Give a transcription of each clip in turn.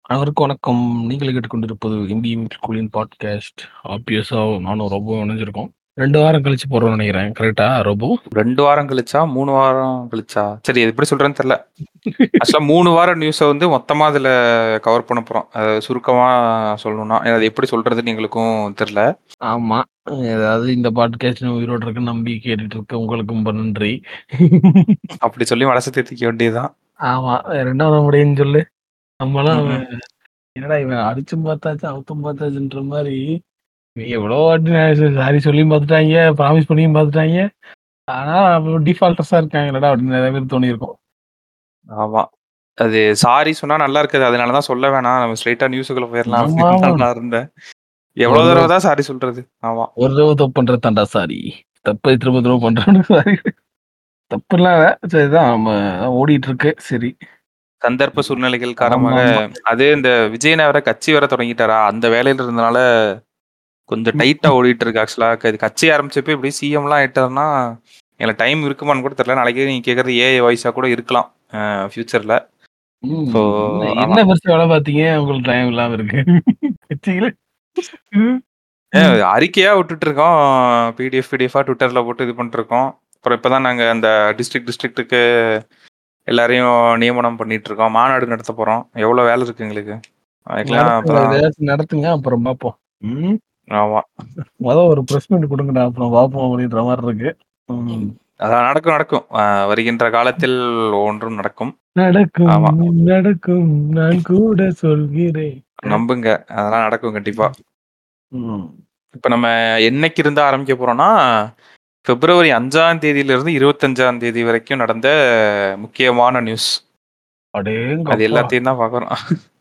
அனைவருக்கும் வணக்கம். நீங்கள் கேட்டுக்கொண்டிருப்பது இந்தியன் ஸ்கூலின் பாட்காஸ்ட். ஆப்வியஸா நானும் ரோபோவும் இணைஞ்சிருக்கோம். 2 வாரம் கழிச்சு போடுறோம்னு நெனைக்கிறேன். கரெக்ட்டா ரோபோ? 2 வாரம் கழிச்சா? 3 வாரம் கழிச்சா? சரி அது எப்படி சொல்றதுன்னு தெரியல. ஆக்சுவலா 3 வாரம் நியூஸ வந்து மொத்தமா அதுல கவர் பண்ண போறோம். அ சுருக்கமா சொல்லணும்னா, அது எப்படி சொல்றதுன்னு எங்களுக்கும் தெரியல. ஆமா. ஏதாவது இந்த பாட்காஸ்ட் உயிரோட இருக்குன்னு நம்பி கேட்டுட்டு இருக்க உங்களுக்கும் ரொம்ப நன்றி. அப்படி சொல்லி மனச தேத்திக்க வேண்டியதுதான். ஆமா. வேற என்ன பண்ண முடியும்னு சொல்லு? நம்மலாம் ம்ஹ்ம். என்னடா இவன் அடிச்சும் பார்த்தாச்சு, அவுத்தும் பார்த்தாச்சுன்ற மாரி, எவ்வளோ வாட்டி சாரி சொல்லியும் பார்த்துட்டாய்ங்க, ப்ராமிஸ் பண்ணியும் பார்த்துட்டாய்ங்க. ஆனா டிஃபால்டர்ஸா இருக்காங்கல்லடா அப்படின்னு நெறைய பேருக்கு தோணியிருக்கும். ஆமா. அது சாரி சொன்னா நல்லா இருக்காது. அதனால தான் சொல்ல வேணாம். நம்ம ஸ்ட்ரெய்ட்டா நியூஸுக்குள்ள போயிரலாம் அப்படின்னு ஆமாமா. தான் நான் இருந்தேன். எவ்வளோ ஒரு தடவ தான் சாரி சொல்றது? ஆமா. ஒரு தடவ தப்பு பண்றது தான்டா சாரி. தப்பை திரும்ப திரும்ப பண்றவனுக்கு சாரி. தப்புலாம் இல்ல. சரிதான் நம்ம ஓடிட்டு இருக்கு. சரி. சந்தர்ப்ப சூழ்நிலைகள் காரணமாக ஆமாமா. அது இந்த விஜயன் வேற கட்சி வேற தொடங்கிட்டாரா, அந்த வேலையில இருந்தனால கொஞ்சம் டைட்டா ம். ஓடிட்டு இருக்கு ஆக்சுவலா. இது கட்சி ஆரம்பிச்சப்போ இப்படி சிஎம்லாம் ஆயிட்டாருன்னா, எனக்கு டைம் இருக்குமான்னு கூட தெரியல. நாளைக்கே நீங்க கேட்கறது ஏஐ வாய்ஸா கூட இருக்கலாம். அ ஃபியூச்சர்ல. ம். ஸோ என்ன ஆமா. என்ன பெருசா வேலை பார்த்தீங்க? உங்களுக்கு டைம் இல்லாம இருக்கு. கட்சியில ம். ஏன் ம். அறிக்கையா விட்டுட்டு இருக்கோம். பிடிஎஃப், பிடிஎஃபா ட்விட்டர்ல போட்டு இது பண்ணிட்டு இருக்கோம். அப்புறம் இப்ப தான் நாங்க அந்த டிஸ்ட்ரிக்ட் டிஸ்ட்ரிக்ட்டுக்கு எல்லாரையும் நியமனம் பண்ணிட்டு இருக்கோம். மாநாடு நடத்த போறோம். எவ்வளோ வேலை இருக்கு எங்களுக்கு. அதுக்கெல்லாம் நடத்துங்க. அப்பதான் இதையாச்சும் நடத்துங்க. அப்புறம் பார்ப்போம். ம். ஆமா. மொத ஒரு பிரஸ் மீட் குடுங்கடா. அப்புறம் பார்ப்போம் அப்படின்ற மாரி இருக்கு. ம். அதான் நடக்கும், நடக்கும். அ வருகின்ற காலத்தில் ஒவ்வொன்றும் நடக்கும். நடக்கும், ஆமா. நடக்கும் நான் கூட சொல்கிறேன். அ. நம்புங்க. அதெல்லாம் நடக்கும் கண்டிப்பா. ம். இப்ப நம்ம என்னைக்கு இருந்து ஆரம்பிக்க போறோம்னா, பிப்ரவரி 5ஆம் தேதியிலிருந்து 25ஆம் தேதி வரைக்கும் நடந்த முக்கியமான நியூஸ். அது அடேங்கப்பா! எல்லாத்தையும் தான் பார்க்குறோம்.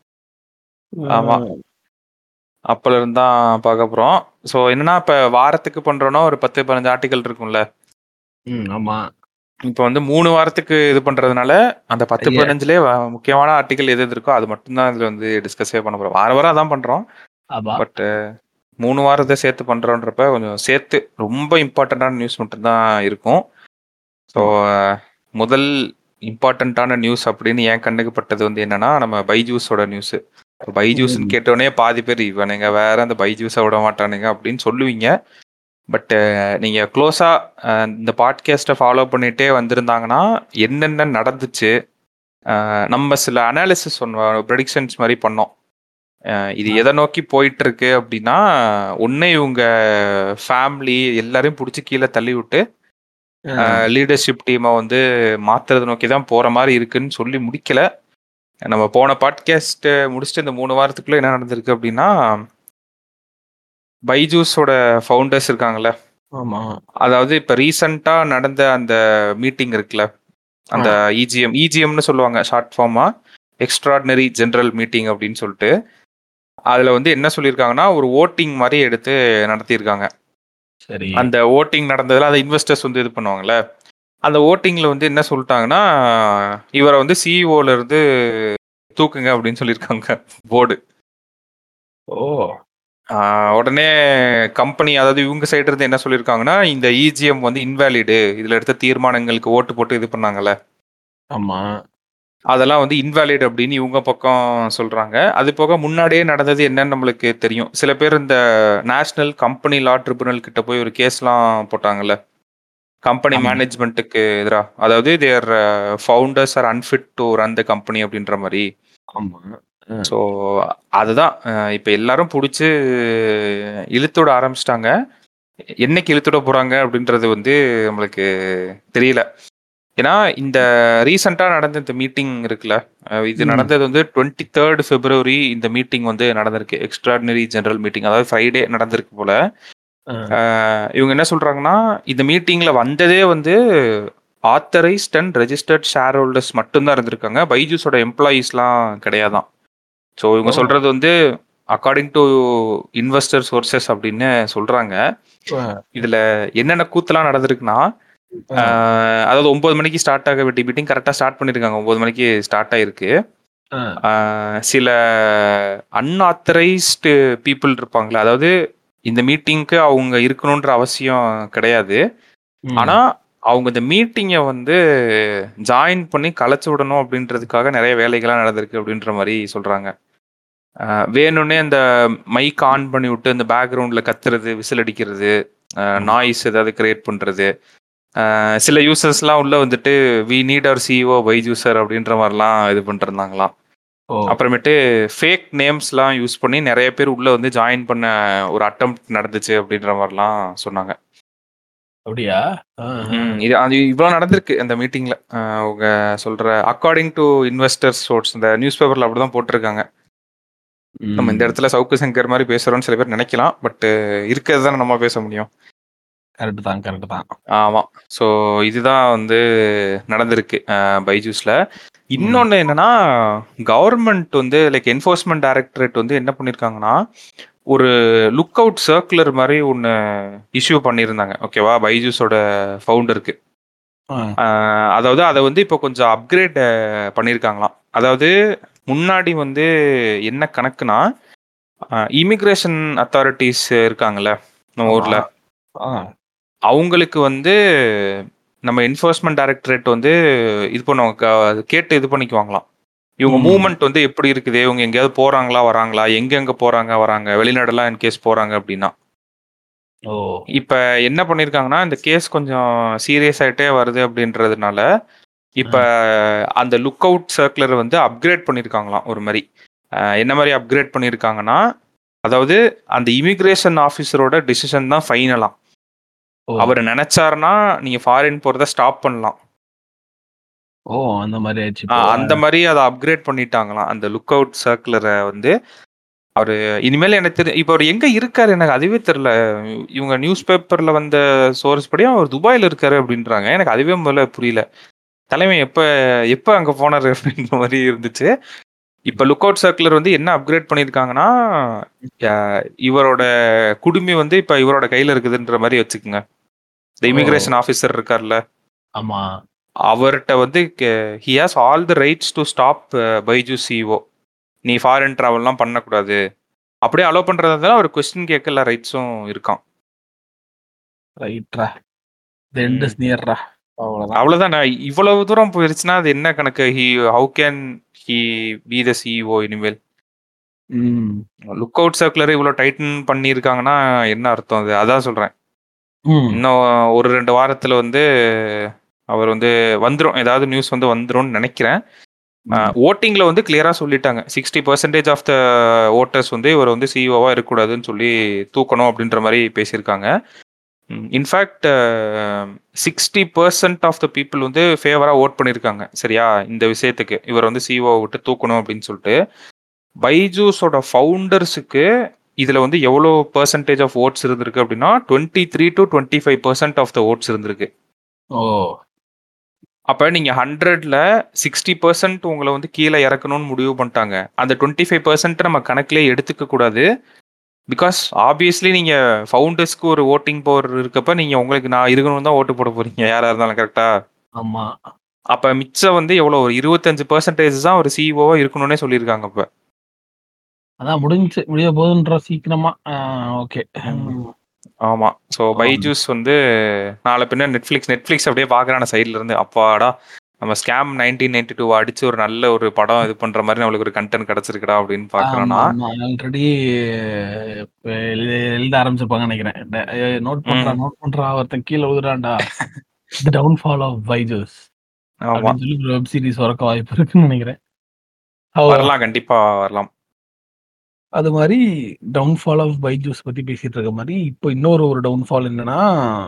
ஆமா. அ. அப்பல இருந்து தான் பார்க்க போறோம். ஸோ என்னன்னா, இப்ப வாரத்துக்கு பண்றோம்னா ஒரு 10, 15 ஆர்டிகிள் இருக்கும்ல. ம். ஆமா. இப்ப வந்து 3 வாரத்துக்கு இது பண்றதுனால, அந்த 10, ஐய! 15லயே வ முக்கியமான ஆர்டிகிள் எது எது இருக்கோ, அது மட்டும் தான் இதுல வந்து டிஸ்கஸே பண்ண போறோம். வாரம் வாரம் அதான் பண்றோம். ஆமா. பட் 3 வாரம் இத சேர்த்து பண்றோன்றப்ப கொஞ்சம் சேர்த்து ரொம்ப இம்பார்ட்டன்டான நியூஸ் மட்டும் தான் இருக்கும். ஸோ ஆமா. முதல் இம்பார்ட்டன்ட்டான நியூஸ் அப்படின்னு என் கண்ணுக்கு பட்டது வந்து என்னன்னா, நம்ம பைஜூஸோட நியூஸு. பைஜூஸ்ன்னு ம். கேட்டோனே பாதி பேர் இவனுங்க வேற அந்த பைஜூஸ விட மாட்டானுங்க அப்படின்னு சொல்லுவீங்க. பட் நீங்க க்ளோஸா அ இந்த பாட்காஸ்ட்ட ஃபாலோ பண்ணிட்டே வந்திருந்தாங்கன்னா, என்னென்ன நடந்துச்சு? அ நம்ம சில அனாலிசிஸ் சொன்னோம். பிரெடிக்ஷன்ஸ் மாரி பண்ணோம். அ இது ஆ. எத நோக்கி போயிட்டுருக்கு அப்படின்னா, ஒண்ணு இவங்க ஃபேமிலி எல்லாரையும் புடிச்சு கீழ தள்ளிவிட்டு, அ அ. லீடர்ஷிப் டீம வந்து மாத்துறத நோக்கி தான் போற மாரி இருக்குன்னு சொல்லி முடிக்கல. நம்ம போன பாட்காஸ்ட்ட முடிச்சுட்டு இந்த 3 வாரத்துக்குள்ள என்ன நடந்திருக்கு அப்படின்னா பைஜூஸோட ஃபவுண்டர்ஸ் இருக்காங்கல்ல. ஆமா. அதாவது இப்ப ரீசென்ட்டா நடந்த அந்த மீட்டிங் இருக்குல்ல. ஆ. அந்த இஜிஎம் இஜிஎம்னு சொல்லுவாங்க short form. Extraordinary general meeting அப்படின்னு சொல்லிட்டு. அதுல வந்து என்ன சொல்லியிருக்காங்கன்னா, ஒரு வோட்டிங் மாரி எடுத்து நடத்தியிருக்காங்க. சரி. அந்த வோட்டிங் நடந்ததுல அத இன்வெஸ்டர்ஸ் வந்து இது பண்ணுவாங்கல்ல. அந்த வோட்டிங்ல வந்து என்ன சொல்ட்டாங்கன்னா, இவர வந்து சிஇஓல இருந்து தூக்குங்க அப்படின்னு சொல்லியிருக்காங்க போர்டு. ஓ! ஆ உடனே கம்பெனி அதாவது இவங்க சைடு இருந்து என்ன சொல்லியிருக்காங்கன்னா, இந்த இஜிஎம் வந்து இன்வாலிடு. இதுல எடுத்த தீர்மானங்களுக்கு ஓட்டு போட்டு இது பண்ணாங்கல்ல. ஆமா. அதெல்லாம் வந்து இன்வாலிட் அப்படின்னு இவங்க பக்கம் சொல்றாங்க. அது போக முன்னாடியே நடந்தது என்னன்னு நம்மளுக்கு தெரியும். சில பேர் இந்த நேஷனல் கம்பெனி லா ட்ரிபியூனல் கிட்ட போய் ஒரு கேஸ்லாம் போட்டாங்கல்ல. கம்பெனி ஆமா. மேனேஜ்மென்ட்க்கு எதிரா. அதாவது their founders are unfit to run the company அப்படின்ற மாரி. ஆமா. அ. ஸோ அதுதான். அ இப்ப எல்லாரும் புடிச்சு இழுத்துவிட ஆரம்பிச்சுட்டாங்க. என்னைக்கு இழுத்துவிட போறாங்க அப்படின்றது வந்து நம்மளுக்கு தெரியல. ஏன்னா, இந்த ரீசென்ட்டா நடந்த இந்த மீட்டிங் இருக்குல்ல. அ இது ம். நடந்தது வந்து 23 பிப்ரவரி இந்த மீட்டிங் வந்து நடந்திருக்கு. Extraordinary general meeting. அதாவது ஃப்ரைடே நடந்திருக்கு போல. அ. அ இவங்க என்ன சொல்றாங்கன்னா, இந்த மீட்டிங்ல வந்ததே வந்து authorised and registered shareholders மட்டும் தான் இருந்திருக்காங்க. பைஜூஸோட எம்ப்ளாயீஸ்லாம் கிடையாதாம். ஸோ இவங்க ஓ! சொல்றது வந்து அக்கார்டிங் டூ இன்வெஸ்டர் சோர்சஸ் அப்படின்னு சொல்றாங்க. அ. இதுல என்னென்ன கூத்துலாம் நடந்திருக்குன்னா, அ. அ அதாவது 9 மணிக்கு ஸ்டார்ட் ஆக வேண்டிய மீட்டிங் கரெக்ட்டா ஸ்டார்ட் பண்ணியிருக்காங்க. 9 மணிக்கு ஸ்டார்ட் ஆயிருக்கு. அ. அ சில அன்ஆத்தரைஸ்டு பீப்பிள் இருப்பாங்கல்ல. அதாவது இந்த மீட்டிங்க்கு அவங்க இருக்கணுன்ற அவசியம் கிடையாது. ஆனா, ம். அவங்க இந்த மீட்டிங்க வந்து ஜாயின் பண்ணி கலைச்சு விடணும் அப்படின்றதுக்காக நெறைய வேலைகள்லாம் நடந்திருக்கு அப்படின்ற மாரி சொல்றாங்க. வேணும்னே அந்த மைக் ஆன் பண்ணி விட்டு இந்த பேக்ரவுண்டில் கத்துறது விசில் அடிக்கிறது நாய்ஸ் ஏதாவது கிரியேட் பண்ணுறது சில யூசர்ஸ்லாம் உள்ள வந்துட்டு வி நீட் அவர் சிஇஓ பைஜூசர் அப்படின்ற மாதிரிலாம் இது பண்ணிருந்தாங்களாம் ஓ அப்புறமேட்டு ஃபேக் நேம்ஸ்லாம் யூஸ் பண்ணி நிறைய பேர் உள்ள வந்து ஜாயின் பண்ண ஒரு அட்டம் நடந்துச்சு அப்படின்ற மாதிரிலாம் சொன்னாங்க அப்படியா ம், இது அது இவ்வளோ நடந்திருக்கு அந்த மீட்டிங்ல அவங்க சொல்ற அக்கார்டிங் டு இன்வெஸ்டர்ஸ் சோர்ஸ் இந்த நியூஸ் பேப்பர்ல அப்படிதான் போட்டிருக்காங்க நம்ம இந்த இடத்துல சவுக்கு சங்கர் மாதிரி பேசுறோம்னு சில பேர் நினைக்கலாம் பட் இருக்கிறது தானே நம்ம பேச முடியும் கரெக்ட் தான் கரெக்ட் தான் ஆமா ஸோ இதுதான் வந்து நடந்திருக்கு பைஜூஸ்ல இன்னொன்று என்னன்னா கவர்மெண்ட் வந்து லைக் என்ஃபோர்ஸ்மெண்ட் டைரக்டரேட் வந்து என்ன பண்ணியிருக்காங்கன்னா ஒரு லுக் அவுட் சர்க்குலர் மாதிரி ஒன்று இஷ்யூ பண்ணியிருந்தாங்க ஓகேவா பைஜூஸோட ஃபவுண்டருக்கு அதாவது அதை வந்து இப்போ கொஞ்சம் அப்கிரேட் பண்ணியிருக்காங்களாம் அதாவது முன்னாடி வந்து என்ன கணக்குனா இமிக்ரேஷன் அத்தாரிட்டிஸ் இருக்காங்கல்ல நம்ம ஊர்ல அவங்களுக்கு வந்து நம்ம என்ஃபோர்ஸ்மெண்ட் டைரக்டரேட் வந்து இது பண்ணுவாங்க க- கேட்டு இது பண்ணிக்குவாங்களாம் இவங்க ம். மூவ்மெண்ட் வந்து எப்படி இருக்குது இவங்க எங்கேயாவது போறாங்களா வராங்களா எங்கெங்க போறாங்க வராங்க வெளிநாடுலாம் இன் கேஸ் போறாங்க அப்படின்னா ஓ இப்ப என்ன பண்ணிருக்காங்கன்னா இந்த கேஸ் கொஞ்சம் சீரியஸ் ஆயிட்டே வருது அப்படின்றதுனால இப்ப அந்த லுக் அவுட் சர்க்குலர் வந்து அப்கிரேட் பண்ணிருக்காங்களாம் ஒரு மாதிரி அஹ் என்ன மாதிரி அப்கிரேட் பண்ணிருக்காங்கன்னா அதாவது அந்த இமிகிரேஷன் ஆஃபீஸரோட டிசிஷன் தான் ஃபைனலாம் ஓ. அவர் நினைச்சாருன்னா நீங்க ஃபாரின் போறத ஸ்டாப் பண்ணலாம் ஓ அந்த மாதிரி ஆயிடுச்சு ஆ, இப்போ. அந்த மாதிரி அதை அப்கிரேட் பண்ணிட்டாங்களாம் அந்த லுக் அவுட் சர்க்குலரை வந்து அவரு இனிமேல் எனக்கு தெரி இப்போ அவர் எங்க இருக்காரு எனக்கு அதுவே தெரியல இவங்க நியூஸ் பேப்பர்ல வந்த சோர்ஸ் படி அவர் துபாயில இருக்காரு அப்படின்றாங்க எனக்கு அதுவே முதல்ல புரியல தலைமை எப்ப எப்ப அங்க போனாரு அப்படின்ற மாதிரி இருந்துச்சு இப்ப லுக் அவுட் சர்க்குலர் வந்து என்ன அப்கிரேட் பண்ணிருக்காங்கன்னா அஹ், இவரோட குடுமி வந்து இப்ப இவரோட கையில இருக்குதுன்ற மாதிரி வச்சுக்கோங்க இந்த இமிகிரேஷன் ஆஃபீஸர் இருக்கார்ல ஆமா அவர்கிட்ட வந்து he has all the rights to stop Byju CEO நீ ஃபாரின் ட்ராவல்லாம் பண்ணக்கூடாது அப்படியே அலோவ் பண்றதா அவர் கொஸ்டின் கேட்க எல்லா ரைட்ஸும் இருக்கான் ரைட்ரா தி எண்ட் இஸ் நியர்ரா அவ்வளவுதான் அவ்வளவுதான் நான் இவ்வளவு தூரம் போயிருச்சுன்னா அது என்ன கணக்கு he how can he be the CEO இனிமேல் ம் லுக் அவுட் சர்க்குலர் இவ்வளவு டைட்டன் பண்ணியிருக்காங்கன்னா என்ன அர்த்தம் அது அதான் சொல்றேன் ம் இன்னும் ஒரு ரெண்டு வாரத்துல வந்து அவர் வந்து வந்துரும் ஏதாவது நியூஸ் வந்து வந்துரும்னு நினைக்கிறேன் ஓட்டிங்ல வந்து கிளியரா சொல்லிட்டாங்க sixty percentage of the voters வந்து இவர் வந்து சிஇஓவா இருக்கக்கூடாதுன்னு சொல்லி தூக்கணும் அப்படின்ற மாதிரி பேசியிருக்காங்க in fact sixty percent of the people வந்து ஃபேவரா ஓட் பண்ணியிருக்காங்க சரியா இந்த விஷயத்துக்கு இவர் வந்து சிஇஓ விட்டு தூக்கணும் அப்படின்னு சொல்லிட்டு பைஜூஸோட ஃபவுண்டர்ஸுக்கு இதுல வந்து எவ்வளோ பர்சன்டேஜ் ஆஃப் ஓட்ஸ் இருந்திருக்கு அப்படின்னா twenty three to twenty five percent of the votes இருந்திருக்கு ஓ அப்போ நீங்க ஹண்ட்ரட்ல சிக்ஸ்டி பர்சன்ட் உங்களை வந்து கீழே இறக்கணும்னு முடிவு பண்ணிட்டாங்க அந்த டுவெண்ட்டி ஃபைவ் பர்சன்ட் நம்ம கணக்கிலே எடுத்துக்க கூடாது பிகாஸ் ஆப்வியஸ்லி நீங்க ஃபவுண்டர்ஸ்க்கு ஒரு ஓட்டிங் பவர் இருக்கப்ப நீங்க உங்களுக்கு நான் இருக்கணும் தான் ஓட்டு போட போறீங்க யாரா இருந்தாலும் கரெக்டா ஆமா அப்ப மிச்சம் வந்து எவ்வளோ ஒரு இருபத்தஞ்சு பர்சன்டேஜ் தான் ஒரு சிஇஓவா இருக்கணும்னே சொல்லியிருக்காங்க இப்ப அதான் முடிஞ்சு முடிய போகுதுன்ற சீக்கிரமா ஓகே ஆமா ஸோ பைஜூஸ் வந்து நாளை பின்ன நெட்ஃப்ளிக்ஸ் நெட்ஃப்ளிக்ஸ் அப்படியே பார்க்குறான சைட்ல இருந்து அப்பாடா நம்ம ஸ்கேம் நைன்டீன் நைன்டி டூ அடிச்சு ஒரு நல்ல ஒரு படம் இது பண்ற மாதிரி நம்மளுக்கு ஒரு கண்டென்ட் கிடைச்சிருக்குடா அப்படின்னு பாக்குறானா ஆல்ரெடி எழுத ஆரம்பிச்சிருப்பாங்க நினைக்கிறேன் நோட் பண்றா நோட் பண்றா ஒருத்தன் கீழே விழுறான்டா டவுன் ஃபால் ஆஃப் பைஜூஸ் ஆமா அப்படின்னு சொல்லி ஒரு வெப் சீரிஸ் வரக்க வாய்ப்பு இருக்குன்னு நினைக்கிறேன் வரலாம் கண்டிப்பா வரலாம் அது மாதிரி டவுன்ஃபால் ஆஃப் பைஜூஸ் பத்தி பேசிட்டு இருக்க மாதிரி இப்போ இன்னொரு ஒரு டவுன்ஃபால் என்னன்னா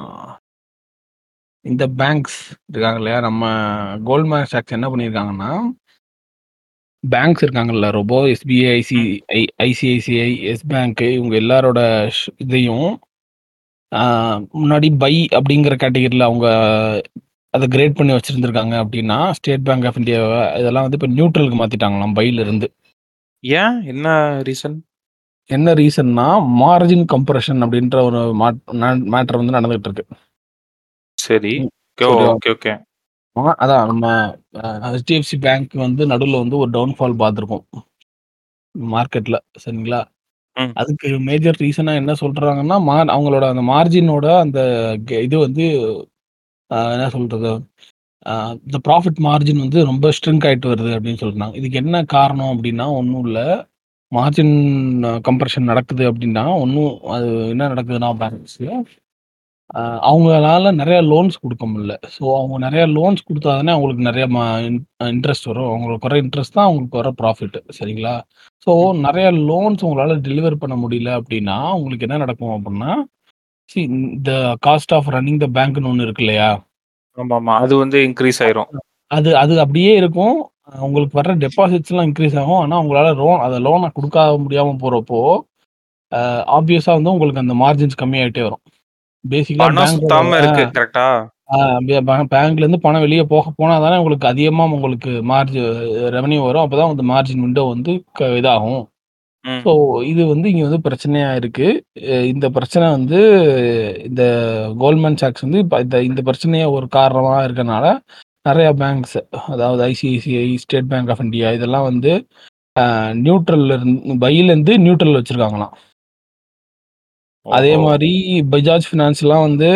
இந்த பேங்க்ஸ் இருக்காங்க இல்லையா நம்ம கோல்ட்மேன் சாக்ஸ் என்ன பண்ணியிருக்காங்கன்னா பேங்க்ஸ் இருக்காங்கல்ல ரொபோ SBI IC I ICICI Yes Bank இவங்க எல்லாரோட ஷ்- இதையும் ஆஹ், முன்னாடி பை அப்படிங்கிற கேட்டகரியில் அவங்க அதை கிரேட் பண்ணி வச்சிருந்திருக்காங்க அப்படின்னா ஸ்டேட் பேங்க் ஆஃப் இந்தியாவை இதெல்லாம் வந்து இப்போ நியூட்ரலுக்கு மாத்திட்டாங்களாம் பைல இருந்து ஏன் என்ன ரீசன் என்ன ரீசன்னா மார்ஜின் கம்ப்ரஷன் அப்படின்ற ஒரு மேட்டர் வந்து நடந்துகிட்டு இருக்கு சரி சரி. ஓகே ஓகே ஆ, அதான் நம்ம ஹெச்டிஎஃப்சி பேங்க் வந்து நடுவில் வந்து ஒரு டவுன்ஃபால் பார்த்துருக்கோம் மார்க்கெட்ல சரிங்களா ம். அதுக்கு மேஜர் ரீசனா என்ன சொல்றாங்கன்னா மா அவங்களோட அந்த மார்ஜினோட அந்த கெ- இது வந்து ஆ, என்ன சொல்றது இந்த ப்ராஃபிட் மார்ஜின் வந்து ரொம்ப ஸ்ட்ரிங்க் ஆயிட்டு வருது அப்படின்னு சொல்றாங்க இதுக்கு என்ன காரணம் அப்படின்னா ஒன்றும் இல்லை மார்ஜின் கம்ப்ரஷன் நடக்குது அப்படின்னா, ஒண்ணும் அது என்ன நடக்குதுன்னா பேங்க்ஸ்ல, அ அவங்களால நெறைய லோன்ஸ் குடுக்க முடியல. ஸோ அவங்க நெறைய லோன்ஸ் குடுத்தா தானே அவங்களுக்கு நெறைய ம இன் இன்ட்ரெஸ்ட் வரும். அவங்களுக்கு வர இன்ட்ரெஸ்ட் தான் அவங்களுக்கு வர ப்ராஃபிட் சரிங்களா? ஸோ ம். நெறைய லோன்ஸ் உங்களால டெலிவர் பண்ண முடியல அப்படின்னா, உங்களுக்கு என்ன நடக்கும் அப்படின்னா, see the cost of running the பேங்க்ன்னு ஒண்ணு இருக்கு இல்லையா? ஆமாமா. அது வந்து இன்கிரீஸ் ஆயிரும். அது அது அப்படியே இருக்கும். அ உங்களுக்கு வர்ற டெபாசிட்ஸ்லாம் இன்கிரீஸ் ஆகும். ஆனா உங்களால லோன் அத லோன குடுக்க முடியாம போறப்போ, அ ஆப்வியஸா வந்து உங்களுக்கு அந்த மார்ஜின்ஸ் கம்மியாயிட்டே வரும். பேசிக்கா பணம் பேங்கோட சுத்தாம அ இருக்கு. கரெக்ட்டா? ஆ பே பே பேங்க்லேருந்து பணம் வெளிய போக போனா தானே உங்களுக்கு அதிகமா உங்களுக்கு மார்ஜ் ரெவென்யூ வரும். அப்பதான் அந்த மார்ஜின் விண்டோ வந்து க இதாகும். ம். ஸோ இது வந்து இங்க வந்து பிரச்சனையா இருக்கு. அ இந்த பிரச்சனை வந்து இந்த கோல்ட்மேன் சாக்ஸ் வந்து இப்ப இந்த இந்த பிரச்சனைய ஒரு காரணமா இருக்கனால, நெறைய பேங்க்ஸ் அதாவது ICICI, State Bank of India இதெல்லாம் வந்து அ நியூட்ரல்ல இருந்து பைலேருந்து நியூட்ரல் வச்சிருக்காங்களாம். அதே ஓஹோ! மாரி பஜாஜ் ஃபினான்ஸ்லாம் வந்து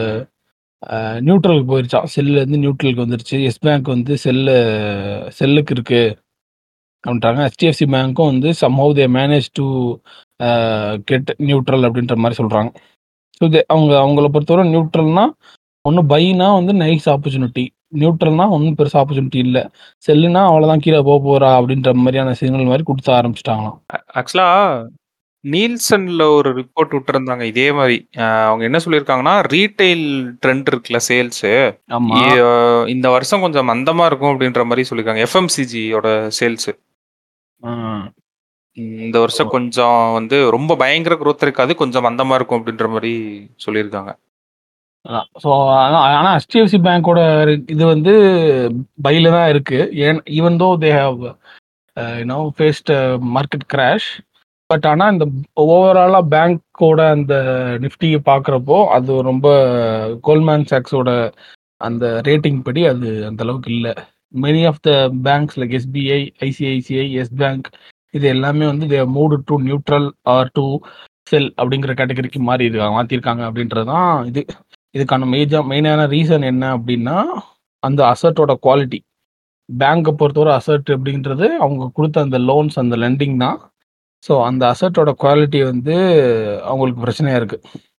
அ நியூட்ரலுக்கு போயிருச்சாம். செல்லுலேருந்து நியூட்ரலுக்கு வந்துருச்சு. எஸ் பேங்க் வந்து செல்லு செல்லுக்கு இருக்கு. அப்படின்ட்டாங்க. HDFC பேங்க்கும் வந்து somehow they manage to uh get neutral அப்படின்ற மாரி சொல்றாங்க. ஸோ தே அவங்க அவங்கள பொறுத்தவரை நியூட்ரல்னா, ஒண்ணு பைனா வந்து நைஸ் ஆப்பர்ச்சுனிட்டி. நியூட்ரல்னா ஒண்ணும் பெருசா ஆப்பர்ச்சுனிட்டி இல்ல. செல்லுனா அவ்வளோதான் கீழ போப்போறா அப்படின்ற மாரியான சிக்னல் மாரி குடுத்த ஆரம்பிச்சுட்டாங்களாம். அ ஆக்சுவலா நீல்சன்ல ஒரு ரிப்போர்ட் விட்டிருந்தாங்க இதே மாரி. அ அவங்க என்ன சொல்லியிருக்காங்கன்னா, ரீட்டெயில் ட்ரெண்ட் இருக்குல்ல சேல்ஸு, ஆமா. இ அ இந்த வருஷம் கொஞ்சம் மந்தமா இருக்கும் அப்படின்ற மாரி சொல்லியிருக்காங்க. எஃப்எம்சிஜியோட சேல்ஸு. ஆ. ம் இந்த வருஷம் கொஞ்சம் வந்து ரொம்ப பயங்கர குரோத் இருக்காது. கொஞ்சம் மந்தமா இருக்கும் அப்படின்ற மாரி சொல்லியிருக்காங்க. அதான். ஸோ ஆனா ஆனா HDFC பேங்கோட இது வந்து பைல தான் இருக்கு. ஏன் even though they have uh you know faced a market crash. But ஆனா இந்த ஓவராலா பேங்க்கோட அந்த நிஃப்டிய பார்க்குறப்போ, அது ரொம்ப கோல்ட்மேன் சாக்ஸோட அந்த ரேட்டிங் படி அது அந்த அளவுக்கு இல்ல. Many of the banks like SBI, ICICI, Yes Bank இது எல்லாமே வந்து they have moved to neutral or to sell அப்படிங்கிற கேட்டகரிக்கு மாறி இருக்காங்க மாத்திருக்காங்க அப்படின்றது தான் இது. இதுக்கான மேஜர் மெயினான ரீசன் என்ன அப்படின்னா, அந்த அசெட்டோட குவாலிட்டி. பேங்க பொறுத்தவரை அசெட் அப்படின்றது அவங்க குடுத்த அந்த லோன்ஸ், அந்த லெண்டிங் தான். ஸோ அந்த அசெட்டோட குவாலிட்டி வந்து அவங்களுக்கு பிரச்சனையா இருக்கு.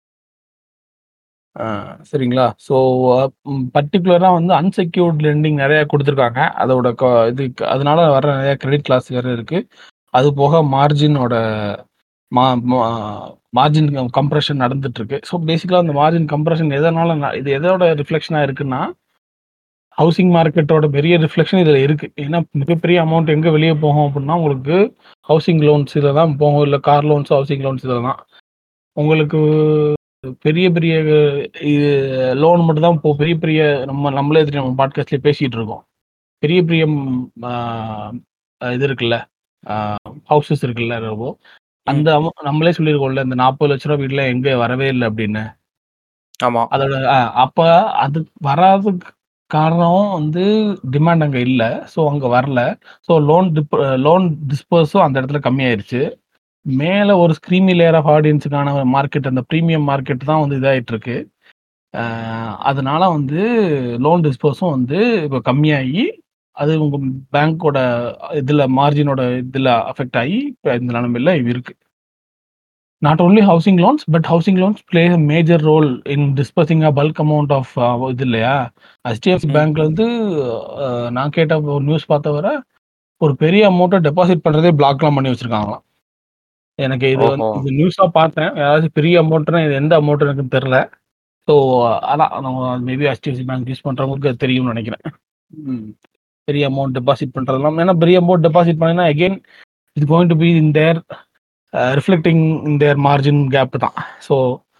ஆ சரிங்களா? ஸோ ம் பர்ட்டிகுலரா வந்து அன்செக்யூர்ட் லெண்டிங் நெறைய குடுத்துருக்காங்க. அதோட க இது அதனால வர நெறைய கிரெடிட் லாஸ் வேற இருக்கு. அது போக மார்ஜினோட மா மா மார்ஜின் கம்ப்ரஷன் நடந்துட்டு இருக்கு. ஸோ பேசிக்கலா அந்த மார்ஜின் கம்ப்ரஷன் எதனால ந இது எதோட ரிஃப்ளெக்ஷனா இருக்குன்னா, ஹவுசிங் மார்க்கெட்டோட பெரிய ரிஃப்ளெக்ஷன் இதுல இருக்கு. ஏன்னா மிகப்பெரிய அமௌண்ட் எங்க வெளிய போகும் அப்படின்னா, உங்களுக்கு ஹவுசிங் லோன்ஸ் இதுல தான் போகும். இல்ல கார் லோன்ஸ், ஹவுசிங் லோன்ஸ் இதுல தான். உங்களுக்கு பெரிய பெரிய இது லோன் மட்டும் தான் இப்போ பெரிய பெரிய நம்ம நம்மளே தெரியும் நம்ம பாட்காஸ்ட்லயே பேசிட்டு இருக்கோம். பெரிய பெரிய ம் ஆ இது இருக்குல்ல, ஆ ஹவுஸஸ் இருக்குல்ல ரொபோ. அந்த ம். அமௌ நம்மளே சொல்லியிருக்கோம்ல, இந்த ரூ. 40,00,000 வீடுலாம் எங்க வரவே இல்ல அப்படின்னு. ஆமா. அதோட அ அப்ப அது வராததுக்கு காரணம் வந்து டிமாண்ட் அங்க இல்ல. ஸோ அங்க வரல. ஸோ லோன் டிப் லோன் டிஸ்பர்ஸும் அந்த இடத்துல கம்மியாயிருச்சு. மேல ஒரு ஸ்க்ரீமி லேயர் ஆஃப் ஆடியன்ஸுக்கான மார்க்கெட் அந்த பிரீமியம் மார்க்கெட் தான் வந்து இதாயிட்டு இருக்கு. அ அதனால வந்து லோன் டிஸ்பர்ஸும் வந்து இப்ப கம்மியாகி, அது உங்க பேங்கோட இதுல மார்ஜினோட இதுல அஃபெக்ட் ஆகி, இப்ப இந்த நிலைமையில இருக்கு. Not only housing loans, but housing loans play a major role in disbursing a bulk amount of இது இல்லையா? HDFC ம். பேங்க்ல வந்து அ நான் கேட்ட ஒரு நியூஸ் பார்த்த வர, ஒரு பெரிய அமௌண்ட்ட டெபாசிட் பண்றதே பிளாக்லாம் பண்ணி வச்சிருக்காங்களாம். எனக்கு இது வந்து ஓஹோ! இது நியூஸா பார்த்தேன். ஏதாச்சும் பெரிய அமௌண்ட்னா இது எந்த அமௌண்ட் எனக்குன்னு தெரியல. ஸோ அதான் நம்ம மேபி HDFC பேங்க் யூஸ் பண்றவங்களுக்கு அது தெரியும்னு நெனைக்கிறேன். ம். பெரிய அமௌண்ட் டெபாசிட் பண்றதெல்லாம் ஏன்னா பெரிய அமௌண்ட் டெபாசிட் பண்ணினா again it's going to be in their uh reflecting in their margin gap தான். ஸோ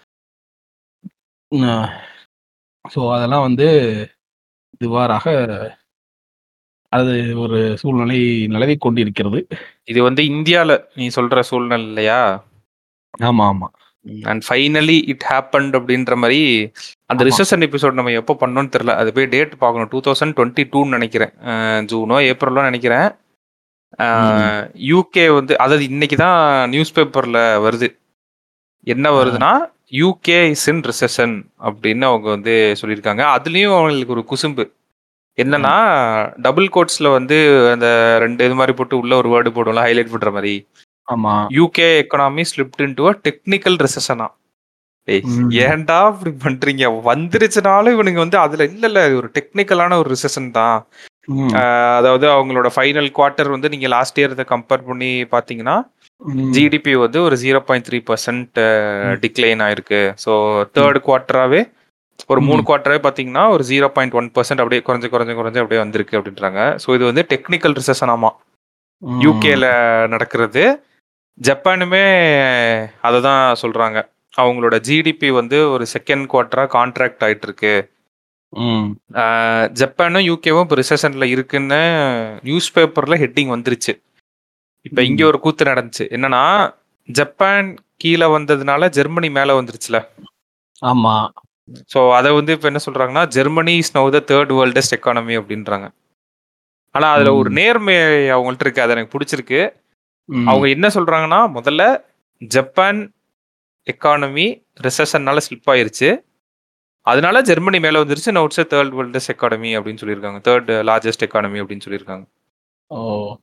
அ ஸோ அதெல்லாம் வந்து இவ்வாறாக அது ஒரு சூழ்நிலை நிலவிக் கொண்டிருக்கிறது. இது வந்து இந்தியால நீ சொல்ற சூழ்நிலை இல்லையா? ஆமா, ஆமா. ம். அண்ட் ஃபைனலி இட் ஹேப்பன்ட் அப்படின்ற மாரி அந்த ஆமா. ரிசெஷன் எபிசோட் நம்ம எப்போ பண்ணோம்னு தெரியல. அது போய் டேட் பார்க்கணும். 2022ன்னு நெனைக்கிறேன். அ ஜூனோ, ஏப்ரலோ நெனைக்கிறேன். ஆ ம். யுகே வந்து அதாவது இன்னைக்கு தான் நியூஸ் பேப்பர்ல வருது. என்ன ஆ. வருதுன்னா, யுகே இஸ் இன் ரிசெஷன் அப்படின்னு அவங்க வந்து சொல்லியிருக்காங்க. அதுலயும் அவங்களுக்கு ஒரு குசும்பு. என்னன்னா, டபுள் கோட்ஸ்ல வந்து அந்த 2 இது மாரி போட்டு உள்ள ஒரு வேர்ட் போடுவோம்ல, ஹைலைட் பண்ற மாரி. ஆமா UK economy slipped into a technical ரிசெஷனா ஏய் ம். ஏன்டா இப்படி பண்றீங்க வந்துருச்சுனாலும் இவனுங்க வந்து அதுல இல்ல இல்ல இது ஒரு டெக்னிக்கலான ஒரு ரிசெஷன் தான் ம், ஆஹ் அதாவது அவங்களோட ஃபைனல் குவார்ட்டர் வந்து நீங்க லாஸ்ட் இயர் இதை கம்பேர் பண்ணி பாத்தீங்கன்னா ம், ஜிடிபி வந்து ஒரு ஜீரோ பாயிண்ட் த்ரீ பர்சன்ட் ம். டிக்ளைன் ஆயிருக்கு ஸோ தேர்ட் குவார்ட்டராகவே ஒரு மூணு ம். குவார்ட்டராகவே பார்த்தீங்கன்னா ஒரு ஜீரோ பாயிண்ட் ஒன் பர்சன்ட் அப்படியே குறைஞ்சு குறைஞ்சு குறைஞ்சு அப்படியே வந்திருக்கு அப்படின்றாங்க ஸோ இது வந்து டெக்னிக்கல் ரிசெஷன் ஆமா ம். யூகேல நடக்கிறது ஜப்பானுமே அதை தான் சொல்றாங்க அவங்களோட ஜிடிபி வந்து ஒரு செகண்ட் குவார்ட்டரா கான்ட்ராக்ட் ஆயிட்டு இருக்கு ம், ஆஹ் ஜப்பானும் யூகேவும் இப்போ ரிசெஷன்ல இருக்குன்னு நியூஸ் பேப்பர்ல ஹெட்டிங் வந்துருச்சு இப்போ இங்க ம். ஒரு கூத்து நடந்துச்சு என்னன்னா ஜப்பான் கீழே வந்ததுனால ஜெர்மனி மேல வந்துருச்சுல ஆமா ஸோ அதை வந்து இப்போ என்ன சொல்றாங்கன்னா Germany is now the third world's economy அப்படின்றாங்க ஆனா அதுல ஒரு ம். நேர்மை அவங்கள்ட்ட இருக்கு அது எனக்கு பிடிச்சிருக்கு ம். அவங்க என்ன சொல்றாங்கன்னா முதல்ல ஜப்பான் எக்கானமி ரிசெஷன்னால ஸ்லிப் ஆயிருச்சு அதனால ஜெர்மனி மேல வந்துருச்சு நவுட்ஸ் தேர்ட் வேர்ல்டஸ்ட் எக்கானமி அப்படின்னு சொல்லியிருக்காங்க தேர்ட் லார்ஜஸ்ட் எக்கானமி அப்படின்னு சொல்லியிருக்காங்க ஓ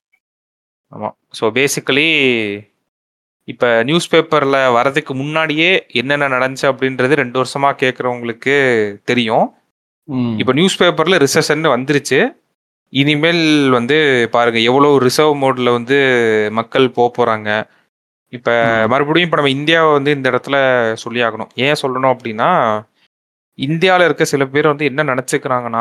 ஆமா ஸோ பேசிக்கலி இப்போ நியூஸ் பேப்பரில் வரதுக்கு முன்னாடியே என்னென்ன நடந்துச்சு அப்படின்றது ரெண்டு வருஷமா கேட்குறவங்களுக்கு தெரியும் ம். இப்போ நியூஸ் பேப்பரில் ரிசெஷன் வந்துருச்சு இனிமேல் வந்து பாருங்க எவ்வளோ ரிசர்வ் மோட்ல வந்து மக்கள் போக போறாங்க இப்போ ம். மறுபடியும் இப்போ நம்ம இந்தியாவை வந்து இந்த இடத்துல சொல்லி ஆகணும் ஏன் சொல்லணும் அப்படின்னா இந்தியாவில் இருக்க சில பேர் வந்து என்ன நினச்சிக்கிறாங்கன்னா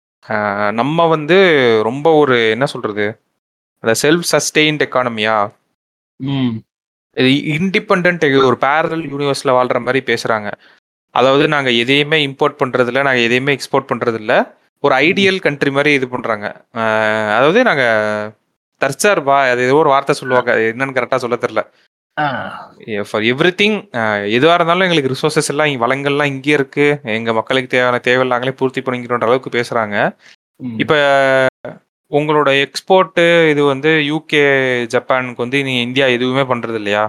நம்ம வந்து ரொம்ப ஒரு என்ன சொல்றது அந்த செல்ஃப் சஸ்டெயின்ட் எக்கானமியா ம். இண்டிபெண்ட் ஒரு பேரல் யூனிவர்ஸ்ல வாழ்ற மாதிரி பேசுறாங்க அதாவது நாங்க எதையுமே இம்போர்ட் பண்றது இல்ல நாங்க எதையுமே எக்ஸ்போர்ட் பண்றது இல்ல ஒரு ஐடியல் கண்ட்ரி மாதிரி இது பண்றாங்க அஹ் அதாவது நாங்க தற்சார்பா அது ஏதோ ஒரு வார்த்தை சொல்லுவாங்க அது என்னன்னு கரெக்டா சொல்ல தெரியல ஆ. ஃபார் எவ்ரி திங் எதுவாக இருந்தாலும் எங்களுக்கு ரிசோர்சஸ் எல்லாம் இங்க வளங்கள்லாம் இங்கே இருக்கு எங்க மக்களுக்கு தேவையான தேவை நாங்களே பூர்த்தி பண்ணிக்கிறோன்ற அளவுக்கு பேசுறாங்க ம். இப்ப உங்களோட எக்ஸ்போர்ட் இது வந்து யூகே ஜப்பானுக்கு வந்து நீ இந்தியா எதுவுமே பண்றது இல்லையா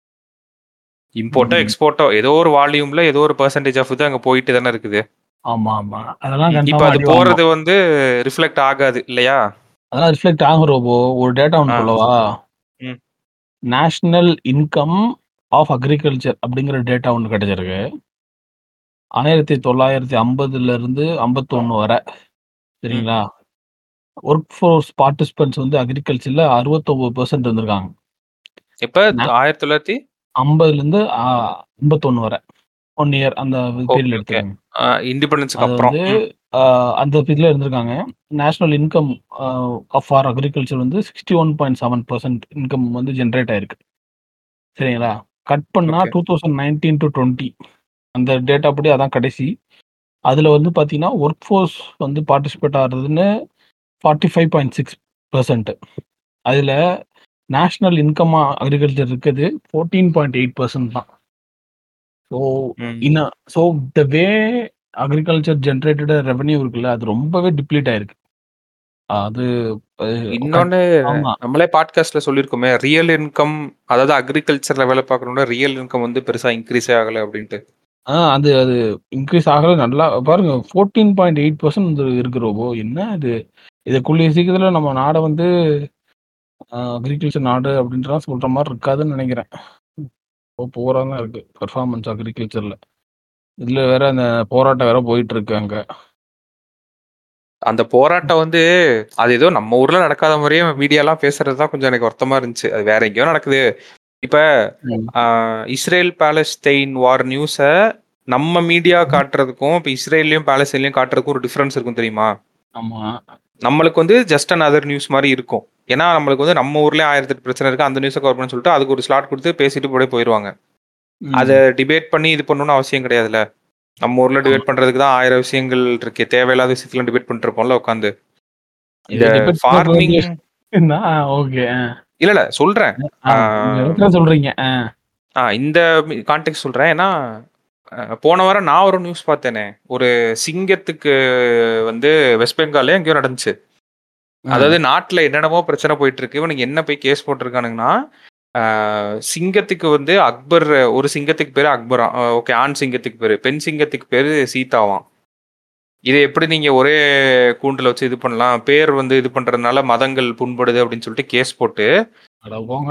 இம்போர்ட்டோ ம். எக்ஸ்போர்ட்டோ ஏதோ ஒரு வால்யூம்ல ஏதோ ஒரு பெர்சன்டேஜ் ஆஃப் இது அங்க போயிட்டு தானே இருக்குது ஆமா ஆமா அதெல்லாம் இப்ப கன்ஃபார்மா அது அடி வாங்கும். போறது வந்து ரிஃப்ளெக்ட் ஆகாது இல்லையா அதெல்லாம் ரிஃப்ளெக்ட் ஆகும் ரோபோ ஒரு டேட்டா ஒன்று ஆ. சொல்லவா ம். நேஷனல் இன்கம் ஆஃப் அக்ரிகல்ச்சர் அப்படிங்கிற டேட்டா ஒன்று கிடைச்சிருக்கு ஆயிரத்தி தொள்ளாயிரத்தி ஐம்பதுல இருந்து ஐம்பத்தொன்னு வரை சரிங்களா ஒர்க் ஃபோர்ஸ் பார்ட்டிசிபென்ட்ஸ் வந்து அக்ரிகல்ச்சர்ல அறுபத்தொன்பது பெர்சென்ட் இருந்திருக்காங்க இப்ப நான்- ஆயிரத்தி தொள்ளாயிரத்தி ஐம்பதுல இருந்து ஐம்பத்தொன்னு வரை ஒன் இயர் அந்த பீரியட் okay. எடுத்துக்காங்க இண்டிபெண்டன்ஸ்க்கு அது அப்புறம் வந்து ஆஹ், அந்த இதுல இருந்திருக்காங்க national income of for agriculture வந்து sixty one point seven percent income வந்து ஜென்ரேட் ஆயிருக்கு சரிங்களா கட் பண்ணா Okay. Two thousand nineteen to twenty அந்த டேட்டா படி அதான் கடைசி அதுல வந்து பாத்தீங்கன்னா ஒர்க் ஃபோர்ஸ் வந்து பார்ட்டிசிபேட் ஆகுறதுன்னு forty five point six percent அதுல நேஷனல் இன்கம்மா அக்ரிகல்ச்சர் இருக்குது ஃபோர்டீன் பாயிண்ட் எயிட் பர்சன்ட் தான் ஸோ ம். இன்னும் so the way agriculture generated revenue இருக்குல்ல அது ரொம்பவே டிப்ளீட் ஆயிருக்கு அது அஹ், இன்னொன்னு ஆமா நம்மளே பாட்காஸ்ட்ல சொல்லியிருக்கோமே ரியல் இன்கம் அதாவது அக்ரிகல்ச்சர்ல வேலை பார்க்கறோம்னா ரியல் இன்கம் வந்து பெருசா இன்க்ரீஸே ஆகல அப்படின்ட்டு ஆ அது அது இன்க்ரீஸ் ஆகல நல்லா பாருங்க ஃபோர்டீன் பாயிண்ட் எயிட் பர்சன்ட் இருக்கு ரோபோ என்ன இது இதுக்குள்ள சீக்கிரத்தில் நம்ம நாடை வந்து அக்ரிகல்ச்சர் நாடு அப்படின்றலாம் சொல்ற மாதிரி இருக்காதுன்னு நினைக்கிறேன் இப்போ போரா தான் இருக்கு பெர்ஃபார்மன்ஸ் அக்ரிகல்ச்சர்ல இதுல வேற அந்த போராட்டம் வேற போயிட்டு இருக்கு அங்க அந்த போராட்டம் வந்து அது ஏதோ நம்ம ஊர்ல நடக்காத மாதிரியே மீடியாலாம் பேசுறது தான் கொஞ்சம் எனக்கு வருத்தமா இருந்துச்சு அது வேற எங்கேயோ நடக்குது இப்ப ம். ஆஹ், இஸ்ரேல் பாலஸ்தைன் வார் நியூஸை நம்ம மீடியா காட்டுறதுக்கும் இப்போ இஸ்ரேல்லையும் பாலஸ்தைன்லையும் காட்டுறதுக்கும் ஒரு டிஃபரன்ஸ் இருக்கும் தெரியுமா ஆமா நம்மளுக்கு வந்து ஜஸ்ட் அன் அதர் நியூஸ் மாதிரி இருக்கும் ஏன்னா நம்மளுக்கு வந்து நம்ம ஊர்லயே ஆயிரத்தி எட்டு பிரச்சனை இருக்கு அந்த நியூஸை கவர் பண்ண சொல்லிட்டு அதுக்கு ஒரு ஸ்லாட் கொடுத்து பேசிட்டு போய் போயிடுவாங்க ம். அதை டிபேட் பண்ணி இது பண்ணணும்னு அவசியம் கிடையாதுல்ல நம்ம ஊர்ல டிபேட் பண்றதுக்கு தான் ஆயிரம் விஷயங்கள் இருக்கு தேவையில்லாத விஷயத்துல டிபேட் பண்ணிட்டு இருப்போம்ல உட்காந்து இந்த இது debate ஃபார்மிங் என்ன ஓகே இல்ல இல்ல சொல்றேன் ஆ. சொல்றீங்க ஆ. ஆ இந்த கான்டெக்ட் சொல்றேன் ஏன்னா அஹ், போன வாரம் நான் ஒரு நியூஸ் பார்த்தேனே ஒரு சிங்கத்துக்கு வந்து வெஸ்ட் பெங்கால்ல எங்கேயோ நடந்துச்சு அதாவது நாட்டுல என்னென்னமோ பிரச்சனை போயிட்டு இருக்கு இவனுக்கு என்ன போய் கேஸ் போட்டிருக்கானுங்கன்னா ஆஹ், சிங்கத்துக்கு வந்து அக்பர் ஒரு சிங்கத்துக்கு பேரு அக்பரா ஓகே ஆண் சிங்கத்துக்கு பேரு பெண் சிங்கத்துக்கு பேரு சீதாவாம் இதை எப்படி நீங்க ஒரே கூண்டுல வச்சு இது பண்ணலாம் பேர் வந்து இது பண்றதுனால மதங்கள் புண்படுது அப்படின்னு சொல்லிட்டு கேஸ் போட்டு அட போங்கடா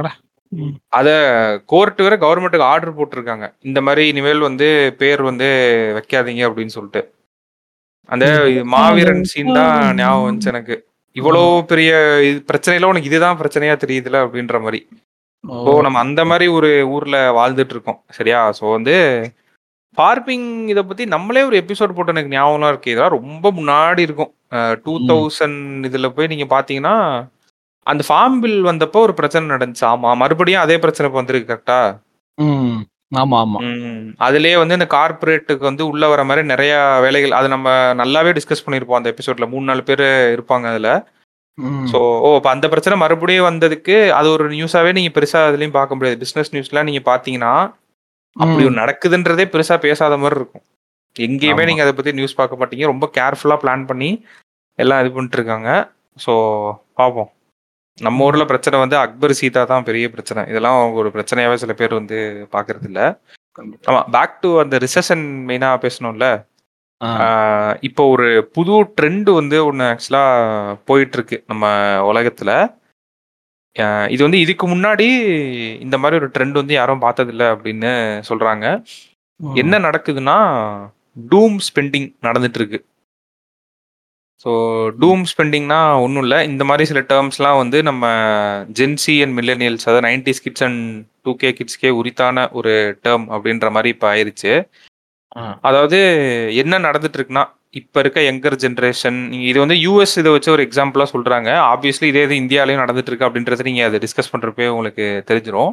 ம். அத கோர்ட் வேற கவர்மெண்ட்டுக்கு ஆர்டர் போட்டிருக்காங்க. இந்த மாரி இனிமேல் வந்து பேர் வந்து வைக்காதீங்க அப்படின்னு சொல்லிட்டு. அந்த இது மாவீரன் சீன் தான் ஞாபகம் வந்துச்சு எனக்கு. இவ்வளோ பெரிய இது பிரச்சனையில உனக்கு இதுதான் பிரச்சனையா தெரியுதுல அப்படின்ற மாரி. ஸோ நம்ம அந்த மாரி ஒரு ஊர்ல வாழ்ந்துட்டு இருக்கோம். சரியா? ஸோ வந்து ஃபார்மிங் இத பத்தி நம்மளே ஒரு எபிசோட் போட்டு எனக்கு ஞாபகம்லாம் இருக்கு. இதெல்லாம் ரொம்ப முன்னாடி இருக்கும். அ 2000 இதுல போய் நீங்க பார்த்தீங்கன்னா, அந்த ஃபார்ம் பில் வந்தப்போ ஒரு பிரச்சனை நடந்துச்சு. ஆமா. மறுபடியும் அதே பிரச்சனை இப்ப வந்திருக்கு கரெக்ட்டா? ம். ஆமா, ஆமா. ம். அதிலேயே வந்து இந்த கார்ப்பரேட்டுக்கு வந்து உள்ள வர மாரி நெறைய வேலைகள் அது நம்ம நல்லாவே டிஸ்கஸ் பண்ணியிருப்போம் அந்த எபிசோட்ல. 3, 4 பேரு இருப்பாங்க அதுல. ம். ஸோ ஓ! அப்ப அந்த பிரச்சனை மறுபடியும் வந்ததுக்கு அது ஒரு நியூஸாவே நீங்க பெருசா எதுலயும் பார்க்க முடியாது. பிசினஸ் நியூஸ்லாம் நீங்க பார்த்தீங்கன்னா, அப்படி ம். ஒண்ணு நடக்குதுன்றதே பெருசா பேசாத மாரி இருக்கும். எங்கேயுமே ஆமா. நீங்க அத பத்தி நியூஸ் பார்க்க மாட்டீங்க. ரொம்ப கேர்ஃபுல்லா பிளான் பண்ணி எல்லாம் இது பண்ணிட்டு இருக்காங்க. ஸோ பார்ப்போம். நம்ம ம். ஊர்ல பிரச்சனை வந்து அக்பர் சீதா தான் பெரிய பிரச்சனை. இதெல்லாம் ஒரு பிரச்சனையாவே சில பேர் வந்து பார்க்கறதில்ல. கண்டிப்பா. ஆமா. பேக் டூ அந்த ரிசெஷன் மெயினா பேசணும்ல. ஆ. ஆ இப்போ ஒரு புது ட்ரெண்ட் வந்து ஒண்ணு ஆக்சுவலா போயிட்டு இருக்கு நம்ம உலகத்துல. அ இது வந்து இதுக்கு முன்னாடி இந்த மாரி ஒரு ட்ரெண்ட் வந்து யாரும் பார்த்ததில்ல அப்படின்னு சொல்றாங்க. ம். என்ன நடக்குதுன்னா, டூம் ஸ்பெண்டிங் நடந்துட்டு இருக்கு. ஸோ டூம் ஸ்பெண்டிங்னா ஒண்ணும் இல்ல. இந்த மாரி சில டெர்ம்ஸ்லாம் வந்து நம்ம ஜென்ஸி அண்ட் மில்லனியல்ஸ் அதாவது 90ஸ் கிட்ஸ் அண்ட் 2கே கிட்ஸ்க்கே உரித்தான ஒரு டெர்ம் அப்படின்ற மாரி இப்ப ஆயிருச்சு. ஆ. அதாவது என்ன நடந்துட்டு இருக்குன்னா, இப்ப இருக்க யங்கர் ஜெனரேஷன் இது வந்து யுஎஸ் இத வச்சு ஒரு எக்ஸாம்பிளா சொல்றாங்க. ஆப்வியஸ்லி இதே இது இந்தியாலயும் நடந்துட்டு இருக்கு அப்படின்றத நீங்க அத டிஸ்கஸ் பண்றப்பயே உங்களுக்கு தெரிஞ்சிரும்.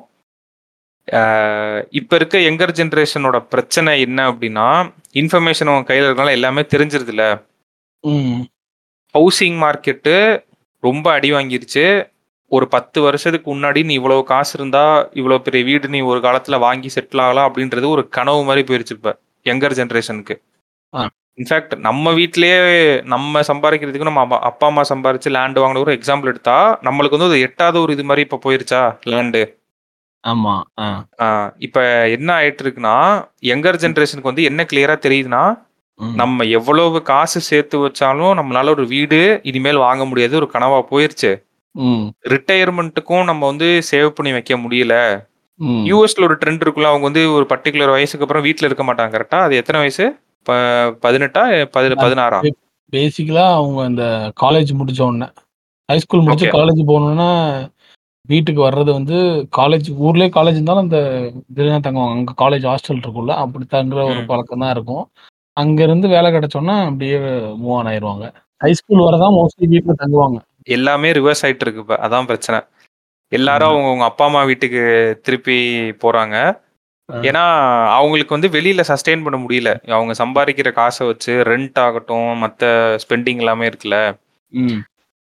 ஆ இப்ப இருக்க யங்கர் ஜெனரேஷனோட பிரச்சனை என்ன அப்படின்னா, இன்ஃபர்மேஷன் உங்க கையில இருக்கனால எல்லாமே தெரிஞ்சிருதுல்ல. ம். ஹவுசிங் மார்க்கெட்டு ரொம்ப அடி வாங்கிருச்சு. ஒரு 10 வருஷத்துக்கு முன்னாடி நீ இவ்வளவு காசு இருந்தா, இவ்வளவு பெரிய வீடு நீ ஒரு காலத்துல வாங்கி செட்டில் ஆகலாம் அப்படின்றது ஒரு கனவு மாரி போயிருச்சு இப்ப. யங்கர் ஜெனரேஷனுக்கு. ஆ. இன்ஃபாக்ட் நம்ம வீட்லயே நம்ம சம்பாரிக்கிறதுக்கு நம்ம அம்மா அப்பா, அம்மா சம்பாரிச்சு லேண்ட் வாங்குன ஒரு எக்ஸாம்பிள் எடுத்தா, நம்மளுக்கு வந்து ஒரு எட்டாத ஒரு இது மாரி இப்ப போயிருச்சா லேண்டு. ஆமா. ஆ. ஆ இப்ப என்ன ஆயிட்டு இருக்குன்னா, யங்கர் ஜெனரேஷனுக்கு வந்து என்ன கிளியரா தெரியுதுன்னா, ம். நம்ம எவ்வளவு காசு சேர்த்து வச்சாலும் நம்மளால ஒரு வீடு இனிமேல் வாங்க முடியாது. ஒரு கனவா போயிருச்சு. ம். ரிட்டயர்மென்ட்டுக்கும் நம்ம வந்து சேவ் பண்ணி வைக்க முடியல. ம். யுஎஸ்ல ஒரு ட்ரெண்ட் இருக்குல்ல. அவங்க வந்து ஒரு பர்ட்டிகுலர் வயசுக்கு அப்புறம் வீட்ல இருக்க மாட்டாங்க கரெக்ட்டா? அது எத்தன வயசு? ப 18ஆ? பதி 16ஆ? பே பேசிக்கலா அவங்க இந்த காலேஜ் முடிச்ச உடனே. ஹை ஸ்கூல் முடிச்சு ஓகே. காலேஜ் போனோனே, வீட்டுக்கு வர்றது வந்து காலேஜ் ஊர்லயே காலேஜ் இருந்தாலும் அந்த இதுல தான் தங்குவாங்க. அங்க காலேஜ் ஹாஸ்டல் இருக்கும்ல. அப்படி தங்குற ஒரு ம். பழக்கம் தான் இருக்கும். அங்கருந்து வேலை கிடைச்சோனே அப்படியே மூவ் ஆன் ஆயிருவாங்க. ஹை ஸ்கூல் வர தான் மோஸ்ட்லி வீட்ல தங்குவாங்க. எல்லாமே ரிவர்ஸ் ஆயிட்டு இருக்கு இப்ப. அதான் பிரச்சனை. எல்லாரும் ஆமா. அவங்கவங்க அப்பா, அம்மா வீட்டுக்கு திருப்பி போறாங்க. ஆ. ஏன்னா, அவங்களுக்கு வந்து வெளியில சஸ்டெயின் பண்ண முடியல. அவங்க சம்பாரிக்கிற காச வச்சு ரென்ட் ஆகட்டும், மத்த ஸ்பெண்டிங் எல்லாமே இருக்குல்ல. ம்.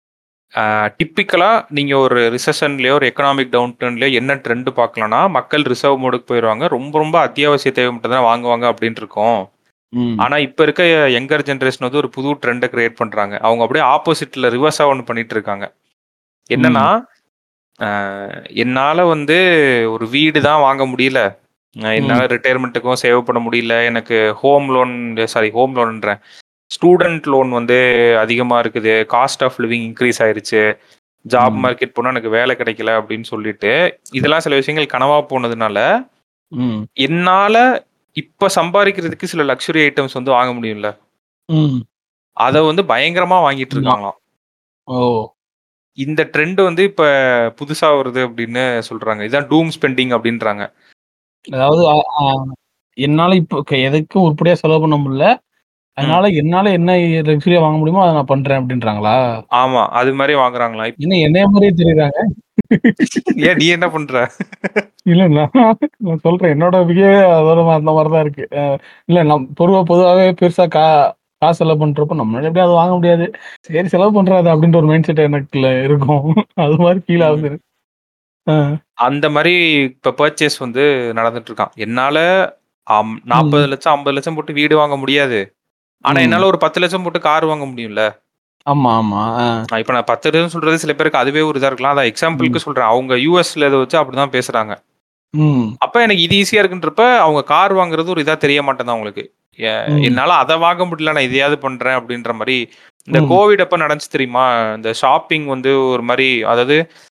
ஆ டிப்பிக்கலா நீங்க ஒரு ரிசெஷன்லயோ, ஒரு எக்கனாமிக் டவுன் டர்ன்லயோ என்ன ட்ரெண்ட் பார்க்கலாம்னா, மக்கள் ரிசர்வ் மோடுக்கு போயிருவாங்க. ரொம்ப ரொம்ப அத்தியாவசிய தேவை மட்டும் தான் வாங்குவாங்க அப்படின்னு இருக்கும். ம். ஆனா, இப்ப இருக்க யங்கர் ஜெனரேஷன் வந்து ஒரு புது ட்ரெண்ட கிரியேட் பண்றாங்க. அவங்க அப்படியே ஆப்போசிட்ல ரிவர்ஸா ஒண்ணு பண்ணிட்டு இருக்காங்க. என்னன்னா, ம். ஆ என்னால வந்து ஒரு வீடு தான் வாங்க முடியல. அ என்னால ம். ரிட்டயர்மென்ட்டுக்கும் சேவ் பண்ண முடியல. எனக்கு ஹோம் லோன் சாரி ஹோம் லோன்ன்றேன். ஸ்டூடண்ட் லோன் வந்து அதிகமா இருக்குது. காஸ்ட் ஆஃப் லிவிங் இன்கிரீஸ் ஆயிருச்சு. ஜாப் ம். மார்க்கெட் போனா எனக்கு வேலை கிடைக்கல அப்படின்னு சொல்லிட்டு, இதெல்லாம் சில விஷயங்கள் கனவா போனதுனால, ம். என்னால இப்ப சம்பாரிக்கிறதுக்கு சில லக்ஸுரி ஐட்டம்ஸ் வந்து வாங்க முடியும்ல. ம். அத வந்து பயங்கரமா வாங்கிட்டு ஆமா. இருக்காங்களாம். ஓ! இந்த ட்ரெண்ட் வந்து இப்ப புதுசா வருது அப்படின்னு சொல்றாங்க. இதான் டூம் ஸ்பெண்டிங் அப்படின்றாங்க. அதாவது அ ஆ என்னால இப்போ க எதுக்கும் உருப்படியா செலவு பண்ண முடியல. ம். அதனால என்னால என்ன லக்ஸூரியா வாங்க முடியுமோ அத நான் பண்றேன் அப்படின்றாங்களா? ஆமா. அது மாரி வாங்குறாங்களாம். இப் என்ன என்னைய மாரியே தெரியுறாங்க. ஏன் நீ என்ன பண்ற? இல்ல நான் நான் சொல்றேன். என்னோட பிஹேவியர் அதோட அந்த மாரி தான் இருக்கு. அ இல்ல நம் பொதுவா பொதுவாவே பெருசா கா காசு செலவு பண்றப்போ நம்மளால எப்படியும் அத வாங்க முடியாது. சரி செலவு பண்றாத அப்படின்ற ஒரு மைண்ட் செட் எனக்குள்ள இருக்கும். அது மாரி ஃபீல் ம். ஆகுது. ஆ. அந்த மாரி இப்ப பர்ச்சேஸ் வந்து நடந்துட்டு இருக்கான். என்னால அம் ம். 40,00,000 50,00,000 போட்டு வீடு வாங்க முடியாது. ஆனா, ம். என்னால ஒரு 10,00,000 போட்டு கார் வாங்க முடியும்ல. ஆமா, ஆமா. ஆ. அ இப்ப நான் 10,00,000 சொல்றது சில பேருக்கு அதுவே ஒரு இதா இருக்கலாம். அதான் ம். எக்ஸாம்பிள்க்கு சொல்றேன். அவங்க யுஎஸ்ல இத வச்சு அப்படிதான் பேசுறாங்க. ம். அப்ப எனக்கு இது ஈஸியா இருக்குன்றப்ப, அவங்க கார் வாங்குறது ஒரு இதா தெரிய மாட்டேங்குது அவங்களுக்கு. எ ம். என்னால அத வாங்க முடியல. நான் இதையாவது பண்றேன் அப்படின்ற மாரி. இந்த ம். கோவிட் அப்ப நடந்துச்சு தெரியுமா? இந்த ஷாப்பிங் வந்து ஒரு மாரி அதாவது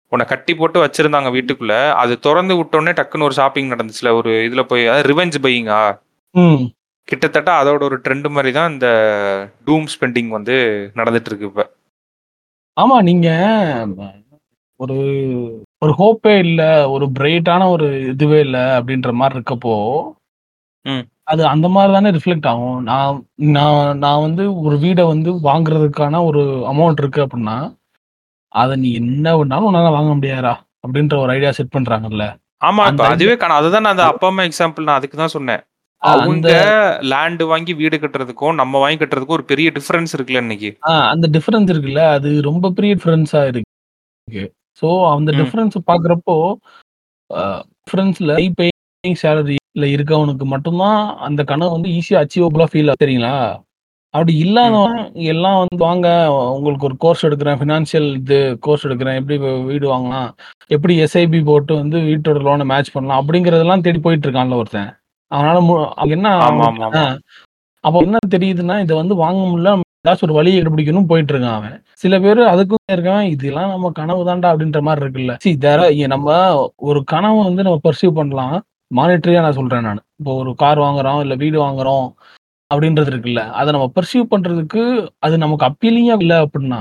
உன்னை கட்டி போட்டு வச்சிருந்தாங்க வீட்டுக்குள்ள அது திறந்து விட்டோடனே டக்குன்னு ஒரு ஷாப்பிங் நடந்துச்சுல ஒரு இதுல போய் அதாவது ரிவெஞ்ச் பையிங்கா ம் கிட்டத்தட்ட அதோட ஒரு ட்ரெண்ட் மாதிரி தான் இந்த டூம் ஸ்பெண்டிங் வந்து நடந்துட்டு இருக்கு இப்ப ஆமா நீங்க ஒரு ஒரு ஹோப்பே இல்ல ஒரு பிரைட்டான ஒரு இதுவே இல்ல அப்படின்ற மாதிரி இருக்கப்போ ம். அது அந்த மாதிரி தானே ரிஃப்ளெக்ட் ஆகும் நான் நான் நான் வந்து ஒரு வீடை வந்து வாங்குறதுக்கான ஒரு அமௌண்ட் இருக்கு அப்படின்னா அதை நீ என்ன வேணாலும் உன்னால வாங்க முடியாதா அப்படின்ற ஒரு ஐடியா செட் பண்றாங்கல்ல ஆமா இப்ப அந்த அதுவே காணும் அதுதான் நான் அந்த அப்பா அம்மா எக்ஸாம்பிள் நான் அதுக்கு தான் சொன்னேன் அந்த அவங்க லேண்ட் வாங்கி வீடு கட்டுறதுக்கும் நம்ம வாங்கி கட்டுறதுக்கும் ஒரு பெரிய டிஃபரன்ஸ் இருக்குல்ல இன்னைக்கு ஆ அந்த டிஃபரன்ஸ் இருக்குல்ல அது ரொம்ப பெரிய டிஃபரன்ஸா இருக்கு ஸோ அந்த ம். டிஃபரன்ஸ் பார்க்குறப்போ டிஃபரன்ஸ்ல ஹை பேயிங் சேலரியில் இருக்கவனுக்கு மட்டும்தான் அந்த கனவு வந்து ஈஸியாக அச்சீவபிளாக ஃபீல் ஆகும் சரிங்களா அப்படி இல்லாதவன் எல்லாம் வந்து வாங்க உங்களுக்கு ஒரு கோர்ஸ் எடுக்கிறேன் ஃபினான்ஷியல் இது கோர்ஸ் எடுக்கிறேன் எப்படி வீ- வீடு வாங்கலாம் எப்படி எஸ்ஐபி போட்டு வந்து வீட்டோட லோனை மேட்ச் பண்ணலாம் அப்படிங்கிறதெல்லாம் தேடி போயிட்டு இருக்கான்ல ஒருத்தன் அதனால மு- அவன் என்ன ஆமா அவனுக்கு- ஆமா ஆமா ஆ, அப்போ என்ன தெரியுதுன்னா இதை வந்து வாங்க முடியல ஏதாச்சும் ஒரு வழியை கண்டுபிடிக்கணும் போயிட்டு இருக்கான் அவன் சில பேர் அதுக்கும் இருக்கான் இதெல்லாம் நம்ம கனவு தான்டா அப்படின்ற மாதிரி இருக்குல்ல சி தேர நம்ம ஒரு கனவை வந்து நம்ம பர்சீவ் பண்ணலாம் மானிட்டரியா நான் சொல்றேன் நான் இப்போ ஒரு கார் வாங்குறோம் இல்ல வீடு வாங்குறோம் அப்படின்றது இருக்குல்ல அதை நம்ம பர்சீவ் பண்றதுக்கு அது நமக்கு அப்பீலிங்கா இல்லை அப்படின்னா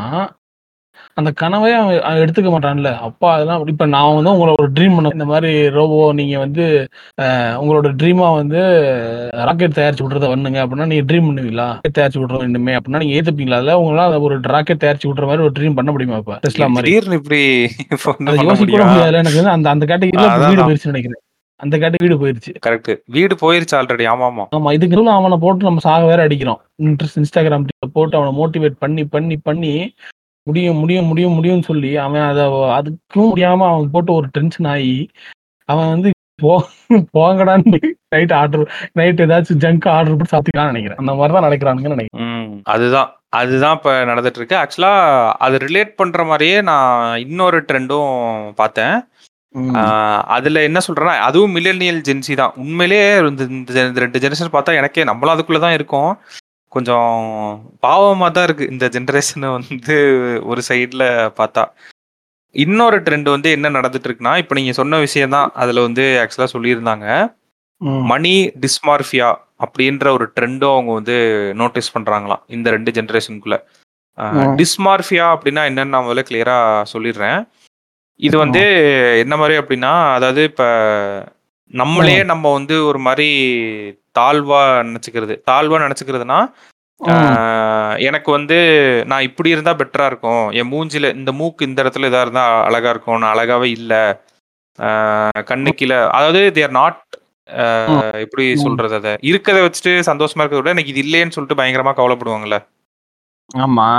அந்த கனவே அவன் அவன் எடுத்துக்க மாட்டான்ல அப்பா அதெல்லாம் இப்ப நான் வந்து உங்களோட ஒரு ட்ரீம் பண்ண இந்த மாதிரி ரோபோ நீங்க வந்து அஹ், உங்களோட ட்ரீமா வந்து ராக்கெட் தயாரிச்சு விட்றத பண்ணுங்க அப்படின்னா நீங்க ட்ரீம் பண்ணுவீங்களா rocket தயாரிச்சு விட்றோம் இனிமே அப்படின்னா நீங்க ஏத்துப்பீங்களா அதுல உங்களால ஒரு ராக்கெட் தயாரிச்சு விட்ற மாதிரி ஒரு ட்ரீம் பண்ண முடியுமா இப்ப டெஸ்லா மாதிரி திடீர்னு இப்படி இப்ப வந்து அதை பண்ண யோசிக்க கூட முடியும் முடியாதுல எனக்கு வந்து அந்த அந்த கேட்டகிரில அதான் வீடு நான். போயிருச்சு நினைக்கிறேன் அந்த கேட்டகரி வீடு போயிருச்சு கரெக்ட் வீடு போயிருச்சு ஆல்ரெடி ஆமா ஆமா ஆமா இதுக்கு நடுவுல அவனை போட்டு நம்ம சாக வேற அடிக்கிறோம் இன்ட்ரெஸ்ட் இன்ஸ்டாகிராம் போட்டு அவனை மோட்டிவேட் பண்ணி பண்ணி பண்ணி முடியும் முடியும் முடியும் முடியும்னு சொல்லி அவன் அதை அதுக்கும் முடியாம அவன் போட்டு ஒரு டென்ஷன் ஆகி அவன் வந்து போ போங்கடான்னு நைட் ஆர்டர் நைட் ஏதாச்சும் ஜங்க் ஆர்டர் போட்டு சாப்பிட்டுக்கலாம்னு நினைக்கிறேன் அந்த மாதிரி தான் நடக்கிறானுங்கன்னு நினைக்கிறேன் ம் அதுதான் அதுதான் இப்ப நடந்துட்டு இருக்கு ஆக்சுவலா அது ரிலேட் பண்ற மாதிரியே நான் இன்னொரு ட்ரெண்டும் பார்த்தேன் ம். ஆஹ் அதுல என்ன சொல்றேன்னா அதுவும் மில்லேனியல் ஜென்சி தான் உண்மையிலேயே இந்த இந்த இந்த ரெண்டு ஜெனரேஷன் பார்த்தா எனக்கே நம்மளும் அதுக்குள்ள தான் இருக்கோம் கொஞ்சம் பாவமா தான் இருக்கு இந்த ஜெனரேஷனை வந்து ஒரு சைடுல பார்த்தா இன்னொரு ட்ரெண்ட் வந்து என்ன நடந்துட்டு இருக்குன்னா இப்போ நீங்க சொன்ன விஷயம் தான் அதுல வந்து ஆக்சுவலா சொல்லியிருந்தாங்க ம். மணி டிஸ்மார்ஃபியா அப்படின்ற ஒரு ட்ரெண்டும் அவங்க வந்து நோட்டீஸ் பண்றாங்களாம் இந்த ரெண்டு ஜென்ரேஷனுக்குள்ள ம். டிஸ்மார்ஃபியா அப்படின்னா என்னன்னு நான் முதல்ல கிளியரா சொல்லிடுறேன் இது வந்து என்ன மாதிரி அப்படின்னா அதாவது இப்ப நம்மளே நம்ம வந்து ஒரு மாதிரி தாழ்வா நினைச்சுக்கிறது தாழ்வா நினைச்சுக்கிறதுனா ஆஹ், எனக்கு வந்து நான் இப்படி இருந்தா பெட்டரா இருக்கும் என் மூஞ்சில இந்த மூக்கு இந்த இடத்துல இதா இருந்தா அழகா இருக்கும் நான் அழகாவே இல்ல ஆஹ், கண்ணு கீழே அதாவது தேர் நாட் எப்படி ம். சொல்றது அதை இருக்கிறத வச்சுட்டு சந்தோஷமா இருக்கிறத விட எனக்கு இது இல்லையேன்னு சொல்லிட்டு பயங்கரமா கவலைப்படுவாங்கல்ல ஆமா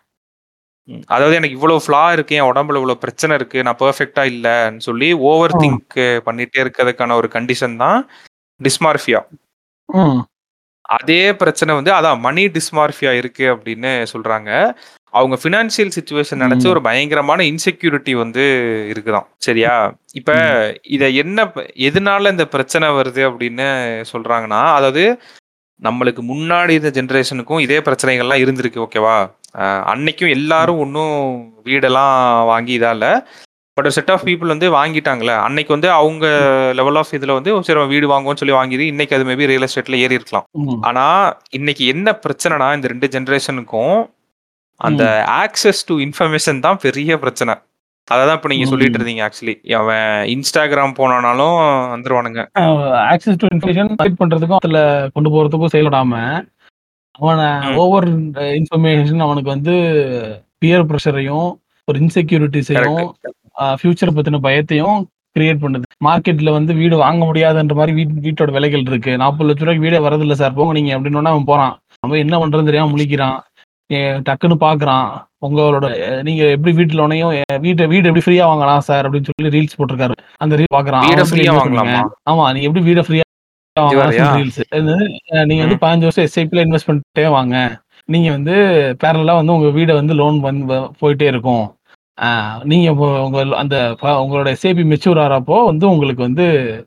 ம். அதாவது எனக்கு இவ்வளவு ஃப்ளா இருக்கு என் உடம்புல இவ்வளவு பிரச்சனை இருக்கு நான் பெர்ஃபெக்ட்டா இல்லைன்னு சொல்லி ஓவர் ம். திங்க் பண்ணிட்டே இருக்கிறதுக்கான ஒரு கண்டிஷன் தான் டிஸ்மார்ஃபியா ம். அதே பிரச்சனை வந்து அதான் மணி டிஸ்மார்ஃபியா இருக்கு அப்படின்னு சொல்றாங்க அவங்க ஃபினான்ஷியல் சுச்சுவேஷன் நினைச்சு ம். ஒரு பயங்கரமான இன்செக்யூரிட்டி வந்து இருக்குதாம் சரியா இப்ப இத என்ன ப- எதனால இந்த பிரச்சனை வருது அப்படின்னு சொல்றாங்கன்னா அதாவது நம்மளுக்கு முன்னாடி இருந்த ஜெனரேஷனுக்கும் இதே பிரச்சனைகள்லாம் இருந்திருக்கு ஓகேவா அஹ் அன்னைக்கும் எல்லாரும் ஒன்றும் வீடெல்லாம் வாங்கி இதா இல்ல பட் செட் ஆஃப் பீப்புள் வந்து வாங்கிட்டாங்களே அன்னைக்கு வந்து அவங்க லெவல் ஆஃப் இதுல வந்து சரி நம்ம வீடு வாங்குவோம்னு சொல்லி வாங்கிது இன்னைக்கு அது மேபி ரியல் எஸ்டேட்ல ஏறி இருக்கலாம் ம். ஆனா இன்னைக்கு என்ன பிரச்சனைனா இந்த ரெண்டு ஜெனரேஷனுக்கும் அந்த ஆக்சஸ் டு இன்ஃபர்மேஷன் தான் பெரிய பிரச்சனை அததான் இப்ப நீங்க ம். சொல்லிட்டு இருந்தீங்க ஆக்சுவலி அவன் இன்ஸ்டாகிராம் போனானாலும் வந்துருவானுங்க ஆக்சஸ் டு இன்ஃபர்மேஷன் கலெக்ட் பண்றதுக்கும் அதுல கொண்டு போறதுக்கும் செயல்படாம அவனை ம். ஓவர் இன்ஃபர்மேஷன் அவனுக்கு வந்து பியர் ப்ரெஷரையும் ஒரு இன்செக்யூரிட்டிஸையும் ஃபியூச்சர் பத்தின பயத்தையும் கிரியேட் பண்ணுது மார்க்கெட்ல வந்து வீடு வாங்க முடியாதுன்ற மாதிரி வீட் வீட்டோட விலைகள் இருக்கு நாற்பது லட்ச ரூபாய்க்கு வீடே வரதில்ல சார் போங்க நீங்க அப்படின்னு அவன் போறான் அவன் என்ன பண்றதுன்னு தெரியாம முழிக்கிறான் ஏ, டக்குன்னு பாக்குறான் உங்களோட அஹ், நீங்க எப்படி வீட்டு லோனையும் வீட்டை வீடு எப்படி ஃப்ரீயா வாங்கலாம் சார் அப்படின்னு சொல்லி ரீல்ஸ் போட்டிருக்காரு அந்த ரீல் பாக்குறான் வீட அவன் ஃப்ரீயா invest வாங்கலாமா பண்ணுங்க. ஆமா நீங்க எப்படி வீட ஃப்ரீயா வேறயா? ரீல்ஸ் நீங்க வந்து பதினஞ்சு வருஷம் எஸ்ஐபில இன்வெஸ்ட் பண்ணிட்டே வாங்க நீங்க வந்து பேரலா வந்து உங்க வீடை வந்து லோன் வந்து போயிட்டே இருக்கும் ஆஹ் நீங்க இப்போ உங்க அந்த ப- உங்களோட எஸ்ஐபி மெச்சூர் ஆறப்போ வந்து உங்களுக்கு வந்து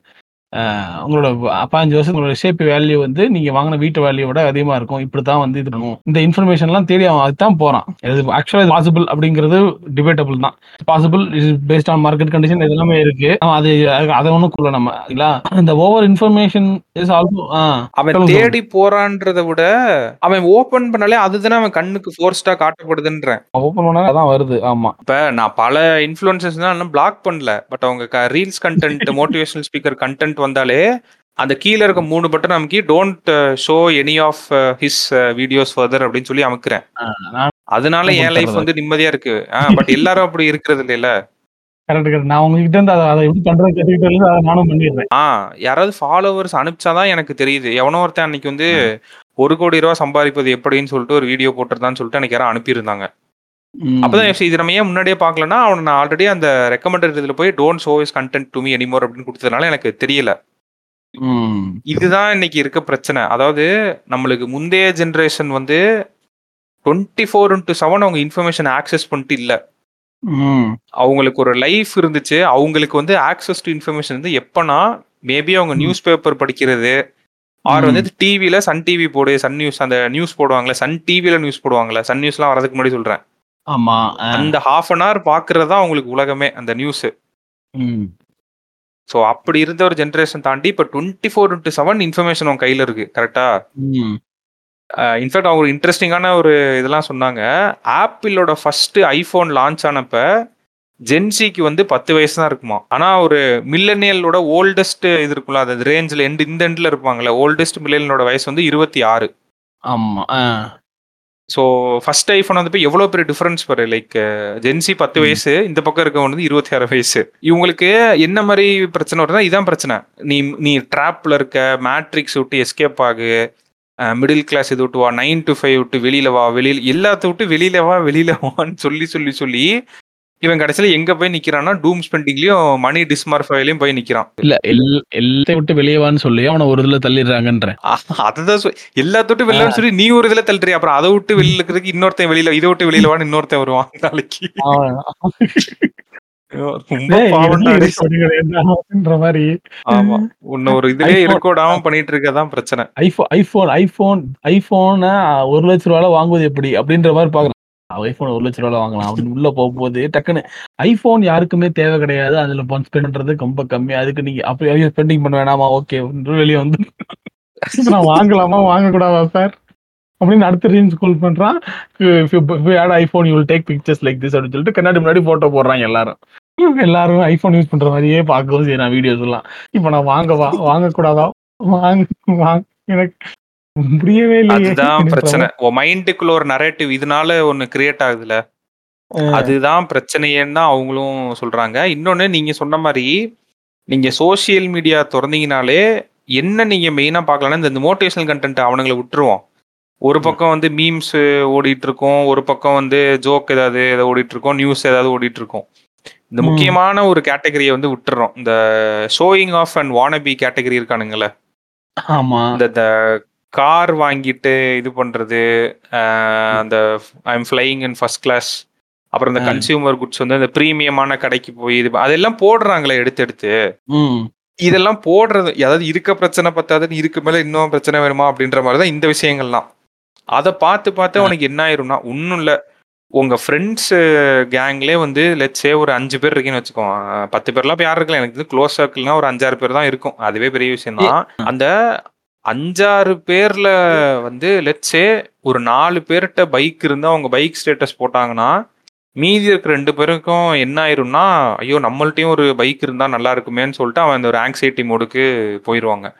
உங்களோட பாஞ்சு வருஷம் உங்களோட ஷேப் வேல்யூ வந்து நீங்க வாங்கின வீட்டு வேல்யூவோட அதிகமா இருக்கும் இப்படித்தான் வந்து இது பண்ணும் இந்த இன்ஃபர்மேஷன் எல்லாம் தேடி அவன் அதுதான் போறான் இது ஆக்சுவலா பாசிபிள் அப்படிங்கிறது டிபேட்டபிள் தான் possible is based on market condition இது எல்லாமே இருக்கு அவன் அது அதை ஒண்ணும் கொள்ள நம்ம இல்ல இந்த ஓவர் இன்ஃபர்மேஷன் இஸ் ஆல்சோ அவன் தேடி போறான்றத விட அவன் ஓபன் பண்ணாலே அதுதானே அவன் கண்ணுக்கு ஃபோர்ஸ்டா காட்டப்படுதுன்றேன் ஓபன் பண்ணா அதான் வருது ஆமா இப்ப நான் பல இன்ஃபுளுசர்ஸ் தான் இன்னும் பிளாக் பண்ணல பட் அவங்க reels content motivational speaker content வந்தாலே அந்த கீழே இருக்க மூணு பட்டன் அமைக்கி don't show any of his videos further அப்படின்னு சொல்லி அமுக்குறேன் அதனால என் லைஃப் வந்து நிம்மதியா இருக்கு பட் எல்லாரும் அப்படி இருக்கிறது இல்லைல்ல கரெக்ட் நான் உங்ககிட்ட இருந்து அதை எப்படி பண்றது கத்துக்கிட்டு அதை நானும் பண்ணிடுறேன் ஆ யாராவது ஃபாலோவர்ஸ் அனுப்பிச்சாதான் எனக்கு தெரியுது எவனோ ஒருத்தன் அன்னைக்கு வந்து ஒரு கோடி ரூபா சம்பாதிப்பது எப்படின்னு சொல்லிட்டு ஒரு வீடியோ போட்டுருந்தான்னு சொல்லிட்டு எனக்கு யாரும் அனுப்பியிருந்தாங்க அப்பதான் இது நம்ம ஏன் முன்னாடியே பார்க்கலன்னா அவனை நான் ஆல்ரெடி அந்த ரெக்கமெண்டட் இதுல போய் don't show is content to me anymore அப்படின்னு கொடுத்ததுனால எனக்கு தெரியல இதுதான் இன்னைக்கு இருக்க பிரச்சனை அதாவது நம்மளுக்கு முந்தைய ஜென்ரேஷன் வந்து டுவெண்ட்டி ஃபோர் இன்ட்டு செவன் அவங்க இன்ஃபர்மேஷன் ஆக்சஸ் பண்ணிட்டு இல்ல அவங்களுக்கு ஒரு லைஃப் இருந்துச்சு அவங்களுக்கு வந்து ஆக்சஸ் டு இன்ஃபர்மேஷன் வந்து எப்பனா மேபி அவங்க நியூஸ் பேப்பர் படிக்கிறது ஆர் வந்து டிவில சன் டிவி போடு சன் நியூஸ் அந்த நியூஸ் போடுவாங்களே சன் டிவில நியூஸ் போடுவாங்கல்ல சன் நியூஸ்லாம் வரதுக்கு முன்னாடி சொல்றேன் ஆமா அந்த ஹாஃப் அன் ஹவர் பாக்குறது தான் அவங்களுக்கு உலகமே அந்த நியூஸ் ஸோ அப்படி இருந்த ஒரு ஜென்ரேஷன் தாண்டி இப்போ twenty four into seven information அவங்க கையில் இருக்கு கரெக்டா இன்ஃபேக்ட் அவங்க ஒரு இன்ட்ரெஸ்டிங்கான ஒரு இதெல்லாம் சொன்னாங்க ஆப்பிளோட ஃபர்ஸ்ட் ஐஃபோன் லான்ச் ஆனப்ப ஜென்சிக்கு வந்து பத்து வயசு தான் இருக்குமா ஆனா ஒரு மில்லனியலோட ஓல்டஸ்ட் இது இருக்கும்ல அது ரேஞ்சில் எண்டு இந்த எண்ட்ல இருப்பாங்கல்ல ஓல்டஸ்ட் மில்லனியலோட வயசு வந்து இருபத்தி ஆறு ஆமா ஸோ ஃபர்ஸ்ட் ஐஃபோன் வந்து எவ்வளோ பெரிய டிஃபரன்ஸ் பாரு லைக் ஜென்சி பத்து வயசு இந்த பக்கம் இருக்கவங்க வந்து இருபத்தி ஆறு வயசு இவங்களுக்கு என்ன மாதிரி பிரச்சனை வருதுன்னா இதான் பிரச்சனை நீ நீ ட்ராப்ல இருக்க மேட்ரிக்ஸ் விட்டு எஸ்கேப் ஆகு மிடில் கிளாஸ் இது விட்டு வா நைன் டு ஃபைவ் விட்டு வெளியில வா வெளியில் எல்லாத்த விட்டு வெளியில வா வெளியில வான்னு சொல்லி சொல்லி சொல்லி இவன் கடைசியில எங்க போய் நிக்கிறான்னா டூம் ஸ்பெண்டிங்லயும் மணி டிஸ்மார்ஃபைலையும் போய் நிக்கிறான் இல்ல எல்லாத்தையும் விட்டு வெளியவான்னு சொல்லி அவனை ஒரு இதுல தள்ளிடுறாங்கன்ற அதுதான் எல்லாத்த விட்டு வெளில சொல்லி நீ ஒரு இதுல தள்ளுறிய அப்புறம் அதை விட்டு வெளியில இருக்கிறதுக்கு இன்னொருத்தன் வெளியில இதை விட்டு வெளியில வான்னு இன்னொருத்தன் வருவான் நாளைக்கு மாதிரி ஆமா உன்ன ஒரு இதுலயே இருக்கோடாம பண்ணிட்டு இருக்கதான் பிரச்சனை ஐபோன் ஐபோன் ஐபோன் ஐபோன் ஒரு லட்ச ரூபாய் வாங்குவது எப்படி அப்படின்ற மாதிரி பாக்குறேன் ஐபோன் ஒரு லட்ச ரூபாய் வாங்கலாம் அப்படின்னு உள்ள போகும்போது டக்குன்னு ஐபோன் யாருக்குமே தேவை கிடையாது அதுல ஸ்பெண்ட் பண்றது ரொம்ப கம்மி அதுக்கு நீங்க அப்படி ஸ்பெண்டிங் பண்ண வேணாமா ஓகே வெளியே வந்து நான் வாங்கலாமா வாங்கக்கூடாதா சார் அப்படின்னு அடுத்த ரீல்ஸ் கால் பண்றான் iPhone you take pictures like this அப்படின்னு சொல்லிட்டு கண்ணாடி முன்னாடி போட்டோ போடுறாங்க எல்லாரும் எல்லாரும் ஐபோன் யூஸ் பண்ற மாதிரியே பார்க்கவும் சரி நான் வீடியோஸ் எல்லாம் இப்ப நான் வாங்கவா வாங்கக்கூடாதா வாங்க வாங்க எனக்கு புரியவே இல்லை அதுதான் பிரச்சனை மைண்டுக்குள்ள ஒரு நரேட்டிவ் இதனால ஒண்ணு கிரியேட் ஆகுதுல அதுதான் பிரச்சனையேன்னு அவங்களும் சொல்றாங்க இன்னொன்னு நீங்க சொன்ன மாதிரி நீங்க சோசியல் மீடியா திறந்தீங்கனாலே என்ன நீங்க மெயினா பார்க்கலாம்னா இந்த மோட்டிவேஷனல் கண்டென்ட் அவனுங்களை விட்டுருவோம் ஒரு பக்கம் வந்து மீம்ஸ் ஓடிட்டு இருக்கோம் ஒரு பக்கம் வந்து ஜோக் ஏதாவது ஏதாவது ஓடிட்டு இருக்கோம் நியூஸ் ஏதாவது ஓடிட்டு இருக்கோம் இந்த முக்கியமான ஒரு கேட்டகரியை வந்து விட்டுறோம் இந்த showing off and wannabe category இருக்கானுங்கள ஆமா இந்த கார் வாங்கிட்டு இது பண்றது அந்த I am flying in first class அப்புறம் இந்த கன்சியூமர் குட்ஸ் வந்து இந்த ப்ரீமியமான கடைக்கு போய் இது அதெல்லாம் போடுறாங்களே எடுத்து எடுத்து இதெல்லாம் போடுறது அதாவது இருக்க பிரச்சனை பத்தாதுன்னு இருக்கு மேல இன்னும் பிரச்சனை வேணுமா அப்படின்ற மாதிரி தான் இந்த விஷயங்கள்லாம் அதை பார்த்து பார்த்து உனக்கு என்ன ஆயிரும்னா ஒன்றும் இல்லை உங்க ஃப்ரெண்ட்ஸ் கேங்லேயே வந்து லெட்ஸே ஒரு அஞ்சு பேர் இருக்கீங்கன்னு வச்சுக்கோ பத்து பேர்லாம் யாரும் இருக்கலாம் எனக்கு க்ளோஸ் சர்க்கிள்னா ஒரு அஞ்சாறு பேர் தான் இருக்கும் அதுவே பெரிய விஷயம் தான் அந்த அஞ்சாறு பேர்ல வந்து லெட்ஸே ஒரு நாலு பேர்கிட்ட பைக் இருந்தா அவங்க பைக் ஸ்டேட்டஸ் போட்டாங்கன்னா மீதி இருக்க ரெண்டு பேருக்கும் என்ன ஆயிரும்னா ஐயோ நம்மள்ட்டையும் ஒரு பைக் இருந்தா நல்லா இருக்குமேன்னு சொல்லிட்டு அவன் அந்த ஒரு ஆங்ஸைட்டி மோடுக்கு போயிடுவாங்க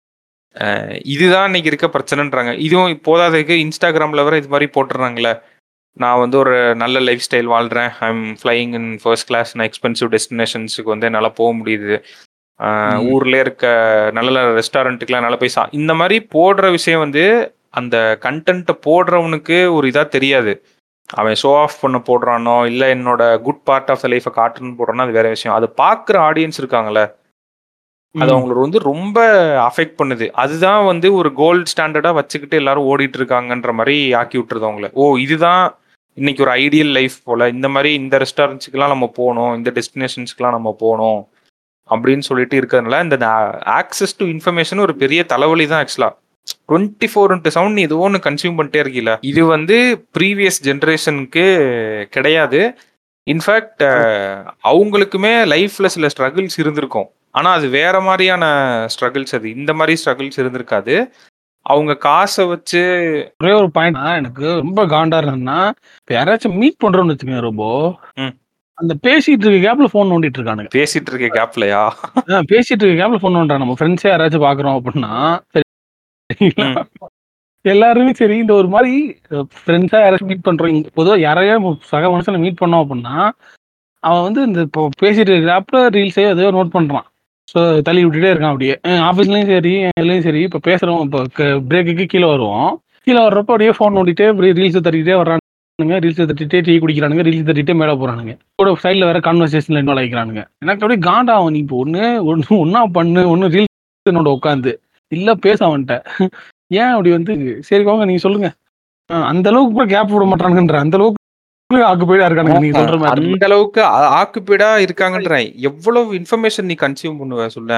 இதுதான் இன்னைக்கு இருக்க பிரச்சனைன்றாங்க இதுவும் போதாததுக்கு இன்ஸ்டாகிராம்ல வர இது மாதிரி போட்டுறாங்களே நான் வந்து ஒரு நல்ல லைஃப் ஸ்டைல் வாழ்றேன் I am flying in first class நான் எக்ஸ்பென்சிவ் டெஸ்டினேஷன்ஸுக்கு வந்து என்னால் போக முடியுது ஊர்ல இருக்க நல்ல நல்ல ரெஸ்டாரண்ட்டுக்குலாம் நல்லா போய் சா இந்த மாதிரி போடுற விஷயம் வந்து அந்த கண்டென்ட்டை போடுறவனுக்கு ஒரு இதாக தெரியாது அவன் ஷோ ஆஃப் பண்ண போடுறானோ இல்லை என்னோட குட் பார்ட் ஆஃப் த லைஃப்பை காட்டுன்னு போடுறானோ அது வேற விஷயம் அது பார்க்குற ஆடியன்ஸ் இருக்காங்களே அது அவங்களுக்கு வந்து ரொம்ப அஃபெக்ட் பண்ணுது அதுதான் வந்து ஒரு கோல்டு ஸ்டாண்டர்டா வச்சுக்கிட்டு எல்லாரும் ஓடிட்டு இருக்காங்கன்ற மாதிரி ஆக்கி விட்டுருது அவங்கள ஓ இதுதான் இன்னைக்கு ஒரு ஐடியல் லைஃப் போல இந்த மாதிரி இந்த ரெஸ்டாரண்ட்ஸுக்கெல்லாம் நம்ம போகணும் இந்த டெஸ்டினேஷன்ஸ்க்குலாம் நம்ம போகணும் அப்படின்னு சொல்லிட்டு இருக்கிறதுனால இந்த ஆக்சஸ் டு இன்ஃபர்மேஷன் ஒரு பெரிய தலைவலி தான் ஆக்சுவலா டுவெண்ட்டி ஃபோர் இன்ட்டு செவன் நீ ஏதோ ஒன்று கன்சியூம் பண்ணிட்டே இருக்கீல இது வந்து ப்ரீவியஸ் ஜென்ரேஷனுக்கு கிடையாது இன்ஃபேக்ட் அவங்களுக்குமே லைஃப்ல சில ஸ்ட்ரகிள்ஸ் இருந்திருக்கும் ஆனா அது வேற மாதிரியான ஸ்ட்ரகிள்ஸ் அது இந்த மாதிரி ஸ்ட்ரகிள்ஸ் இருந்திருக்காது அவங்க காசை வச்சு ஒரே ஒரு பாயிண்ட் எனக்கு ரொம்ப காண்டா இருந்ததுன்னா இப்ப யாராச்சும் மீட் பண்றோம்னு வச்சுக்கோங்க ரொம்ப ம். அந்த பேசிட்டு இருக்க கேப்ல போன் நோண்டிட்டு இருக்கானுங்க பேசிட்டு இருக்க கேப்லயா ஆ, பேசிட்டு இருக்க கேப்ல போன் நோண்டுறாங்க நம்ம ஃப்ரெண்ட்ஸே யாராச்சும் பாக்குறோம் அப்படின்னா சரிங்களா? எல்லாருமே சரி இந்த ஒரு மாதிரி ஃப்ரெண்ட்ஸா யாராச்சும் மீட் பண்றோம் இங்க பொதுவா யாரையும் சக மனுஷனை மீட் பண்ணோம் அப்படின்னா அவன் வந்து இந்த இப்போ பேசிட்டு இருக்க கேப்ல ரீல்ஸே எதையோ நோட் பண்றான் ஸோ தள்ளி விட்டுட்டே இருக்கான் அப்படியே ஆஃபீஸ்லயும் சரி இதுலயும் சரி இப்போ பேசுறோம் இப்போ பிரேக்குக்கு கீழே வருவோம் கீழே வர்றப்போ அப்படியே ஃபோன் நோண்டிட்டே அப்படியே ரீல்ஸ் தட்டிக்கிட்டே வர்றானுங்க ரீல்ஸ் தட்டிட்டே டீ குடிக்கிறானுங்க ரீல்ஸ் தட்டிட்டே மேலே போறானுங்க கூட சைடில் வேற கான்வர்சேஷன்ல இன்வால்வ் ஆகிக்கிறானுங்க எனக்கு அப்படியே காண்டாகும் நீ இப்போ ஒன்று ஒன்று ஒன்றா பண்ணு ஒன்று ரீல்ஸ் என்னோட உட்காந்து இல்லை பேச அவன்கிட்ட ஏன் அப்படி வந்து சரி வாங்க நீங்க சொல்லுங்க ஆ, அந்த அளவுக்கு கூட கேப் விட மாட்டானுங்கன்ற அந்த அளவுக்கு ஆக்குப்பைடா இருக்கானுங்க நீங்க சொல்ற மாதிரி அந்த அளவுக்கு ஆக்குபைடா இருக்காங்கன்றேன் எவ்வளவு இன்ஃபர்மேஷன் நீ கன்சியூம் பண்ணுவ சொல்ல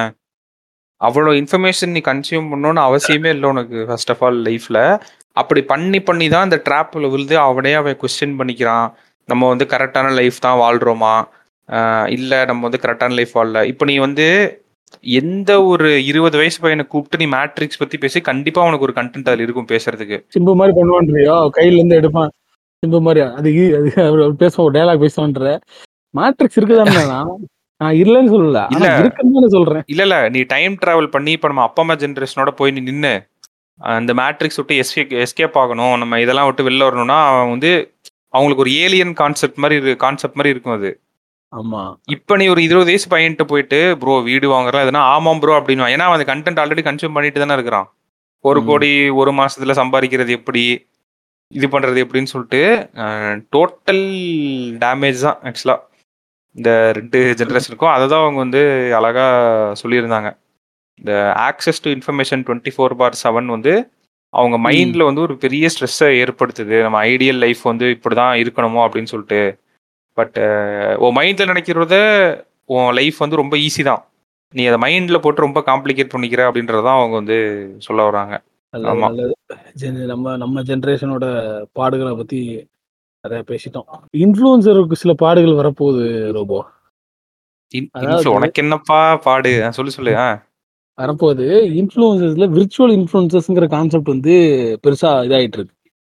அவ்வளவு இன்ஃபர்மேஷன் நீ கன்சியூம் பண்ணணும்னு அவசியமே இல்லை உனக்கு ஃபர்ஸ்ட் ஆஃப் ஆல் லைஃப்ல அப்படி பண்ணி பண்ணி தான் இந்த ட்ராப்ல விழுந்து அவனே அவன் கொஸ்டின் பண்ணிக்கிறான் நம்ம வந்து கரெக்டான லைஃப் தான் வாழ்றோமா ஆஹ் இல்ல நம்ம வந்து கரெக்டான லைஃப் வாழல இப்போ நீ வந்து எந்த ஒரு இருபது வயசு பையனை கூப்பிட்டு நீ மேட்ரிக்ஸ் பத்தி பேசி கண்டிப்பா உனக்கு ஒரு கண்டென்ட் அதுல இருக்கும் பேசுறதுக்கு சிம்பு மாதிரி பண்ணுவான்றியோ கையில இருந்து எடுப்பான் சிம்பு மாதிரி அது இ- அது அவர் அவர் பேசுவோம் டயலாக் பேசுவான்ற மேட்ரிக்ஸ் இருக்குதானே நான் இல்லைன்னு சொல்லல ஆனா இல்ல. இருக்குன்னு தானே சொல்றேன் இல்ல இல்ல நீ டைம் டிராவல் பண்ணி இப்ப நம்ம அப்பா அம்மா ஜென்ரேஷனோட போய் நீ நின்னு அந்த மேட்ரிக்ஸ் விட்டு எஸ்கே எஸ்கேப் ஆகணும் நம்ம இதெல்லாம் விட்டு வெளில வரணும்னா அவன் வந்து அவங்களுக்கு ஒரு ஏலியன் கான்செப்ட் மாதிரி கான்செப்ட் மாதிரி இருக்கும் அது ஆமா இப்ப நீ ஒரு இருபது வயசு பையன்ட்டு போயிட்டு ப்ரோ வீடு வாங்குறலாம் எதுனா ஆமாம் ப்ரோ அப்படின்னு ஏன்னா அவன் கண்டென்ட் ஆல்ரெடி கன்சியூம் பண்ணிட்டு தானே இருக்கிறான் ஒரு ம். கோடி ஒரு மாசத்துல சம்பாதிக்கிறது எப்படி இது பண்றது எப்படின்னு சொல்லிட்டு டோட்டல் டேமேஜ் தான் ஆக்சுவலா இந்த ரெண்டு ஜென்ரேஷனுக்கும் அதை தான் அவங்க வந்து அழகா சொல்லியிருந்தாங்க இந்த access to information twenty four by seven வந்து அவங்க மைண்ட்ல வந்து ஒரு பெரிய ஸ்ட்ரெஸ்ஸை ஏற்படுத்துது நம்ம ஐடியல் லைஃப் வந்து இப்படிதான் இருக்கணுமோ அப்படின்னு சொல்லிட்டு பட் உன் மைண்ட்ல நினைக்கிறத உன் லைஃப் வந்து ரொம்ப ஈஸி தான் நீ அதை மைண்ட்ல போட்டு ரொம்ப காம்ப்ளிகேட் பண்ணிக்கிற அப்படின்றதான் அவங்க வந்து சொல்ல வராங்க நல்லது, ஆமா. நல்லது. ஜென- நம்ம நம்ம ஜெனரேஷனோட பாடுகளை பத்தி நிறைய பேசிட்டோம் இன்ஃப்ளூயன்சருக்கு சில பாடுகள் வரப்போகுது ரோபோ இன்- அதாவது- influ- உனக்கு என்னப்பா பாடு ஆ, சொல்லு சொல்லு ஆ. வரப்போகுது இன்ஃப்ளூயன்சஸ்ல விர்ச்சுவல் இன்ஃப்ளூயன்சஸ்ங்கிற கான்செப்ட் வந்து பெருசா இதாயிட்டு இருக்கு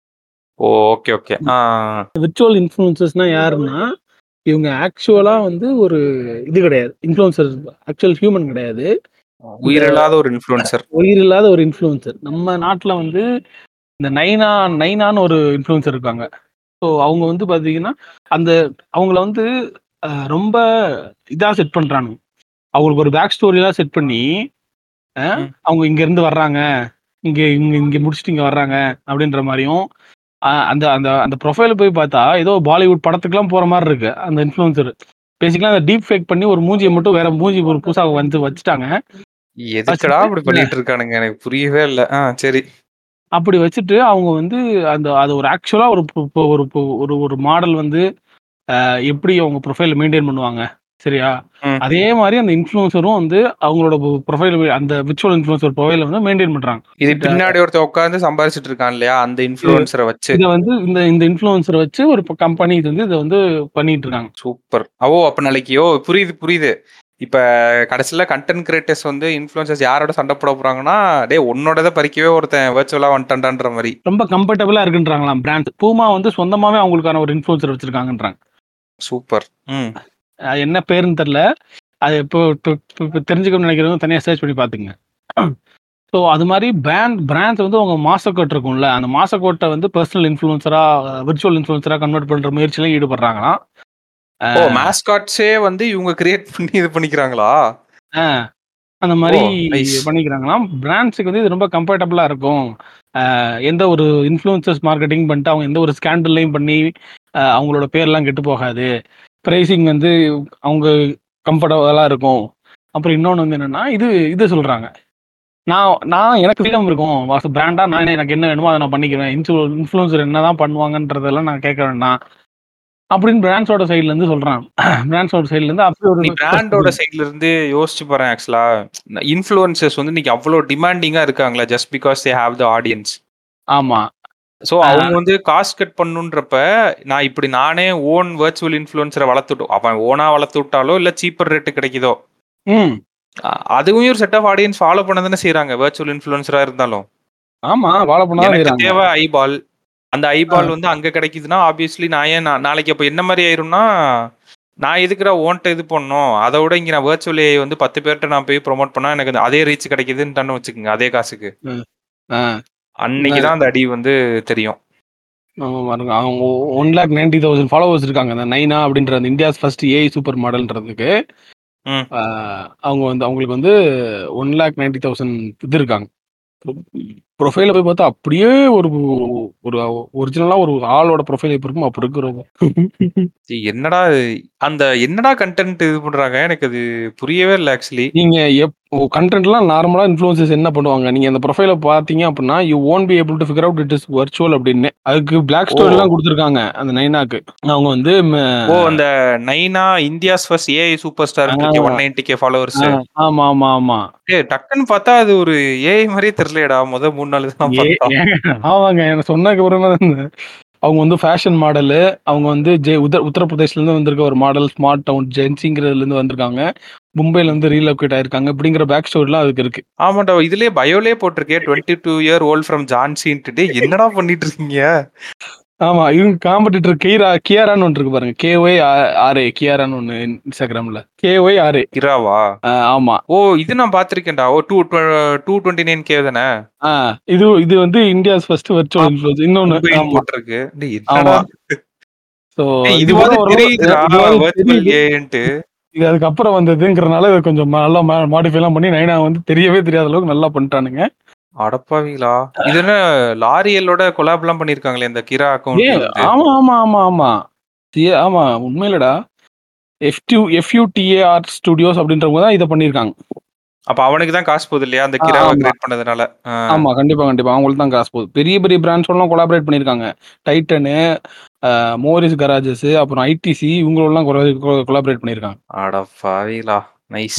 ஓ ஓகே ஓகே ஆ விர்ச்சுவல் இன்ஃப்ளூயன்சஸ்னா யாருன்னா இவங்க ஆக்சுவலா வந்து ஒரு இது கிடையாது இன்ஃப்ளூயன்சர் ஆக்சுவல் ஹியூமன் கிடையாது உயிரில்லாத ஒரு இன்ஃப்ளூயன்சர் உயிர் இல்லாத ஒரு இன்ஃப்ளூயன்சர் நம்ம நாட்டுல வந்து இந்த நைனா நைனான்னு ஒரு இன்ஃப்ளூயன்சர் இருக்காங்க ஸோ அவங்க வந்து பாத்தீங்கன்னா அந்த அவங்கள வந்து அஹ், ரொம்ப இதா செட் பண்றானுங்க அவங்களுக்கு ஒரு பேக் ஸ்டோரியெல்லாம் செட் பண்ணி அஹ், ம். அவங்க இங்க இருந்து வர்றாங்க இங்க இங்க இங்க முடிச்சுட்டு இங்க வர்றாங்க அப்படின்ற மாதிரியும் அஹ், அந்த அந்த அந்த ப்ரொஃபைல போய் பார்த்தா ஏதோ பாலிவுட் படத்துக்குலாம் போற மாதிரி இருக்கு அந்த இன்ஃப்ளூயன்சர் பேசிக்கலா அந்த டீப் ஃபேக் பண்ணி ஒரு மூஞ்சியை மட்டும் வேற மூஞ்சி ஒரு புதுசாக வந்து வச்சுட்டாங்க எதுக்குடா அப்படி பண்ணிட்டு இருக்கானுங்க எனக்கு புரியவே இல்ல ஆ சரி அப்படி வச்சுட்டு அவங்க வந்து அந்த அது ஒரு ஆக்சுவலா ஒரு பு- பு- ஒரு பு- ஒரு ஒரு மாடல் வந்து அஹ், எப்படி அவங்க ப்ரொஃபைல் மெயின்டைன் பண்ணுவாங்க சரியா ம். அதே மாதிரி அந்த இன்ஃப்ளூயன்சரும் வந்து அவங்களோட ப்ரொஃபைல் அந்த விர்ச்சுவல் இன்ஃப்ளூயன்சர் ப்ரொஃபைல வந்து மெயின்டைன் பண்றாங்க இது பின்னாடி ஒருத்தன் உட்காந்து சம்பாதிச்சிட்டு இருக்கான் இல்லையா அந்த இன்ஃப்ளூயன்சரை வச்சு இதை வந்து இந்த இந்த இன்ஃப்ளூயன்சரை வச்சு ஒரு கம்பெனி வந்து இதை வந்து பண்ணிட்டு இருக்காங்க சூப்பர் ஓ அப்ப நாளைக்கு ஓ புரியுது புரியுது இப்ப கடைசியில கண்டென்ட் கிரியேட்டர்ஸ் வந்து இன்ஃப்ளூயன்சர்ஸ் யாரோட சண்டை போட போறாங்கன்னா டேய் உன்னோடத பறிக்கவே ஒருத்தன் வர்ச்சுவலா வந்துட்டான்ற மாதிரி ரொம்ப கம்ஃபர்டபுளா இருக்குன்றாங்களாம் பிராண்ட் பூமா வந்து சொந்தமாவே அவங்களுக்கான ஒரு இன்ஃப்ளூயன்சர் வச்சிருக்காங்கன்றாங்க சூப்பர் ம் அது என்ன பேருன்னு தெரில அது இப்போ இப்போ இப்போ- இப்போ தெரிஞ்சுக்கணும்னு நினைக்கிறவங்க தனியாக சர்ச் பண்ணி பார்த்துங்க ஸோ அது மாதிரி பிராண்ட் பிராண்ட்ஸ் வந்து அவங்க மாசக்கோட் இருக்கும்ல அந்த மாசக்கோட்டை வந்து பர்சனல் இன்ஃப்ளூயன்சரா விர்ச்சுவல் இன்ஃப்ளூயன்சரா கன்வெர்ட் பண்ற முயற்சியில ஈடுபடுறாங்களாம் ஓ மாஸ்காட்ஸே வந்து இவங்க கிரியேட் பண்ணி இது பண்ணிக்கிறாங்களா ஆஹ் அந்த மாதிரி ஓ, nice. பண்ணிக்கிறாங்களாம் பிராண்ட்ஸுக்கு வந்து இது ரொம்ப கம்ஃபர்டபுளா இருக்கும் ஆஹ் எந்த ஒரு இன்ஃப்ளூயன்சர்ஸ் மார்க்கெட்டிங் பண்ணிட்டு அவங்க எந்த ஒரு ஸ்கேண்டல்லையும் பண்ணி ஆஹ் அவங்களோட பேர்லாம் கெட்டு போகாது ப்ரைசிங் வந்து அவங்க கம்ஃபர்டபுளாக இருக்கும் அப்புறம் இன்னொன்று வந்து என்னன்னா இது இது சொல்றாங்க நான் நான் எனக்கு ஃப்ரீடம் இருக்கும் வாச பிராண்டா நான் எனக்கு என்ன வேணுமோ அதை நான் பண்ணிக்கிறேன் இன்ஃபுளுசர் என்ன தான் பண்ணுவாங்கன்றதெல்லாம் நான் கேட்க வேண்டாம் அப்படின்னு பிராண்ட்ஸோட சைடுல இருந்து சொல்றான் பிராண்ட்ஸோட சைடுல இருந்து அப்படி ஒரு நீ பிராண்டோட சைட்ல இருந்து யோசிச்சு பாறேன் ஆக்சுவலா இன்ஃப்ளூயன்சர்ஸ் வந்து இன்னைக்கு அவ்வளவு டிமாண்டிங்கா இருக்காங்களா just because they have the audience ஆமா ஸோ அவங்க வந்து காஸ்ட் கட் பண்ணுன்றப்ப நான் இப்படி நானே ஓன் வர்ச்சுவல் இன்ஃப்ளூயன்சரை வளர்த்துட்டோம் அவன் ஓனா வளர்த்து விட்டாலோ இல்ல சீப்பர் ரேட்டு கிடைக்குதோ ம் அ- அதுவும் ஒரு செட் ஆஃப் ஆடியன்ஸ் ஃபாலோ பண்ண தானே செய்யறாங்க வர்ச்சுவல் இன்ஃப்ளூயன்சரா இருந்தாலும் ஆமா வாழ பண்ணா எனக்கு தேவை ஐபால் அந்த ஐபால் வந்து அங்க கிடைக்குதுன்னா ஆப்வியஸ்லி நான் ஏன் நா- நாளைக்கு அப்ப என்ன மாதிரி ஆயிரும்னா நான் எதுக்குடா ஓன்ட்ட இது பண்ணோம் அதை விட இங்க நான் வர்ச்சுவல் ஏஐ வந்து பத்து பேர்ட்ட நான் போய் ப்ரோமோட் பண்ணா எனக்கு அந்த அதே ரீச் கிடைக்குதுன்னு தானே வச்சுக்கோங்க அதே காசுக்கு அன்னைக்கு தான் அந்த அடி வந்து தெரியும் ஆமா பாருங்க அவங்க one lakh ninety thousand followers இருக்காங்க அந்த நைனா அப்படின்ற அந்த இந்தியாஸ் ஃபர்ஸ்ட் ஏஐ சூப்பர் மாடல்ன்றதுக்கு ம். அவங்க வந்து அவங்களுக்கு வந்து ஒன் லேக் நைன்டி தௌசண்ட் இது இருக்காங்க ப்ரொஃபைல போய் பார்த்தா அப்படியே ஒரு ஒரு ஒரிஜினலா ஒரு ஆளோட ப்ரொஃபைல் எப்படி இருக்கும் அப்படி இருக்கிறோம் சீ, என்னடா இது? அந்த என்னடா கண்டென்ட் இது பண்றாங்க எனக்கு அது புரியவே இல்லை ஆக்சுவலி நீங்க கண்டென்ட்லாம் நார்மலா இன்ஃபுளுசஸ் என்ன பண்ணுவாங்க நீங்க அந்த ப்ரொஃபைல பாத்தீங்க அப்படின்னா you won't be able to figure out it is virtual அப்படின்னு அதுக்கு பிளாக் ஸ்டோரி எல்லாம் கொடுத்துருக்காங்க அந்த நைனாக்கு அவங்க வந்து ம- ஓ அந்த Naina India's first AI superstar one ninety K followers ஆமா ஆமா ஆமா டக்குன்னு பார்த்தா அது ஒரு ஏஐ மாதிரியே தெரியலடா முத மூணு நாள் தான் ஏ- பார்த்தோம் ஏங்க, ஆமாங்க எனக்கு சொன்னதுக்கு அப்புறமா தான் இந்த- அவங்க வந்து ஃபேஷன் மாடலு அவங்க வந்து ஜெ உத்தர உத்தரப்பிரதேஷ்ல இருந்து வந்திருக்க ஒரு மாடல் ஸ்மார்ட் டவுன் ஜென்சிங்கிறதுல இருந்து வந்திருக்காங்க மும்பைல இருந்து ரீலோகேட் ஆயிருக்காங்க அப்படிங்கிற பேக் ஸ்டோரிலாம் அதுக்கு இருக்கு ஆமாண்டா இதுலயே பயோலே போட்டிருக்கே twenty two year old from ஜான்சின்ட்டு என்னடா பண்ணிட்டு இருக்கீங்க ஆமா இவங்க காம்படிட்டர் கீரா கியாரான்னு ஒன்று இருக்கு பாருங்க கேஒய் ஆர்ஏ கியாரான்னு ஒன்று இன்ஸ்டாகிராம்ல கேஒய் ஆர்ஏ கிராவா ஆமா ஓ இது நான் பாத்திருக்கேன்டா ஓ two two twenty nine K தானே ஆ, இது இது வந்து இந்தியாஸ் ஃபர்ஸ்ட் வர்ச்சுவல் இன்ஃபுளுன்ஸ் இன்னொன்னு மும்பைன்னு ஆமா போட்டிருக்கு டேய், என்னடா ஸோ டேய், இது இது கூட வந்து ஒரு தெரியுதுடா இது வந்து வர்ச்சுவல் தெரியுது. ஏன்ட்டு இது அதுக்கப்புறம் வந்ததுங்கிறனால இது கொஞ்சம் நல்லா மாடிஃபை எல்லாம் பண்ணி நைனா வந்து தெரியவே தெரியாத அளவுக்கு நல்லா பண்ணிட்டானுங்க அடப்பாவீங்களா இது என்ன லாரியலோட கொலாப் எல்லாம் பண்ணிருக்காங்களே இந்த கிரா ஏ அக்கௌண்ட் ஆமா ஆமா ஆமா ஆமா சி- ஆமா உண்மையிலடா எஃப்டியூ எஃப்யூடிஏஆர் ஸ்டுடியோஸ் அப்படின்றவங்க தான் இதை பண்ணியிருக்காங்க அப்ப அவனுக்கு தான் காசு போகுது இல்லையா அந்த ஆ, கிராவை ஆமா. கிரியேட் பண்ணதுனால ஆ. ஆமா கண்டிப்பா கண்டிப்பா அவங்களுக்கு தான் காசு போகுது பெரிய பெரிய பிராண்ட்ஸோடலாம் கொலாபரேட் பண்ணியிருக்காங்க டைட்டனு மோரிஸ் கராஜஸ் அப்புறம் ஐடிசி இவங்களோடலாம் கொலாபரேட் பண்ணியிருக்காங்க அடப்பாவீங்களா நைஸ்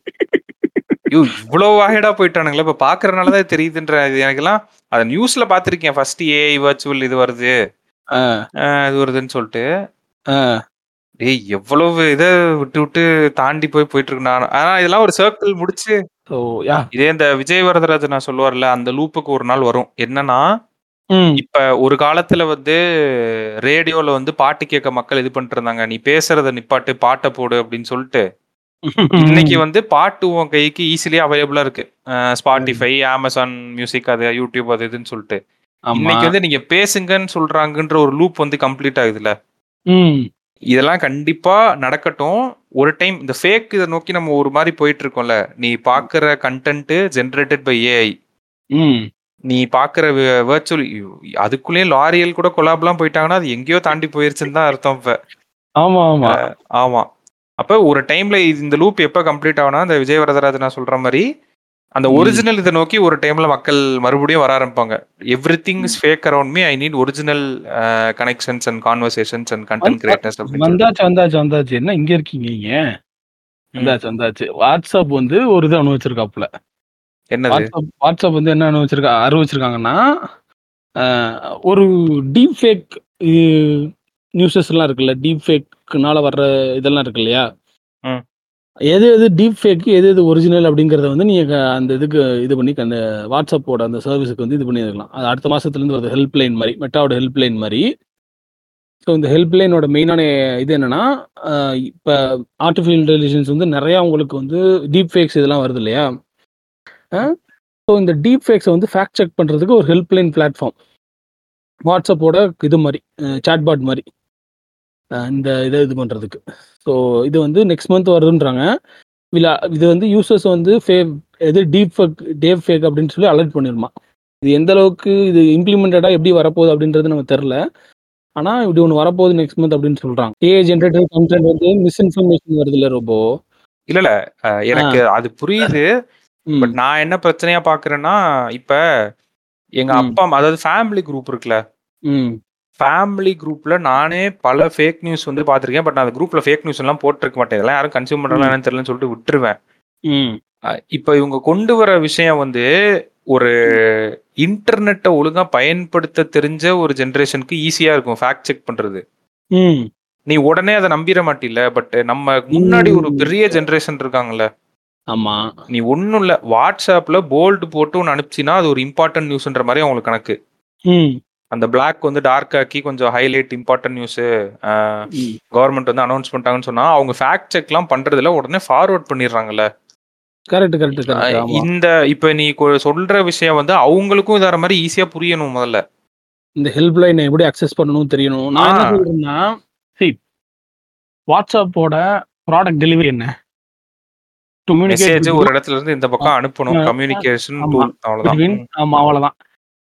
ஐயோ இவ்வளவு வாஹிடா போயிட்டானுங்களா இப்ப பாக்குறதுனாலதான் தெரியுதுன்ற இது எனக்கெல்லாம் அத நியூஸ்ல பாத்திருக்கேன் ஃபர்ஸ்ட் ஏஐ வர்ச்சுவல் இது வருது ஆ, ஆஹ் இது வருதுன்னு சொல்லிட்டு ஆ. ஏய் எவ்வளவு இத விட்டு விட்டு தாண்டி போய் போயிட்டு இருக்கு நான் ஆனா இதெல்லாம் ஒரு சர்க்கிள் முடிச்சு ஸோ யா இதே இந்த விஜய் வரதராஜன் நான் சொல்லுவார்ல அந்த லூப்புக்கு ஒரு நாள் வரும் என்னன்னா ம் இப்ப ஒரு காலத்துல வந்து ரேடியோல வந்து பாட்டு கேட்க மக்கள் இது பண்ணிட்டு இருந்தாங்க நீ பேசுறத நிப்பாட்டு பாட்டை போடு அப்படின்னு சொல்லிட்டு இன்னைக்கு வந்து பாட்டு உன் கைக்கு ஈஸிலியா அவைலபிளா இருக்கு ஸ்பாட்டிஃபை அமேசான் மியூசிக் அது யூடியூப் அது இதுன்னு சொல்லிட்டு ஆமா இன்னைக்கு வந்து நீங்க பேசுங்கன்னு சொல்றாங்கன்ற ஒரு லூப் வந்து கம்ப்ளீட் ஆகுதுல்ல ம் இதெல்லாம் கண்டிப்பா நடக்கட்டும் ஒரு டைம் இந்த ஃபேக் இதை நோக்கி நம்ம ஒரு மாதிரி போயிட்டு இருக்கோம்ல நீ பாக்குற கண்டென்ட் ஜென்ரேட்டட் பை ஏஐ ம் நீ பாக்குற வர்ச்சுவல் அதுக்குள்ளேயே லாரியல் கூட கொலாப்லாம் போயிட்டாங்கன்னா அது எங்கேயோ தாண்டி போயிருச்சுன்னு தான் அர்த்தம் இப்ப ஆமா ஆமா ஆமா அப்ப ஒரு டைம்ல இந்த லூப் எப்ப கம்ப்ளீட் ஆகும்னா இந்த விஜய் வரதராஜன் நான் சொல்ற மாதிரி அந்த ம். ஒரிஜினல் இதை நோக்கி ஒரு டைம்ல மக்கள் மறுபடியும் வர ஆரம்பிப்பாங்க everything is fake around me I need original connections and conversations and content creators அப்படின்னு வந்தாச்சு வந்தாச்சு வந்தாச்சு என்ன இங்க இருக்கீங்க நீங்க வந்தாச்சு வந்தாச்சு வாட்ஸ்அப் வந்து ஒரு இது அனுபவிச்சிருக்காப்புல என்னது வாட்ஸ்அப் வாட்ஸ்அப் வந்து என்ன அனுபவிச்சிருக்கா அறிவிச்சிருக்காங்கன்னா ஆஹ், ஒரு டீப் ஃபேக் நியூஸஸ் எல்லாம் இருக்குல்ல டீப் ஃபேக்னால வர்ற இதெல்லாம் இருக்கு இல்லையா ம். எது எது டீப் ஃபேக் எது எது ஒரிஜினல் அப்படிங்கறத வந்து நீங்க க- அந்த இதுக்கு இது பண்ணி அந்த வாட்ஸ்அப்போட அந்த சர்வீஸுக்கு வந்து இது பண்ணிருக்கலாம் அது அடுத்த மாசத்துல இருந்து வருது ஹெல்ப் லைன் மாதிரி மெட்டாவோட ஹெல்ப் லைன் மாதிரி ஸோ இந்த ஹெல்ப் லைனோட மெயினான இது என்னன்னா ஆஹ், இப்ப ஆர்டிஃபிஷியல் இன்டெலிஜென்ஸ் வந்து நிறைய உங்களுக்கு வந்து டீப் ஃபேக்ஸ் இதெல்லாம் வருது இல்லையா ஸோ இந்த டீப் ஃபேக்ஸை வந்து ஃபேக்ட் செக் பண்ணுறதுக்கு ஒரு ஹெல்ப்லைன் பிளாட்ஃபார்ம் வாட்ஸ்அப்போட இது மாதிரி சாட்பாட் மாதிரி அஹ் இந்த இதை இது பண்ணுறதுக்கு ஸோ இது வந்து நெக்ஸ்ட் மந்த் வருதுன்றாங்க இல்லை இது வந்து யூசர்ஸ் வந்து ஃபே எது டீப் ஃபேக் டேப் ஃபேக் அப்படின்னு சொல்லி அலர்ட் பண்ணிருமா இது எந்த அளவுக்கு இது இம்ப்ளிமெண்டடாக எப்படி வரப்போகுது அப்படின்றது நமக்கு தெரில ஆனால் இப்படி ஒன்று வரப்போகுது நெக்ஸ்ட் மந்த் அப்படின்னு சொல்கிறாங்க ஏ ஜென்ரேட்டட் கண்டென்ட் வந்து மிஸ்இன்ஃபர்மேஷன் வருது இல்லை ரொம்ப இல்ல இல்ல அஹ், எனக்கு அது புரியுது ம், பட் நான் என்ன பிரச்சனையா பாக்குறேன்னா இப்ப எங்க ம். அப்பா அம்மா அதாவது ஃபேமிலி குரூப் இருக்குல்ல ம் ஃபேமிலி குரூப்ல நானே பல ஃபேக் நியூஸ் வந்து பார்த்துருக்கேன் பட் நான் அந்த குரூப்ல ஃபேக் நியூஸ் எல்லாம் போட்டிருக்க மாட்டேன் இதெல்லாம் யாரும் கன்சியூம் பண்றாங்களா என்னன்னு தெரியலன்னு சொல்லிட்டு விட்டுருவேன் ம் அஹ் இப்ப இவங்க கொண்டு வர விஷயம் வந்து ஒரு இன்டர்நெட்டை ஒழுங்கா பயன்படுத்த தெரிஞ்ச ஒரு ஜெனரேஷனுக்கு ஈஸியா இருக்கும் ஃபேக்ட் செக் பண்றது ம் நீ உடனே அதை நம்பிட மாட்டில பட் நம்ம முன்னாடி ஒரு பெரிய ஜெனரேஷன் இருக்காங்கல்ல ஆமா நீ ஒன்றும் இல்லை வாட்ஸ்அப்ல போல்டு போட்டு ஒன்று அனுப்பிச்சினா அது ஒரு இம்பார்ட்டன்ட் நியூஸ்ன்ற மாதிரி அவங்களுக்கு கணக்கு ம் அந்த பிளாக் வந்து டார்க் ஆக்கி கொஞ்சம் ஹைலைட் இம்பார்ட்டன்ட் நியூஸ் ம். கவர்மெண்ட் வந்து அனௌன்ஸ் பண்ணிட்டாங்கன்னு சொன்னா அவங்க ஃபேக்ட் செக்லாம் பண்றதுல உடனே ஃபார்வர்ட் பண்ணிடுறாங்கல்ல கரெக்ட் கரெக்ட் கரெக்ட் ஆமா இந்த இப்ப நீ கொ- சொல்ற விஷயம் வந்து அவங்களுக்கும் இதர மாதிரி ஈஸியா புரியணும் முதல்ல இந்த ஹெல்ப் லைனை எப்படி அக்சஸ் பண்ணணும் தெரியணும் நான் என்ன ஆ. சொல்றேன்னா see வாட்ஸ்அப்போட ப்ராடக்ட் டெலிவரி என்ன மெசேஜ் கம்யூனிகேட் ஒரு இடத்துல இருந்து இந்த பக்கம் அனுப்பணும் ஆ. கம்யூனிகேஷன் ஆமா. டூல் அவ்வளவுதான் between ஆமா அவ்வளவுதான்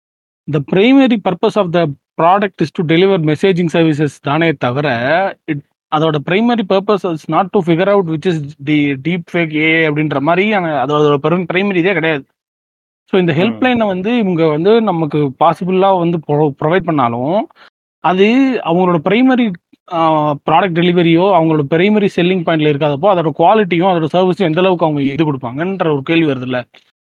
the primary purpose of the product is to deliver messaging services தானே தவிர it அதோட primary purpose is not to figure out which is the deep fake ஏ அப்படின்ற மாதிரி ஆனா அதோட பிரைமரி இதே கிடையாது ஸோ இந்த ஹெல்ப் லைனை வந்து இவங்க வந்து நமக்கு பாசிபிளாக வந்து ப்ரொவைட் பண்ணாலும் அது அவங்களோட பிரைமரி ப்ராடக்ட் டெலிவரியோ அவங்களோட பிரைமரி செல்லிங் பாயிண்ட்ல இருக்காதப்போ அதோட குவாலிட்டியும் அதோட சர்வீஸும் எந்த அளவுக்கு அவங்க இது கொடுப்பாங்கன்ற ஒரு கேள்வி வருதுல்ல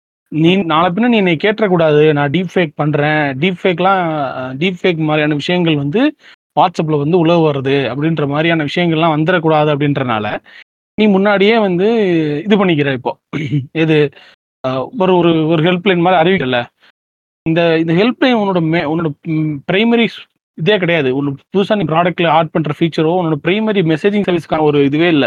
நீ நாளை பின்ன நீ என்னை கேட்டக்கூடாது நான் டீப் ஃபேக் பண்றேன் டீப் ஃபேக்லாம் டீப் ஃபேக் மாதிரியான விஷயங்கள் வந்து வாட்ஸ்அப்ல வந்து உழவு வருது அப்படின்ற மாதிரியான விஷயங்கள்லாம் வந்துடக்கூடாது அப்படின்றனால நீ முன்னாடியே வந்து இது பண்ணிக்கிற இப்போ இது அஹ், ஒரு ஒரு ஒரு ஹெல்ப்லைன் மாதிரி அறிவிக்கல இந்த இந்த ஹெல்ப்லைன் உன்னோட மே உன்னோட பிரைமரி இதே கிடையாது உன்னோட புதுசாக நீ ப்ராடக்ட்ல ஆட் பண்ற ஃபீச்சரோ உன்னோட பிரைமரி மெசேஜிங் சர்வீஸ்க்கான ஒரு இதுவே இல்லை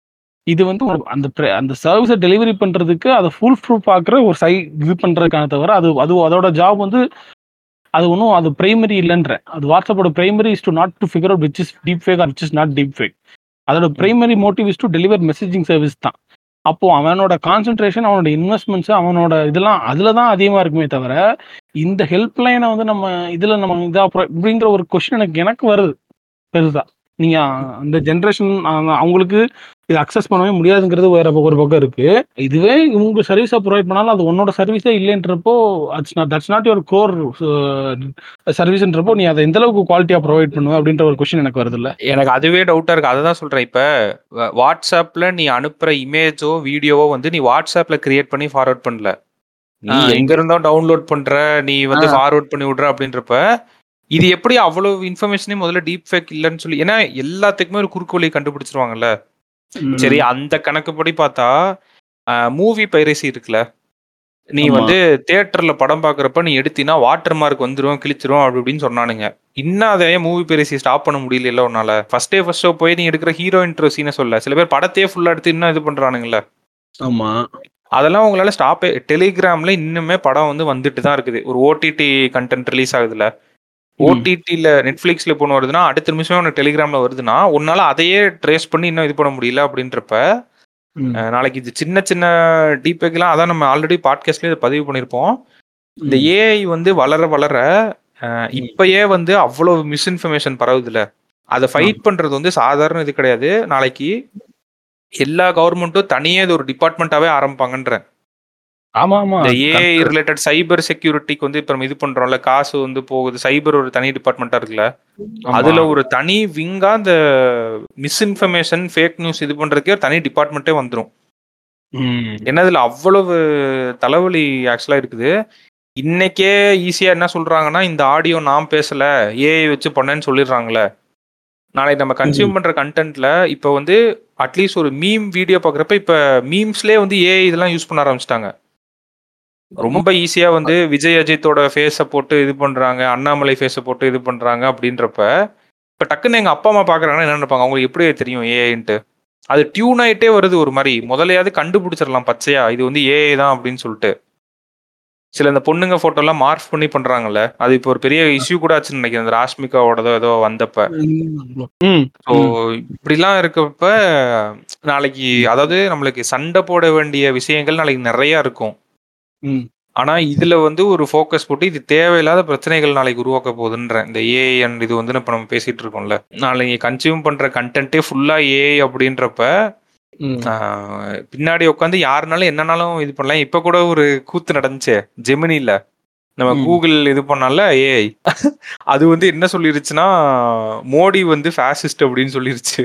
இது வந்து உனக்கு அந்த pri- அந்த சர்வீஸை டெலிவரி பண்றதுக்கு அதை ஃபுல் ப்ரூஃப் பார்க்குற ஒரு சை இது பண்றதுக்கான தவிர அது அது அதோட ஜாப் வந்து அது ஒன்றும் அது பிரைமரி இல்லைன்ற அது வாட்ஸ்அப்போட primary is to not to figure out which is deep fake or which is not deep fake அதோட primary motive is to deliver messaging service தான் அப்போ அவனோட கான்சென்ட்ரேஷன் அவனோட இன்வெஸ்ட்மெண்ட்ஸ் அவனோட இதெல்லாம் அதுல தான் அதிகமா இருக்குமே தவிர இந்த ஹெல்ப் லைனை வந்து நம்ம இதுல நம்ம இதா pro- இப்படிங்கிற ஒரு கொஸ்டின் எனக்கு எனக்கு வருது பெருசா நீங்க அந்த ஜென்ரேஷன் அவங்களுக்கு இது அக்சஸ் பண்ணவே முடியாதுங்கிறது வேற பக்கம் ஒரு பக்கம் இருக்கு இதுவே இவங்க சர்வீஸா ப்ரொவைட் பண்ணாலும் அது உன்னோட சர்வீஸே இல்லைன்றப்போ தட்ஸ் நாட் யுவர் கோர் சர்வீஸ்ன்றப்போ நீ அதை எந்த அளவுக்கு குவாலிட்டியா ப்ரொவைட் பண்ணுவ அப்படின்ற ஒரு கொஸ்டின் எனக்கு வருது இல்ல எனக்கு அதுவே டவுட்டா இருக்கு அதை தான் சொல்றேன் இப்ப வ- வாட்ஸ்அப்ல நீ அனுப்புற இமேஜோ வீடியோவோ வந்து நீ வாட்ஸ்அப்ல கிரியேட் பண்ணி ஃபார்வர்ட் பண்ணல நீ ஆ, எங்க இருந்தோ டவுன்லோட் பண்ற நீ வந்து ஆ. ஃபார்வர்ட் பண்ணி விடுற அப்படின்றப்ப இது எப்படி அவ்வளவு இன்ஃபர்மேஷனே முதல்ல டீப் ஃபேக் இல்லைன்னு சொல்லி ஏன்னா எல்லாத்துக்குமே ஒரு குறுக்கு வழி கண்டுபிடிச்சிருவாங்கல்ல சரி அந்த கணக்குப்படி பார்த்தா மூவி பைரசி இருக்குல்ல நீ ஆமா. வந்து தியேட்டர்ல படம் பார்க்கறப்ப நீ எடுத்தினா வாட்டர் மார்க் வந்துரும் கிழிச்சிரும் அப்படி இப்படின்னு சொன்னானுங்க இன்னும் அதை மூவி பைரசி ஸ்டாப் பண்ண முடியல உன்னால ஃபர்ஸ்ட் டே ஃபர்ஸ்ட் ஷோ போய் நீ எடுக்கிற ஹீரோ இன்ட்ரோ சீனை சொல்ல சில பேர் படத்தையே ஃபுல்லா எடுத்து இன்னும் இது பண்றானுங்கல்ல ஆமா அதெல்லாம் உங்களால ஸ்டாப் டெலிகிராம்ல இன்னுமே படம் வந்து வந்துட்டு தான் இருக்குது ஒரு ஓடிடி கண்டென்ட் ரிலீஸ் ஆகுதுல ஓடிடில நெட்ஃபிளிக்ஸ்ல போன வருதுன்னா அடுத்த நிமிஷம் உனக்கு டெலிகிராம்ல வருதுன்னா உன்னால அதையே ட்ரேஸ் பண்ணி இன்னும் இது பண்ண முடியல அப்படின்றப்ப ம். அஹ், நாளைக்கு இது சின்ன சின்ன டீபேக்லாம் அதான் நம்ம ஆல்ரெடி பாட்காஸ்ட்லயே இதை பதிவு பண்ணியிருப்போம் இந்த ஏஐ வந்து வளர வளர அஹ், ம். இப்பயே வந்து அவ்வளவு மிஸ்இன்ஃபர்மேஷன் பரவுதுல அதை ஃபைட் பண்றது வந்து சாதாரண இது கிடையாது நாளைக்கு எல்லா கவர்மெண்ட்டும் தனியே இது ஒரு டிபார்ட்மெண்ட்டாவே ஆரம்பிப்பாங்கன்றேன் ஆமா ஆமா இந்த ஏஐ correct. ரிலேட்டட் சைபர் செக்யூரிட்டிக்கு வந்து இப்ப நம்ம இது பண்றோம்ல காசு வந்து போகுது சைபர் ஒரு தனி டிபார்ட்மெண்ட்டா இருக்குல்ல ஆமா. அதுல ஒரு தனி விங்கா இந்த மிஸ்இன்ஃபர்மேஷன் ஃபேக் நியூஸ் இது பண்றதுக்கே ஒரு தனி டிபார்ட்மெண்ட்டே வந்துரும் ம். ஏன்னா இதுல அவ்வளவு தலைவலி ஆக்சுவலா இருக்குது இன்னைக்கே ஈஸியா என்ன சொல்றாங்கன்னா இந்த ஆடியோ நான் பேசல ஏஐ வச்சு பண்ணேன்னு சொல்லிடுறாங்களே நாளைக்கு நம்ம கன்சியூம் பண்ற கண்டென்ட்ல இப்ப வந்து அட்லீஸ்ட் ஒரு மீம் வீடியோ பாக்குறப்ப இப்ப மீம்ஸ்லயே வந்து ஏஐ இதெல்லாம் யூஸ் பண்ண ஆரம்பிச்சிட்டாங்க ரொம்ப ஈஸியா வந்து விஜய் அஜித்தோட ஃபேஸை போட்டு இது பண்றாங்க அண்ணாமலை ஃபேஸை போட்டு இது பண்றாங்க அப்படின்றப்ப இப்ப டக்குன்னு எங்க அப்பா அம்மா பாக்குறாங்கன்னா என்ன நினைப்பாங்க அவங்களுக்கு எப்படி தெரியும் ஏஐன்ட்டு அது டியூன் ஆயிட்டே வருது ஒரு மாதிரி முதலையாவது கண்டுபிடிச்சிடலாம் பச்சையா இது வந்து ஏஐ தான் அப்படின்னு சொல்லிட்டு சில இந்த பொண்ணுங்க போட்டோ எல்லாம் மார்க் பண்ணி பண்றாங்கல்ல அது இப்போ ஒரு பெரிய இஷ்யூ கூட ஆச்சுன்னு நினைக்கிறேன் இந்த ராஷ்மிகாவோடதோ ஏதோ வந்தப்ப ம். ஸோ இப்படிலாம் இருக்கப்ப நாளைக்கு அதாவது நம்மளுக்கு சண்டை போட வேண்டிய விஷயங்கள் நாளைக்கு நிறைய இருக்கும் ம். ஆனா இதுல வந்து ஒரு ஃபோக்கஸ் போட்டு இது தேவையில்லாத பிரச்சனைகள் நாளைக்கு உருவாக்க போகுதுன்ற இந்த ஏஐ அண்ட் இது வந்து இப்ப நம்ம பேசிட்டு இருக்கோம்ல நாளைக்கு கன்சியூம் பண்ற கண்டென்ட்டே ஃபுல்லா ஏஐ அப்படின்றப்ப ம். ஆஹ், பின்னாடி உட்காந்து யாருனாலும் என்னனாலும் இது பண்ணலாம் இப்ப கூட ஒரு கூத்து நடந்துச்சே ஜெமினில நம்ம ம். கூகுள் இது பண்ணால ஏஐ அது வந்து என்ன சொல்லிருச்சுன்னா மோடி வந்து ஃபேசிஸ்ட் அப்படின்னு சொல்லிருச்சு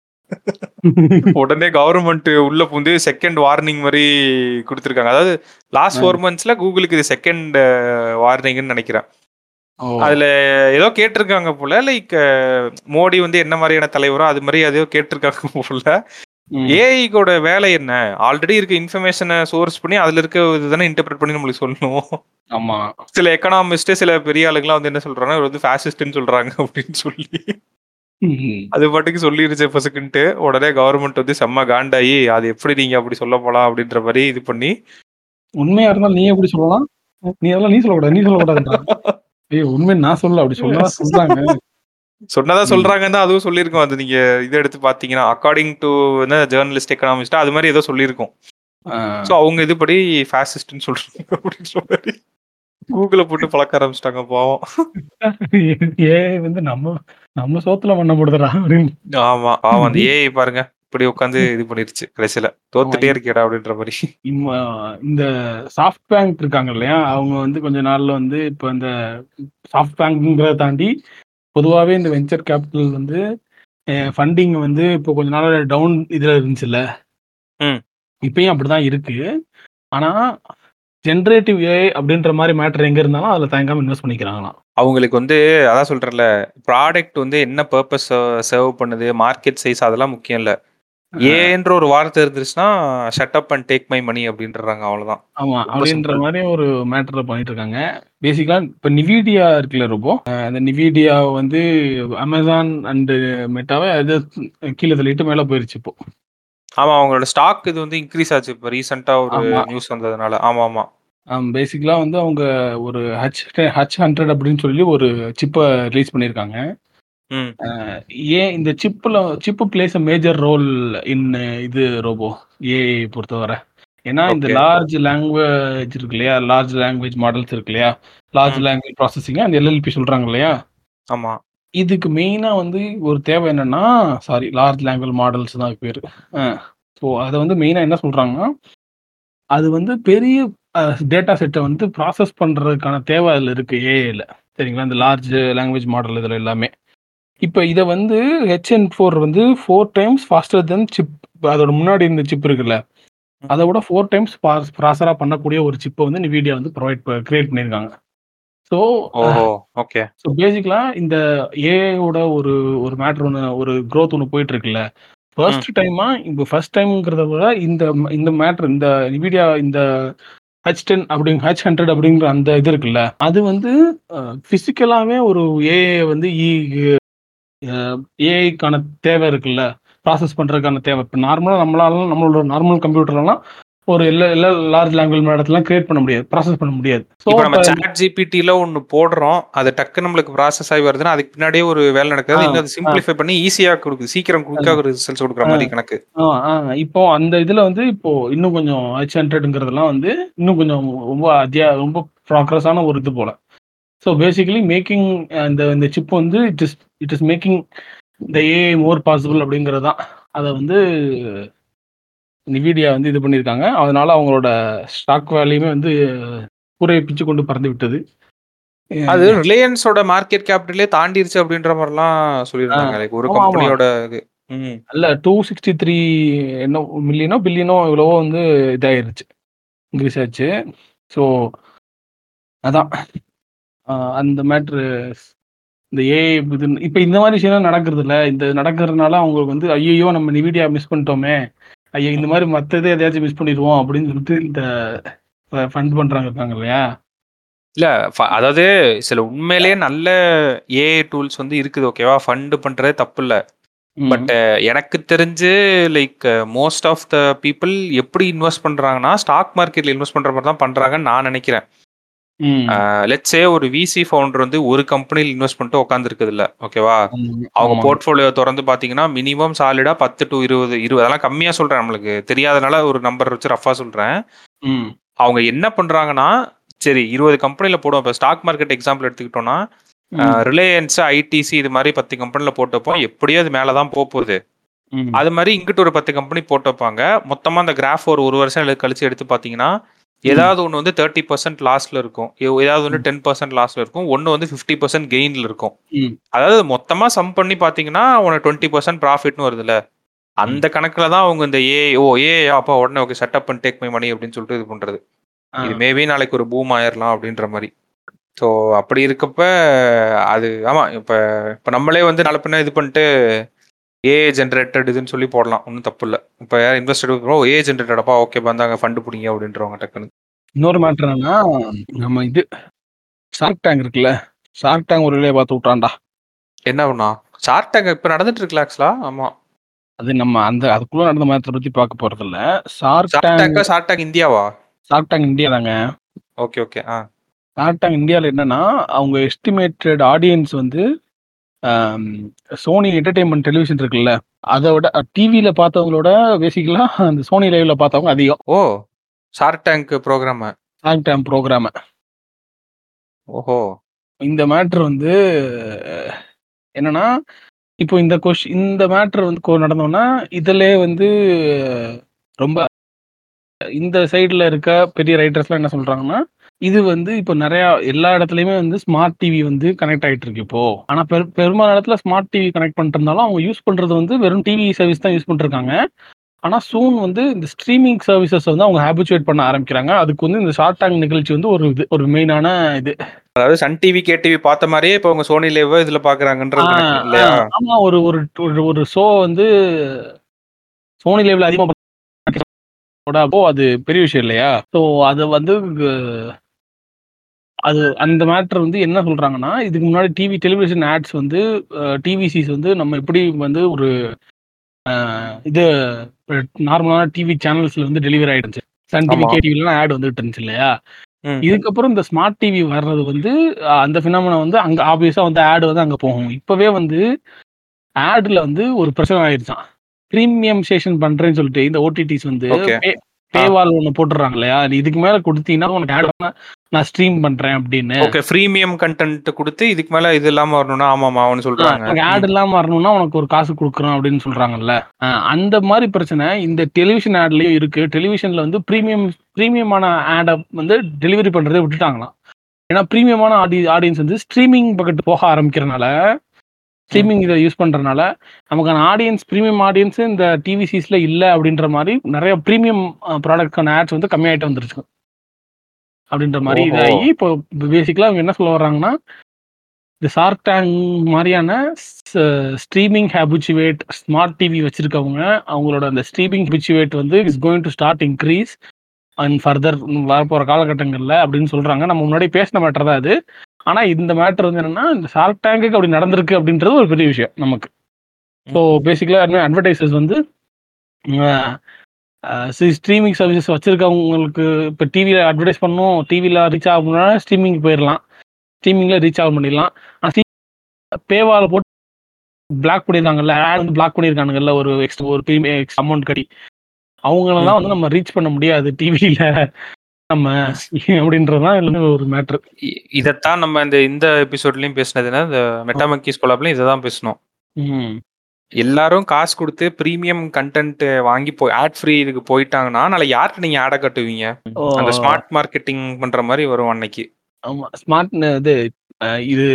உடனே கவர்மெண்ட் உள்ள பூந்து செகண்ட் வார்னிங் மாதிரி கொடுத்துருக்காங்க அதாவது லாஸ்ட் ஃபோர் மந்த்ஸ்ல கூகுளுக்கு இது செகண்ட் வார்னிங்னு நினைக்கிறேன் ஓ. அதுல ஏதோ கேட்டிருக்காங்க போல லைக் மோடி வந்து என்ன மாதிரியான தலைவரோ அது மாதிரி ஏதோ கேட்டிருக்காங்க போல ம். ஏஐக்கோட வேலை என்ன ஆல்ரெடி இருக்க இன்ஃபர்மேஷனை சோர்ஸ் பண்ணி அதுல இருக்க இதுதானே இன்டர்பிரட் பண்ணி நம்மளுக்கு சொல்லணும் ஆமா சில எக்கனாமிஸ்ட் சில பெரிய ஆளுங்கலாம் வந்து என்ன சொல்றாங்க இவர் வந்து ஃபேசிஸ்ட்னு சொல்றாங்க அப்படின்னு சொல்லி ம். அது பாட்டுக்கு சொல்லிருச்சு பசுக்குன்ட்டு உடனே கவர்மெண்ட் வந்து செம்ம காண்டாயி அது எப்படி நீங்க அப்படி சொல்ல போலாம் அப்படின்ற மாதிரி இது பண்ணி உண்மையா இருந்தாலும் நீ எப்படி சொல்லலாம் நீ அதெல்லாம் நீ சொல்லக்கூடாது நீ சொல்லக்கூடாதுன்றான் ஐயோ உண்மை நான் சொல்லல அப்படி சொன்னா சொல்றாங்க சொன்னதா ம். சொல்றாங்கன்னு தான் அதுவும் சொல்லியிருக்கோம் அது நீங்க இதை எடுத்து பாத்தீங்கன்னா அக்கார்டிங் டு ஜேர்னலிஸ்ட் எக்கனாமிஸ்டா அது மாதிரி ஏதோ சொல்லியிருக்கோம் ஆ. ஸோ அவங்க இதுபடி ஃபேசிஸ்ட்னு சொல்றாங்க அப்படின்ற மாதிரி கூகுளை போட்டு பழக்க ஆரம்பிச்சிட்டாங்க பாவம் ஏ வந்து நம்ம நம்ம சோத்துல பண்ண போடுதுடா அப்படின்னு ஆமா பாவம் அந்த ஏஐ பாருங்க இப்படி உட்காந்து இது பண்ணிருச்சு கடைசியில தோத்துட்டே இருக்கேடா அப்படின்ற மாதிரி இம்ம இந்த சாஃப்ட் பேங்க் இருக்காங்க இல்லையா அவங்க வந்து கொஞ்ச நாள்ல வந்து இப்போ இந்த சாஃப்ட் பேங்க்ங்கிறத தாண்டி பொதுவாகவே இந்த வெஞ்சர் கேபிட்டல் வந்து ஃபண்டிங் வந்து இப்போ கொஞ்ச நாள் டவுன் இதில் இருந்துச்சுல்ல ம். இப்பயும் அப்படிதான் இருக்கு ஆனா ஜென்ரேட்டிவ் ஏஐ அப்படின்ற மாதிரி மேட்டர் எங்க இருந்தாலும் அதுல தயங்காம இன்வெஸ்ட் பண்ணிக்கிறாங்களாம் அவங்களுக்கு வந்து அதான் சொல்றேன்ல ப்ராடக்ட் வந்து என்ன பர்பஸ் சர்வ் பண்ணுது மார்க்கெட் சைஸ் அதெல்லாம் முக்கியம் இல்ல ஏன்ற ஒரு வார்த்தை இருந்துச்சுன்னா shut up and take my money அப்படின்றாங்க அவ்வளவுதான் ஆமா ரொம்ப அப்படின்ற simple. மாதிரி ஒரு மேட்டர்ல பண்ணிட்டு இருக்காங்க பேசிக்கலா இப்ப நிவிடியா இருக்குல்ல ரொம்ப அந்த நிவிடியா வந்து அமேசான் அண்ட் மெட்டாவை அது கீழே தள்ளிட்டு மேல போயிருச்சு இப்போ ஆமா அவங்களோட ஸ்டாக் இது வந்து இன்க்ரீஸ் ஆச்சு இப்போ ரீசெண்டா ஒரு ஆமா. நியூஸ் வந்ததுனால ஆமா ஆமா பேசிக்கலா வந்து அவங்க ஒரு ஹச் ஹச் ஹண்ட்ரட் அப்படின்னு சொல்லி ஒரு சிப்பை ரிலீஸ் பண்ணியிருக்காங்க ம் ஏன் இந்த சிப்பில் chip plays a major role in இது ரோபோ ஏஐ பொறுத்தவரை ஏன்னா இந்த Okay. லார்ஜ் லாங்குவேஜ் இருக்கு இல்லையா லார்ஜ் லாங்குவேஜ் மாடல்ஸ் இருக்கு இல்லையா லார்ஜ் ம். லாங்குவேஜ் ப்ராசஸிங் அந்த எல்எல்பி சொல்றாங்க இல்லையா ஆமா இதுக்கு மெயினா வந்து ஒரு தேவை என்னன்னா சாரி லார்ஜ் லாங்குவேஜ் மாடல்ஸ் தான் பேர் ஸோ அதை வந்து மெயினா என்ன சொல்றாங்கன்னா அது வந்து பெரிய டேட்டா செட்டை வந்து ப்ராசஸ் பண்றதுக்கான தேவை அதில் இருக்கு ஏஐல சரிங்களா இந்த லார்ஜ் லாங்குவேஜ் மாடல் இதில் எல்லாமே இப்போ இதை வந்து ஹெச்என் ஃபோர் வந்து four times faster then chip அதோட முன்னாடி இருந்த சிப் இருக்குல்ல அதை விட ஃபோர் டைம்ஸ் ப்ராசராக பண்ணக்கூடிய ஒரு சிப்பை வந்து நிவிடியா வந்து ப்ரொவைட் கிரியேட் பண்ணியிருக்காங்க ஸோ ஓஹோ ஓகே ஸோ பேசிக்கலாக இந்த ஏஐயோட ஒரு ஒரு மேட்ரு ஒன்று ஒரு க்ரோத் ஒன்று போயிட்டு இருக்குல்ல ஃபர்ஸ்ட் டைமா இப்போ ஃபர்ஸ்ட் டைம்ங்கிறத விட இந்த இந்த மேட்ரு இந்த நிவிடியா இந்த ஹச் டென் அப்படிங்க ஹச் ஹண்ட்ரட் அப்படிங்கிற அந்த இது இருக்குல்ல அது வந்து ஃபிசிக்கலாகவே ஒரு ஏஐ வந்து ஏஐக்கான தேவை இருக்குல்ல ப்ராசஸ் பண்ணுறதுக்கான தேவை இப்போ நார்மலாக நம்மளால நம்மளோட நார்மல் கம்ப்யூட்டர்லாம் ஒரு எல்லா எல்லா லார்ஜ் லாங்குவேஜ் மேடத்தெல்லாம் கிரியேட் பண்ண முடியாது ப்ராசஸ் பண்ண முடியாது ஸோ இப்போ நம்ம சாட் ஜிபிடில ஒன்னு போடுறோம் அது டக்கு நம்மளுக்கு ப்ராசஸ் ஆகி வருதுன்னா அதுக்கு பின்னாடியே ஒரு வேலை நடக்குது ஆ, இன்னும் அது சிம்பிளிஃபை பண்ணி ஈஸியா கொடுக்குது சீக்கிரம் குயிக்காக ஒரு ரிசல்ட்ஸ் கொடுக்குற மாதிரி கணக்கு ஆ ஆ இப்போ அந்த இதில் வந்து இப்போ இன்னும் கொஞ்சம் ஹெச் ஹண்ட்ரட்ங்கிறதெல்லாம் வந்து இன்னும் கொஞ்சம் ரொம்ப அத்தியா ரொம்ப ப்ராக்ரஸான ஒரு இது போல ஸோ பேசிக்கலி மேக்கிங் இந்த இந்த சிப் வந்து it is it is making இந்த ஏஐ மோர் பாசிபிள் அப்படிங்கிறது தான் அதை வந்து நிவிடியா வந்து இது பண்ணியிருக்காங்க அதனால அவங்களோட ஸ்டாக் வேல்யூமே வந்து கூரையை பிச்சு கொண்டு பறந்து விட்டது அது ரிலையன்ஸோட மார்க்கெட் கேபிட்டலே தாண்டிருச்சு அப்படின்ற மாதிரிலாம் சொல்லியிருந்தாங்க லைக் ஒரு ஆமா, ஆமா. கம்பெனியோட இது ம் அல்ல டூ சிக்ஸ்டி த்ரீ என்ன மில்லியனோ பில்லியனோ இவ்வளவோ வந்து இதாயிருச்சு இன்க்ரீஸ் ஆச்சு ஸோ அதான் ஆஹ் அந்த மேட்ரு இந்த ஏஐ இது இப்போ இந்த மாதிரி விஷயம் நடக்கிறது இல்ல இந்த நடக்கிறதுனால அவங்களுக்கு வந்து ஐயோ நம்ம நிவிடியா மிஸ் பண்ணிட்டோமே ஐயோ இந்த மாதிரி மற்றது எதையாச்சும் மிஸ் பண்ணிடுவோம் அப்படின்னு சொல்லிட்டு இந்த ஃபண்ட் பண்றாங்க இருக்காங்க இல்லையா இல்ல ஃப- அதாவது சில உண்மையிலேயே நல்ல ஏஐ டூல்ஸ் வந்து இருக்குது ஓகேவா ஃபண்ட் பண்றது தப்பு இல்ல ம். பட் எனக்கு தெரிஞ்சு like most of the people எப்படி இன்வெஸ்ட் பண்றாங்கன்னா ஸ்டாக் மார்க்கெட்ல இன்வெஸ்ட் பண்ற மாதிரி தான் பண்றாங்கன்னு நான் நினைக்கிறேன் ம். லெட்ஸே ஒரு விசி ஃபவுண்டர் வந்து ஒரு கம்பெனியில் இன்வெஸ்ட் பண்ணிட்டு உட்காந்துருக்குது இல்ல ஓகேவா ஆமா. அவங்க ஆமா. போர்ட்ஃபோலியோ திறந்து பாத்தீங்கன்னா மினிமம் சாலிடா பத்து டு இருபது இருபது அதெல்லாம் கம்மியா சொல்றேன் நம்மளுக்கு தெரியாதனால ஒரு நம்பர் வச்சு ரஃபா சொல்றேன் ம். அவங்க என்ன பண்றாங்கன்னா சரி இருபது கம்பெனில போடுவோம் இப்போ ஸ்டாக் மார்க்கெட் எக்ஸாம்பிள் எடுத்துக்கிட்டோம்னா ம். ரிலையன்ஸ் ஐடிசி இது மாதிரி பத்து கம்பெனில போட்டப்போ எப்படியோ அது மேல தான் போக போகுது ம். அது மாதிரி இங்கிட்டு ஒரு பத்து கம்பெனி போட்டு வைப்பாங்க மொத்தமா அந்த கிராஃப் ஒரு ஒரு வருஷம் எழு- கழிச்சு எடுத்து பாத்தீங்கன்னா ஏதாவது ஒன்று வந்து தேர்ட்டி பர்சன்ட் லாஸ்ல இருக்கும் ஏ- ஏதாவது ஒன்று டென் பர்சன்ட் லாஸ்ல இருக்கும் ஒன்று வந்து ஃபிஃப்டி பர்சன்ட் கெயின்ல இருக்கும் ம். அதாவது மொத்தமா சம் பண்ணி பாத்தீங்கன்னா உனக்கு டுவெண்ட்டி பர்சன்ட் ப்ராஃபிட்னு வருதுல்ல அந்த கணக்குல தான் அவங்க இந்த ஏ ஓ ஏ அப்பா உடனே ஓகே செட்டப் பண்ணி டேக் மை மணி அப்படின்னு சொல்லிட்டு இது பண்றது ஆ. இது மேபி நாளைக்கு ஒரு பூம் ஆயிரலாம் அப்படின்ற மாதிரி ஸோ அப்படி இருக்கப்ப அது ஆமா இப்ப இப்ப நம்மளே வந்து நல்ல பின்ன இது பண்ணிட்டு ஏ ஜென்ரேட்டட் இதுன்னு சொல்லி போடலாம் ஒன்றும் தப்பு இல்லை இப்போ யார் இன்வெஸ்டட் ஓ ஏ ஜென்ரேட்டடப்பா ஓகே வந்தாங்க ஃபண்டு பிடிங்க அப்படின்றவங்க டக்குன்னு இன்னொரு மேட்ரு என்னன்னா நம்ம இது ஷார்க் டேங்க் இருக்குல்ல ஷார்க் டேங்க் ஒரு வேலையை பார்த்து விட்டான்டா என்ன பண்ணா ஷார்ட் டேங்க் இப்போ நடந்துட்டு இருக்குல்ல ஆக்சுவலா ஆமா அது நம்ம அந்த அதுக்குள்ள நடந்த மேட்ரை பத்தி பார்க்க போறது இல்ல ஷார்க் ஷார்ட் டேங்க் டேங்கா ஷார்ட் டேங்க் இந்தியாவா ஷார்க் டேங்க் இந்தியா தாங்க ஓகே ஓகே ஆ ஷார்க் டேங்க் இந்தியாவில் என்னன்னா அவங்க எஸ்டிமேட்டட் ஆடியன்ஸ் வந்து சோனி என்டர்டைன்மெண்ட் டெலிவிஷன் இருக்குல்ல அதை விட டிவியில பார்த்தவங்களோட பேசிக்கலா அந்த சோனி லைவ்ல பார்த்தவங்க அதிகம் ஓ shark tank program shark tank program ஓஹோ இந்த மேட்ரு வந்து அஹ், என்னன்னா இப்போ இந்த கொஷ் இந்த மேட்ரு வந்து கொ- நடந்தோன்னா இதிலே வந்து அஹ், ரொம்ப இந்த சைடில் இருக்க பெரிய ரைட்டர்ஸ்லாம் என்ன சொல்றாங்கன்னா இது வந்து இப்போ நிறைய எல்லா இடத்துலையுமே வந்து ஸ்மார்ட் டிவி வந்து கனெக்ட் ஆகிட்டு இருக்கு இப்போ ஆனால் பெரு பெரும்பாலான இடத்துல ஸ்மார்ட் டிவி கனெக்ட் பண்ணிட்டு இருந்தாலும் அவங்க யூஸ் பண்றது வந்து வெறும் டிவி சர்வீஸ் தான் யூஸ் பண்ணிருக்காங்க ஆனால் சூன் வந்து இந்த ஸ்ட்ரீமிங் சர்வீசஸ் வந்து அவங்க ஹேபிச்சுவேட் பண்ண ஆரம்பிக்கிறாங்க அதுக்கு வந்து இந்த ஷார்ட் டேங்க் நிகழ்ச்சி வந்து ஒரு இது ஒரு மெயினான இது அதாவது சன் டிவி கே டிவி பார்த்த மாதிரியே இப்போ உங்க சோனி லேவ் இதுல பாக்குறாங்கன்றது ஆ, கணக்கு இல்லையா ஆ, ஆமா ஒரு ஒரு ஒரு- ஒரு ஷோ வந்து சோனி லேவ்ல அதிகமா அப்போ அது பெரிய விஷயம் இல்லையா ஸோ அது வந்து அஹ், அது அந்த மேட்டர் வந்து என்ன சொல்றாங்கன்னா இதுக்கு முன்னாடி டிவி டெலிவிஷன் ஆட்ஸ் வந்து டிவிசிஸ் வந்து நம்ம எப்படி வந்து ஒரு அஹ், இது நார்மலான டிவி சேனல்ஸ்ல வந்து டெலிவரி ஆயிடுச்சு சன் டிவி ஆமா. கே டிவிலாம் ஆட் வந்துட்டு இருந்துச்சு இல்லையா ம். இதுக்கப்புறம் இந்த ஸ்மார்ட் டிவி வர்றது வந்து அஹ், அந்த ஃபினாமினா வந்து அங்க ஆப்வியஸா வந்து ஆட் வந்து அங்க போகும் இப்பவே வந்து ஆட்ல வந்து ஒரு பிரச்சனை ஆயிடுச்சான் ப்ரீமியம் ஸ்டேஷன் பண்றேன்னு சொல்லிட்டு இந்த ஓடிடிஸ் வந்து Okay. பேவால் ஒன்று போட்டுறாங்க இல்லையா நீ இதுக்கு மேல கொடுத்தீங்கன்னா உனக்கு ஆட் நான் ஸ்ட்ரீம் பண்றேன் அப்படின்னு ஓகே ஃப்ரீமியம் கண்டென்ட் கொடுத்து இதுக்கு மேல இது இல்லாம வரணும்னா ஆமாமா அவனு சொல்றாங்க உனக்கு ஆட் இல்லாம வரணும்னா உனக்கு ஒரு காசு கொடுக்குறோம் அப்படின்னு சொல்றாங்கல்ல அஹ் அந்த மாதிரி பிரச்சனை இந்த டெலிவிஷன் ஆட்லயும் இருக்கு டெலிவிஷன்ல வந்து ப்ரீமியம் ப்ரீமியமான ஆடை வந்து டெலிவரி பண்றதை விட்டுட்டாங்களாம் ஏன்னா ப்ரீமியமான ஆடி ஆடியன்ஸ் வந்து ஸ்ட்ரீமிங் பக்கத்து போக ஆரம்பிக்கிறனால ஸ்ட்ரீமிங் இதை யூஸ் பண்றதுனால நமக்கான ஆடியன்ஸ் ப்ரீமியம் ஆடியன்ஸ் இந்த டிவிசிஸ்ல இல்ல அப்படின்ற மாதிரி நிறைய ப்ரீமியம் ப்ராடக்ட்கான ஆட்ஸ் வந்து கம்மியாயிட்டு வந்துருச்சு அப்படின்ற மாதிரி ஓஹோ. இதாகி இப்போ பேசிக்கலா அவங்க என்ன சொல்ல வர்றாங்கன்னா இந்த ஷார்க் டேங்க் மாதிரியான ஸ்ட்ரீமிங் ஹேபிச்சுவேட் ஸ்மார்ட் டிவி வச்சிருக்கவங்க அவங்களோட அந்த ஸ்ட்ரீமிங் ஹேபிச்சுவேட் வந்து is going to start increase and further வரப்போற காலகட்டங்கள்ல அப்படின்னு சொல்றாங்க நம்ம முன்னாடி பேசின மேட்டர் தான் அது ஆனா இந்த மேட்டர் வந்து என்னன்னா இந்த ஷார்க் டேங்குக்கு அப்படி நடந்திருக்கு அப்படின்றது ஒரு பெரிய விஷயம் நமக்கு ஸோ பேசிக்கலா அட்வர்டைசர்ஸ் வந்து ஸ்ட்ரீமிங் சர்வீசஸ் வச்சிருக்கவங்களுக்கு இப்போ டிவியில் அட்வர்டைஸ் பண்ணணும் டிவியில் ரீச் ஆகணும்னா ஸ்ட்ரீமிங் போயிடலாம் ஸ்ட்ரீமிங்கில் ரீச் ஆக பண்ணிடலாம் ஆனால் பேவால் போட்டு பிளாக் பண்ணியிருக்காங்கல்ல ஆட் வந்து பிளாக் பண்ணியிருக்கானுங்கல்ல ஒரு எக்ஸ்ட்ரா ஒரு ப்ரீமியம் எக்ஸ்ட்ரா அமௌண்ட் கட்டி அவங்களெல்லாம் வந்து நம்ம ரீச் பண்ண முடியாது டிவியில் நம்ம அப்படின்றதுதான் இதுல இருந்து ஒரு மேட்ரு இ- இதத்தான் நம்ம இந்த இந்த எபிசோட்லயும் பேசினதுன்னா இந்த மெட்டாமக்கிஸ் கொலாப்லயும் இதை தான் பேசணும் ம் எல்லாரும் காசு கொடுத்து ப்ரீமியம் கண்டென்ட் வாங்கி போய் ஆட் ஃப்ரீ இதுக்கு போயிட்டாங்கன்னா நாளை யார்கிட்ட நீங்க ஆட கட்டுவீங்க அந்த ஸ்மார்ட் மார்க்கெட்டிங் பண்ற மாதிரி வரும் அன்னைக்கு ஆமா ஸ்மார்ட் இது அஹ் இது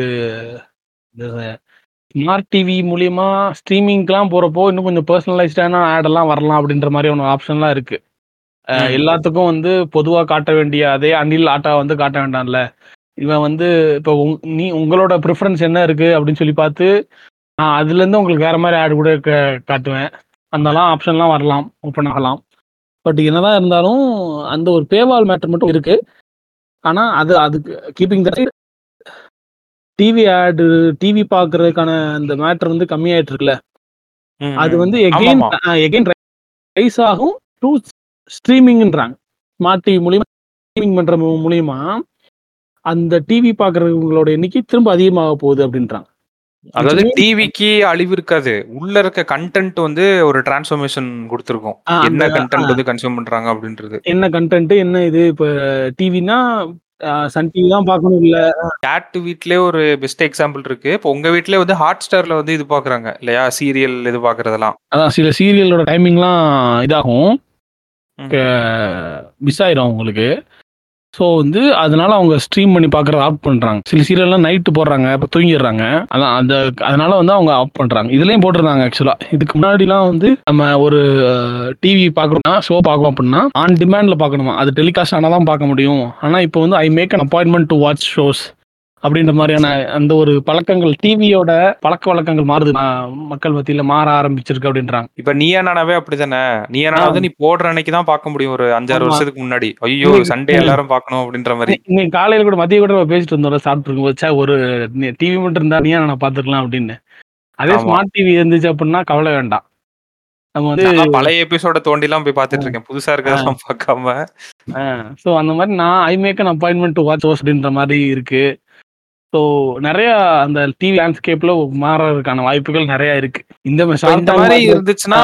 ஸ்மார்ட் டிவி மூலியமா ஸ்ட்ரீமிங்க்குலாம் போறப்போ இன்னும் கொஞ்சம் பர்சனலைஸ்டான ஆட் எல்லாம் வரலாம் அப்படின்ற மாதிரி ஒன்று ஆப்ஷன்லாம் இருக்கு அஹ் ம். எல்லாத்துக்கும் வந்து பொதுவா காட்ட வேண்டிய அதே அனில் ஆட்டா வந்து காட்ட வேண்டாம்ல இவன் வந்து இப்போ உங்- நீ உங்களோட ப்ரிஃபரன்ஸ் என்ன இருக்கு அப்படின்னு சொல்லி பார்த்து நான் அதுல இருந்து உங்களுக்கு வேற மாதிரி ஆட் கூட க- காட்டுவேன் அந்தலாம் ஆப்ஷன்லாம் வரலாம் ஓப்பன் ஆகலாம் பட் என்னதான் இருந்தாலும் அந்த ஒரு பேவால் மேட்டர் மட்டும் இருக்கு ஆனா அது அதுக்கு keeping the TV ad TV பாக்குறதுக்கான அந்த மேட்டர் வந்து கம்மியாயிட்டு இருக்குல்ல ம், அது ம். வந்து எகைன் ஆமாமா. எகைன் ரைஸ் ஆகும் டு ஸ்ட்ரீமிங்ன்றாங்க ஸ்மார்ட் டிவி மூலியமா ஸ்ட்ரீமிங் பண்ற மூ- மூலியமா அந்த டிவி பாக்குறவங்களோட எண்ணிக்கை திரும்ப அதிகமாக போகுது அப்படின்றாங்க அதாவது means- டிவிக்கு அழிவு இருக்காது உள்ள இருக்க கண்டென்ட் வந்து ஒரு டிரான்ஸ்ஃபர்மேஷன் கொடுத்துருக்கும் ஆ, என்ன அந்த- கண்டென்ட் வந்து கன்சியூம் பண்றாங்க அப்படின்றது என்ன கண்டென்ட் என்ன இது இப்ப டிவினா சன் டிவி தான் பார்க்கணும் இல்ல கேட் வீட்லயே ஒரு பெஸ்ட் எக்ஸாம்பிள் இருக்கு இப்போ உங்க வீட்லயே வந்து ஹாட் ஸ்டார்ல வந்து இது பாக்குறாங்க இல்லையா சீரியல் இது பாக்குறதெல்லாம் அதான் சில சீரியலோட டைமிங்லாம் இதாகும் ம். மிஸ் ஆயிரும் உங்களுக்கு ஸோ வந்து அதனால அவங்க ஸ்ட்ரீம் பண்ணி பார்க்குறத ஆஃப் பண்ணுறாங்க சில சீரியல்லாம் நைட்டு போடுறாங்க இப்போ தூங்கிடுறாங்க அதான் அந்த அதனால வந்து அவங்க ஆஃப் பண்ணுறாங்க இதுலேயும் போட்டிருந்தாங்க ஆக்சுவலாக இதுக்கு முன்னாடிலாம் வந்து நம்ம ஒரு டிவி பார்க்குறோம்னா ஷோ பார்க்கணும் அப்படின்னா ஆன் டிமாண்டில் பார்க்கணுமா அது டெலிகாஸ்ட் ஆனால் தான் பார்க்க முடியும் ஆனால் இப்போ வந்து I make an appointment to watch shows அப்படின்ற மாதிரியான அந்த ஒரு பழக்கங்கள் டிவியோட பழக்க வழக்கங்கள் மாறுது ம- மக்கள் மத்தியில மாற ஆரம்பிச்சிருக்கு அப்படின்றாங்க இப்ப நீயா நானாவே அப்படிதானே நீயா நானா வந்து நீ போடுற அன்னைக்கு தான் பார்க்க முடியும் ஒரு அஞ்சாறு ஆமா. வருஷத்துக்கு முன்னாடி ஐயோ இன்னைக்கு- சண்டே எல்லாரும் பார்க்கணும் அப்படின்ற மாதிரி இன்னை- இன்னைக்கு காலையில கூட மதிய கூட நம்ம பேசிட்டு இருந்தோம் சாப்பிட்டு இருக்கும்போது ச்சே, ஒரு டிவி மட்டும் இருந்தா நீயா நான் பாத்துக்கலாம் அப்படின்னு அதே ஆமா. ஸ்மார்ட் டிவி இருந்துச்சு அப்படின்னா கவலை வேண்டாம் நம்ம வந்து நான் பழைய எபிசோட தோண்டி எல்லாம் போய் பார்த்துட்டு இருக்கேன் புதுசா இருக்கிறதெல்லாம் பார்க்காம ஸோ அந்த மாதிரி நான் I make an appointment to watch shows அப்படின்ற மாதிரி இருக்கு ஸோ நிறைய அந்த டிவி லேண்ட்ஸ்கேப்ல மாறதுக்கான வாய்ப்புகள் நிறைய இருக்கு இந்த இப்ப short இந்த term மாதிரி market- இருந்துச்சுன்னா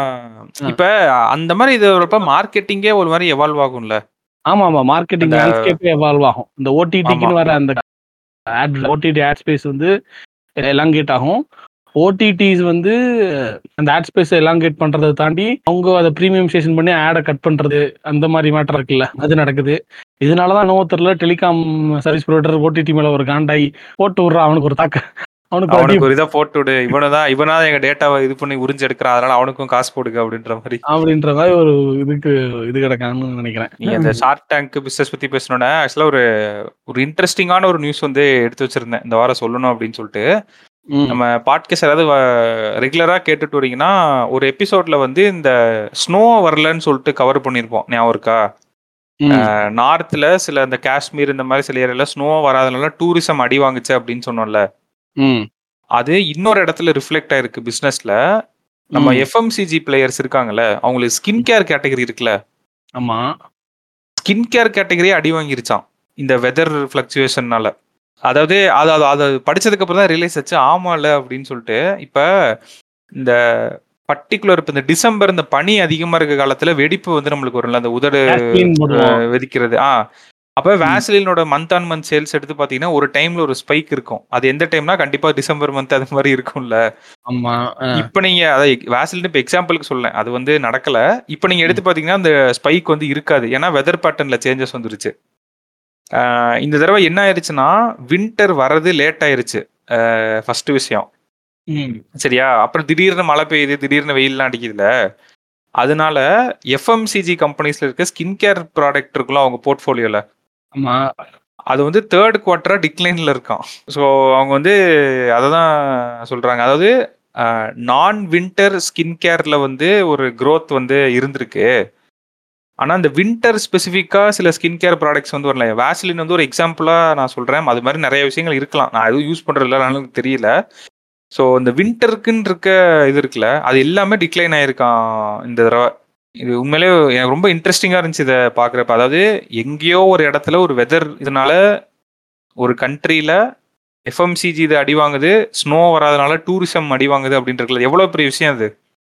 இப்ப அந்த மாதிரி இது வரப்ப மார்க்கெட்டிங்கே ஒரு மாதிரி எவால்வ் ஆகும்ல ஆமா ஆமா மார்க்கெட்டிங் அந்த- லேண்ட்ஸ்கேப்பே எவால்வ் ஆகும் இந்த ஓடிடிக்குன்னு ஆமா. வர அந்த ஆட் ஓடிடி ஆட் ஸ்பேஸ் வந்து எலாங்கேட் ஆகும் ஓடிடிஸ் வந்து அந்த ஆட் ஸ்பேஸ் எலாங்கேட் பண்றதை தாண்டி அவங்க அதை ப்ரீமியம் ஸ்டேஷன் பண்ணி ஆடை கட் பண்றது அந்த மாதிரி மேட்டர் இருக்குல்ல அது நடக்குது இதனாலதான் நோ தெரியல டெலிகாம் சர்வீஸ் ப்ரொவைடர் ஓடிடி மேல ஒரு காண்டாய் போட்டு விடுறான் அவனுக்கு ஒரு தாக்க அவனுக்கு ஒரு அடி அவனுக்கு ஒரு இதை போட்டு விடு இவனதான் இவனா எங்க டேட்டாவை இது பண்ணி உறிஞ்சு எடுக்கிறான் அதனால அவனுக்கும் காசு போடுங்க அப்படின்ற மாதிரி அப்படின்ற மாதிரி ஒரு இதுக்கு இது கிடக்கான்னு நினைக்கிறேன் நீங்க அந்த ஷார்ட் டேங்க் பிசினஸ் பத்தி பேசணும்னா ஆக்சுவலா ஒரு ஒரு இன்ட்ரெஸ்டிங்கான ஒரு நியூஸ் வந்து எடுத்து வச்சிருந்தேன் இந்த வாரம் சொல்லணும் அப்படின்னு சொல்லிட்டு ம். நம்ம பாட்காஸ்ட் ஏதாவது ரெகுலரா கேட்டுட்டு வரீங்கன்னா ஒரு எபிசோட்ல வந்து இந்த ஸ்னோ வரலன்னு சொல்லிட்டு கவர் பண்ணியிருப்போம் ஞாபகம் இருக்கா ம். நார்த்ல சில இந்த காஷ்மீர் இந்த மாதிரி சில ஏரியால ஸ்னோ வராதனால டூரிசம் அடி வாங்குச்சு அப்படின்னு சொன்னோம்ல ம். அது இன்னொரு இடத்துல ரிஃப்ளெக்ட் ஆயிருக்கு பிசினஸ்ல நம்ம ம். எஃப்எம்சிஜி பிளேயர்ஸ் இருக்காங்கல்ல அவங்களுக்கு ஸ்கின் கேர் கேட்டகரி இருக்குல்ல ஆமா ஸ்கின் கேர் கேட்டகரியே அடி வாங்கிருச்சான் இந்த வெதர் ஃபிளக்சுவேஷன்னால அதாவது அது அது அதை படிச்சதுக்கு அப்புறம் தான் ரியலைஸ் ஆச்சு ஆமால அப்படின்னு சொல்லிட்டு இப்ப இந்த பர்டிகுலர் இப்ப இந்த டிசம்பர் இந்த பனி அதிகமா இருக்க காலத்துல வெடிப்பு வந்து நம்மளுக்கு வரும்ல அந்த உதடு Vaseline போடுவோம். அஹ், வெடிக்கிறது ஆ அப்ப வேஸ்லினோட மந்த் ஆன் மந்த் சேல்ஸ் எடுத்து பாத்தீங்கன்னா ஒரு டைம்ல ஒரு ஸ்பைக் இருக்கும் அது எந்த டைம்னா கண்டிப்பா டிசம்பர் மந்த் அது மாதிரி இருக்கும்ல ஆமா ஆ. இப்ப நீங்க அதை வேஸ்லின் இப்ப எக்ஸாம்பிளுக்கு சொல்லேன் அது வந்து நடக்கல இப்ப நீங்க எடுத்து பாத்தீங்கன்னா அந்த ஸ்பைக் வந்து இருக்காது ஏன்னா வெதர் பேட்டர்ன்ல சேஞ்சஸ் வந்துருச்சு ஆஹ் இந்த தடவை என்ன ஆயிருச்சுன்னா வின்டர் வர்றது லேட் ஆயிருச்சு ஃபர்ஸ்ட் விஷயம் ம். சரியா அப்புறம் திடீர்னு மழை பெய்யுது திடீர்னு வெயில்லாம் அடிக்குதுல அதனால எஃப்எம்சிஜி கம்பெனிஸ்ல இருக்க ஸ்கின் கேர் ப்ராடக்ட் இருக்குல்ல அவங்க போர்ட்ஃபோலியோல ஆமா அது வந்து தேர்ட் குவார்டரா டிக்ளைன்ல இருக்கான் ஸோ அவங்க வந்து அதை தான் சொல்றாங்க அதாவது நான் வின்டர் ஸ்கின் கேர்ல வந்து ஒரு growth வந்து இருந்திருக்கு ஆனா இந்த வின்டர் ஸ்பெசிஃபிக்கா சில ஸ்கின் கேர் ப்ராடக்ட்ஸ் வந்து வரல வேஸ்லின் வந்து ஒரு எக்ஸாம்பிளா நான் சொல்றேன் அது மாதிரி நிறைய விஷயங்கள் இருக்கலாம் நான் எதுவும் யூஸ் பண்றது இல்லை அதனால எனக்கு தெரியல ஸோ இந்த வின்டருக்குன்னு இருக்க இது இருக்குல்ல அது எல்லாமே டிக்ளைன் ஆயிருக்கான் இந்த தடவை இது உண்மையிலே எனக்கு ரொம்ப இன்ட்ரெஸ்டிங்கா இருந்துச்சு இதை பாக்குறப்ப அதாவது எங்கேயோ ஒரு இடத்துல ஒரு வெதர் இதனால ஒரு கண்ட்ரியில எஃப்எம்சிஜி இது அடி வாங்குது ஸ்னோ வராதனால டூரிசம் அடி வாங்குது அப்படின்றது எவ்வளவு பெரிய விஷயம் அது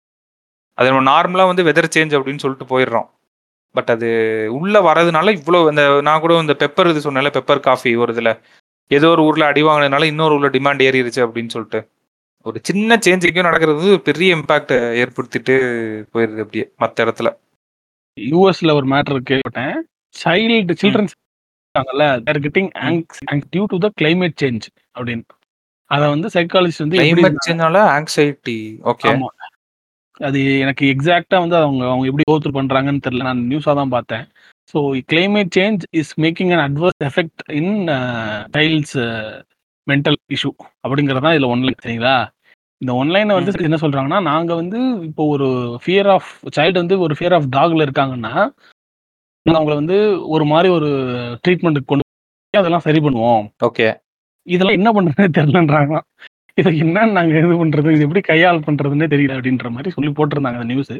அது நம்ம நார்மலா வந்து வெதர் சேஞ்ச் அப்படின்னு சொல்லிட்டு போயிடுறோம் பட் அது உள்ள வரதுனால இவ்வளோ இந்த நான் கூட இந்த பெப்பர் இது சொன்னேன்ல பெப்பர் காஃபி ஒரு இதுல ஏதோ ஒரு ஊர்ல அடி வாங்கினதுனால இன்னொரு ஊர்ல டிமாண்ட் ஏறிடுச்சு அப்படின்னு சொல்லிட்டு ஒரு சின்ன சேஞ்ச் எங்கேயும் நடக்கிறது வந்து ஒரு பெரிய இம்பாக்ட் ஏற்படுத்திட்டு போயிருது அப்படியே மற்ற இடத்துல யூஎஸ்ல ஒரு மேட்டர் கேள்விப்பட்டேன் சைல்டு சில்ட்ரன்ஸ் இருக்காங்கல்ல they're getting due to the climate change அப்படின்னு அத வந்து சைக்காலஜிஸ்ட் வந்து எப்படி கிளைமேட் சேஞ்சால ஆங்ஸைட்டி ஓகே ஆமா அது எனக்கு எக்ஸாக்டா வந்து அவங்க அவங்க எப்படி கோத்ரூ பண்றாங்கன்னு தெரியல நான் நியூஸா தான் பார்த்தேன் so climate change is making an adverse effect in child's mental issue அப்படிங்கிறது தான் இதுல ஒன்லைன் சரிங்களா இந்த ஒன்லைனை வந்து என்ன சொல்றாங்கன்னா நாங்க வந்து இப்போ ஒரு ஃபியர் ஆஃப் சைல்டு வந்து ஒரு ஃபியர் ஆஃப் டாக்ல இருக்காங்கன்னா நாங்க அவங்கள வந்து ஒரு மாதிரி ஒரு ட்ரீட்மெண்ட்டுக்கு கொண்டு போய் அதெல்லாம் சரி பண்ணுவோம் ஓகே இதெல்லாம் என்ன பண்றதுன்னு தெரியலன்றாங்க இதுக்கு என்ன நாங்க இது பண்றது இது எப்படி கையால் பண்றதுன்னே தெரியல அப்படின்ற மாதிரி சொல்லி போட்டிருந்தாங்க அந்த நியூஸ்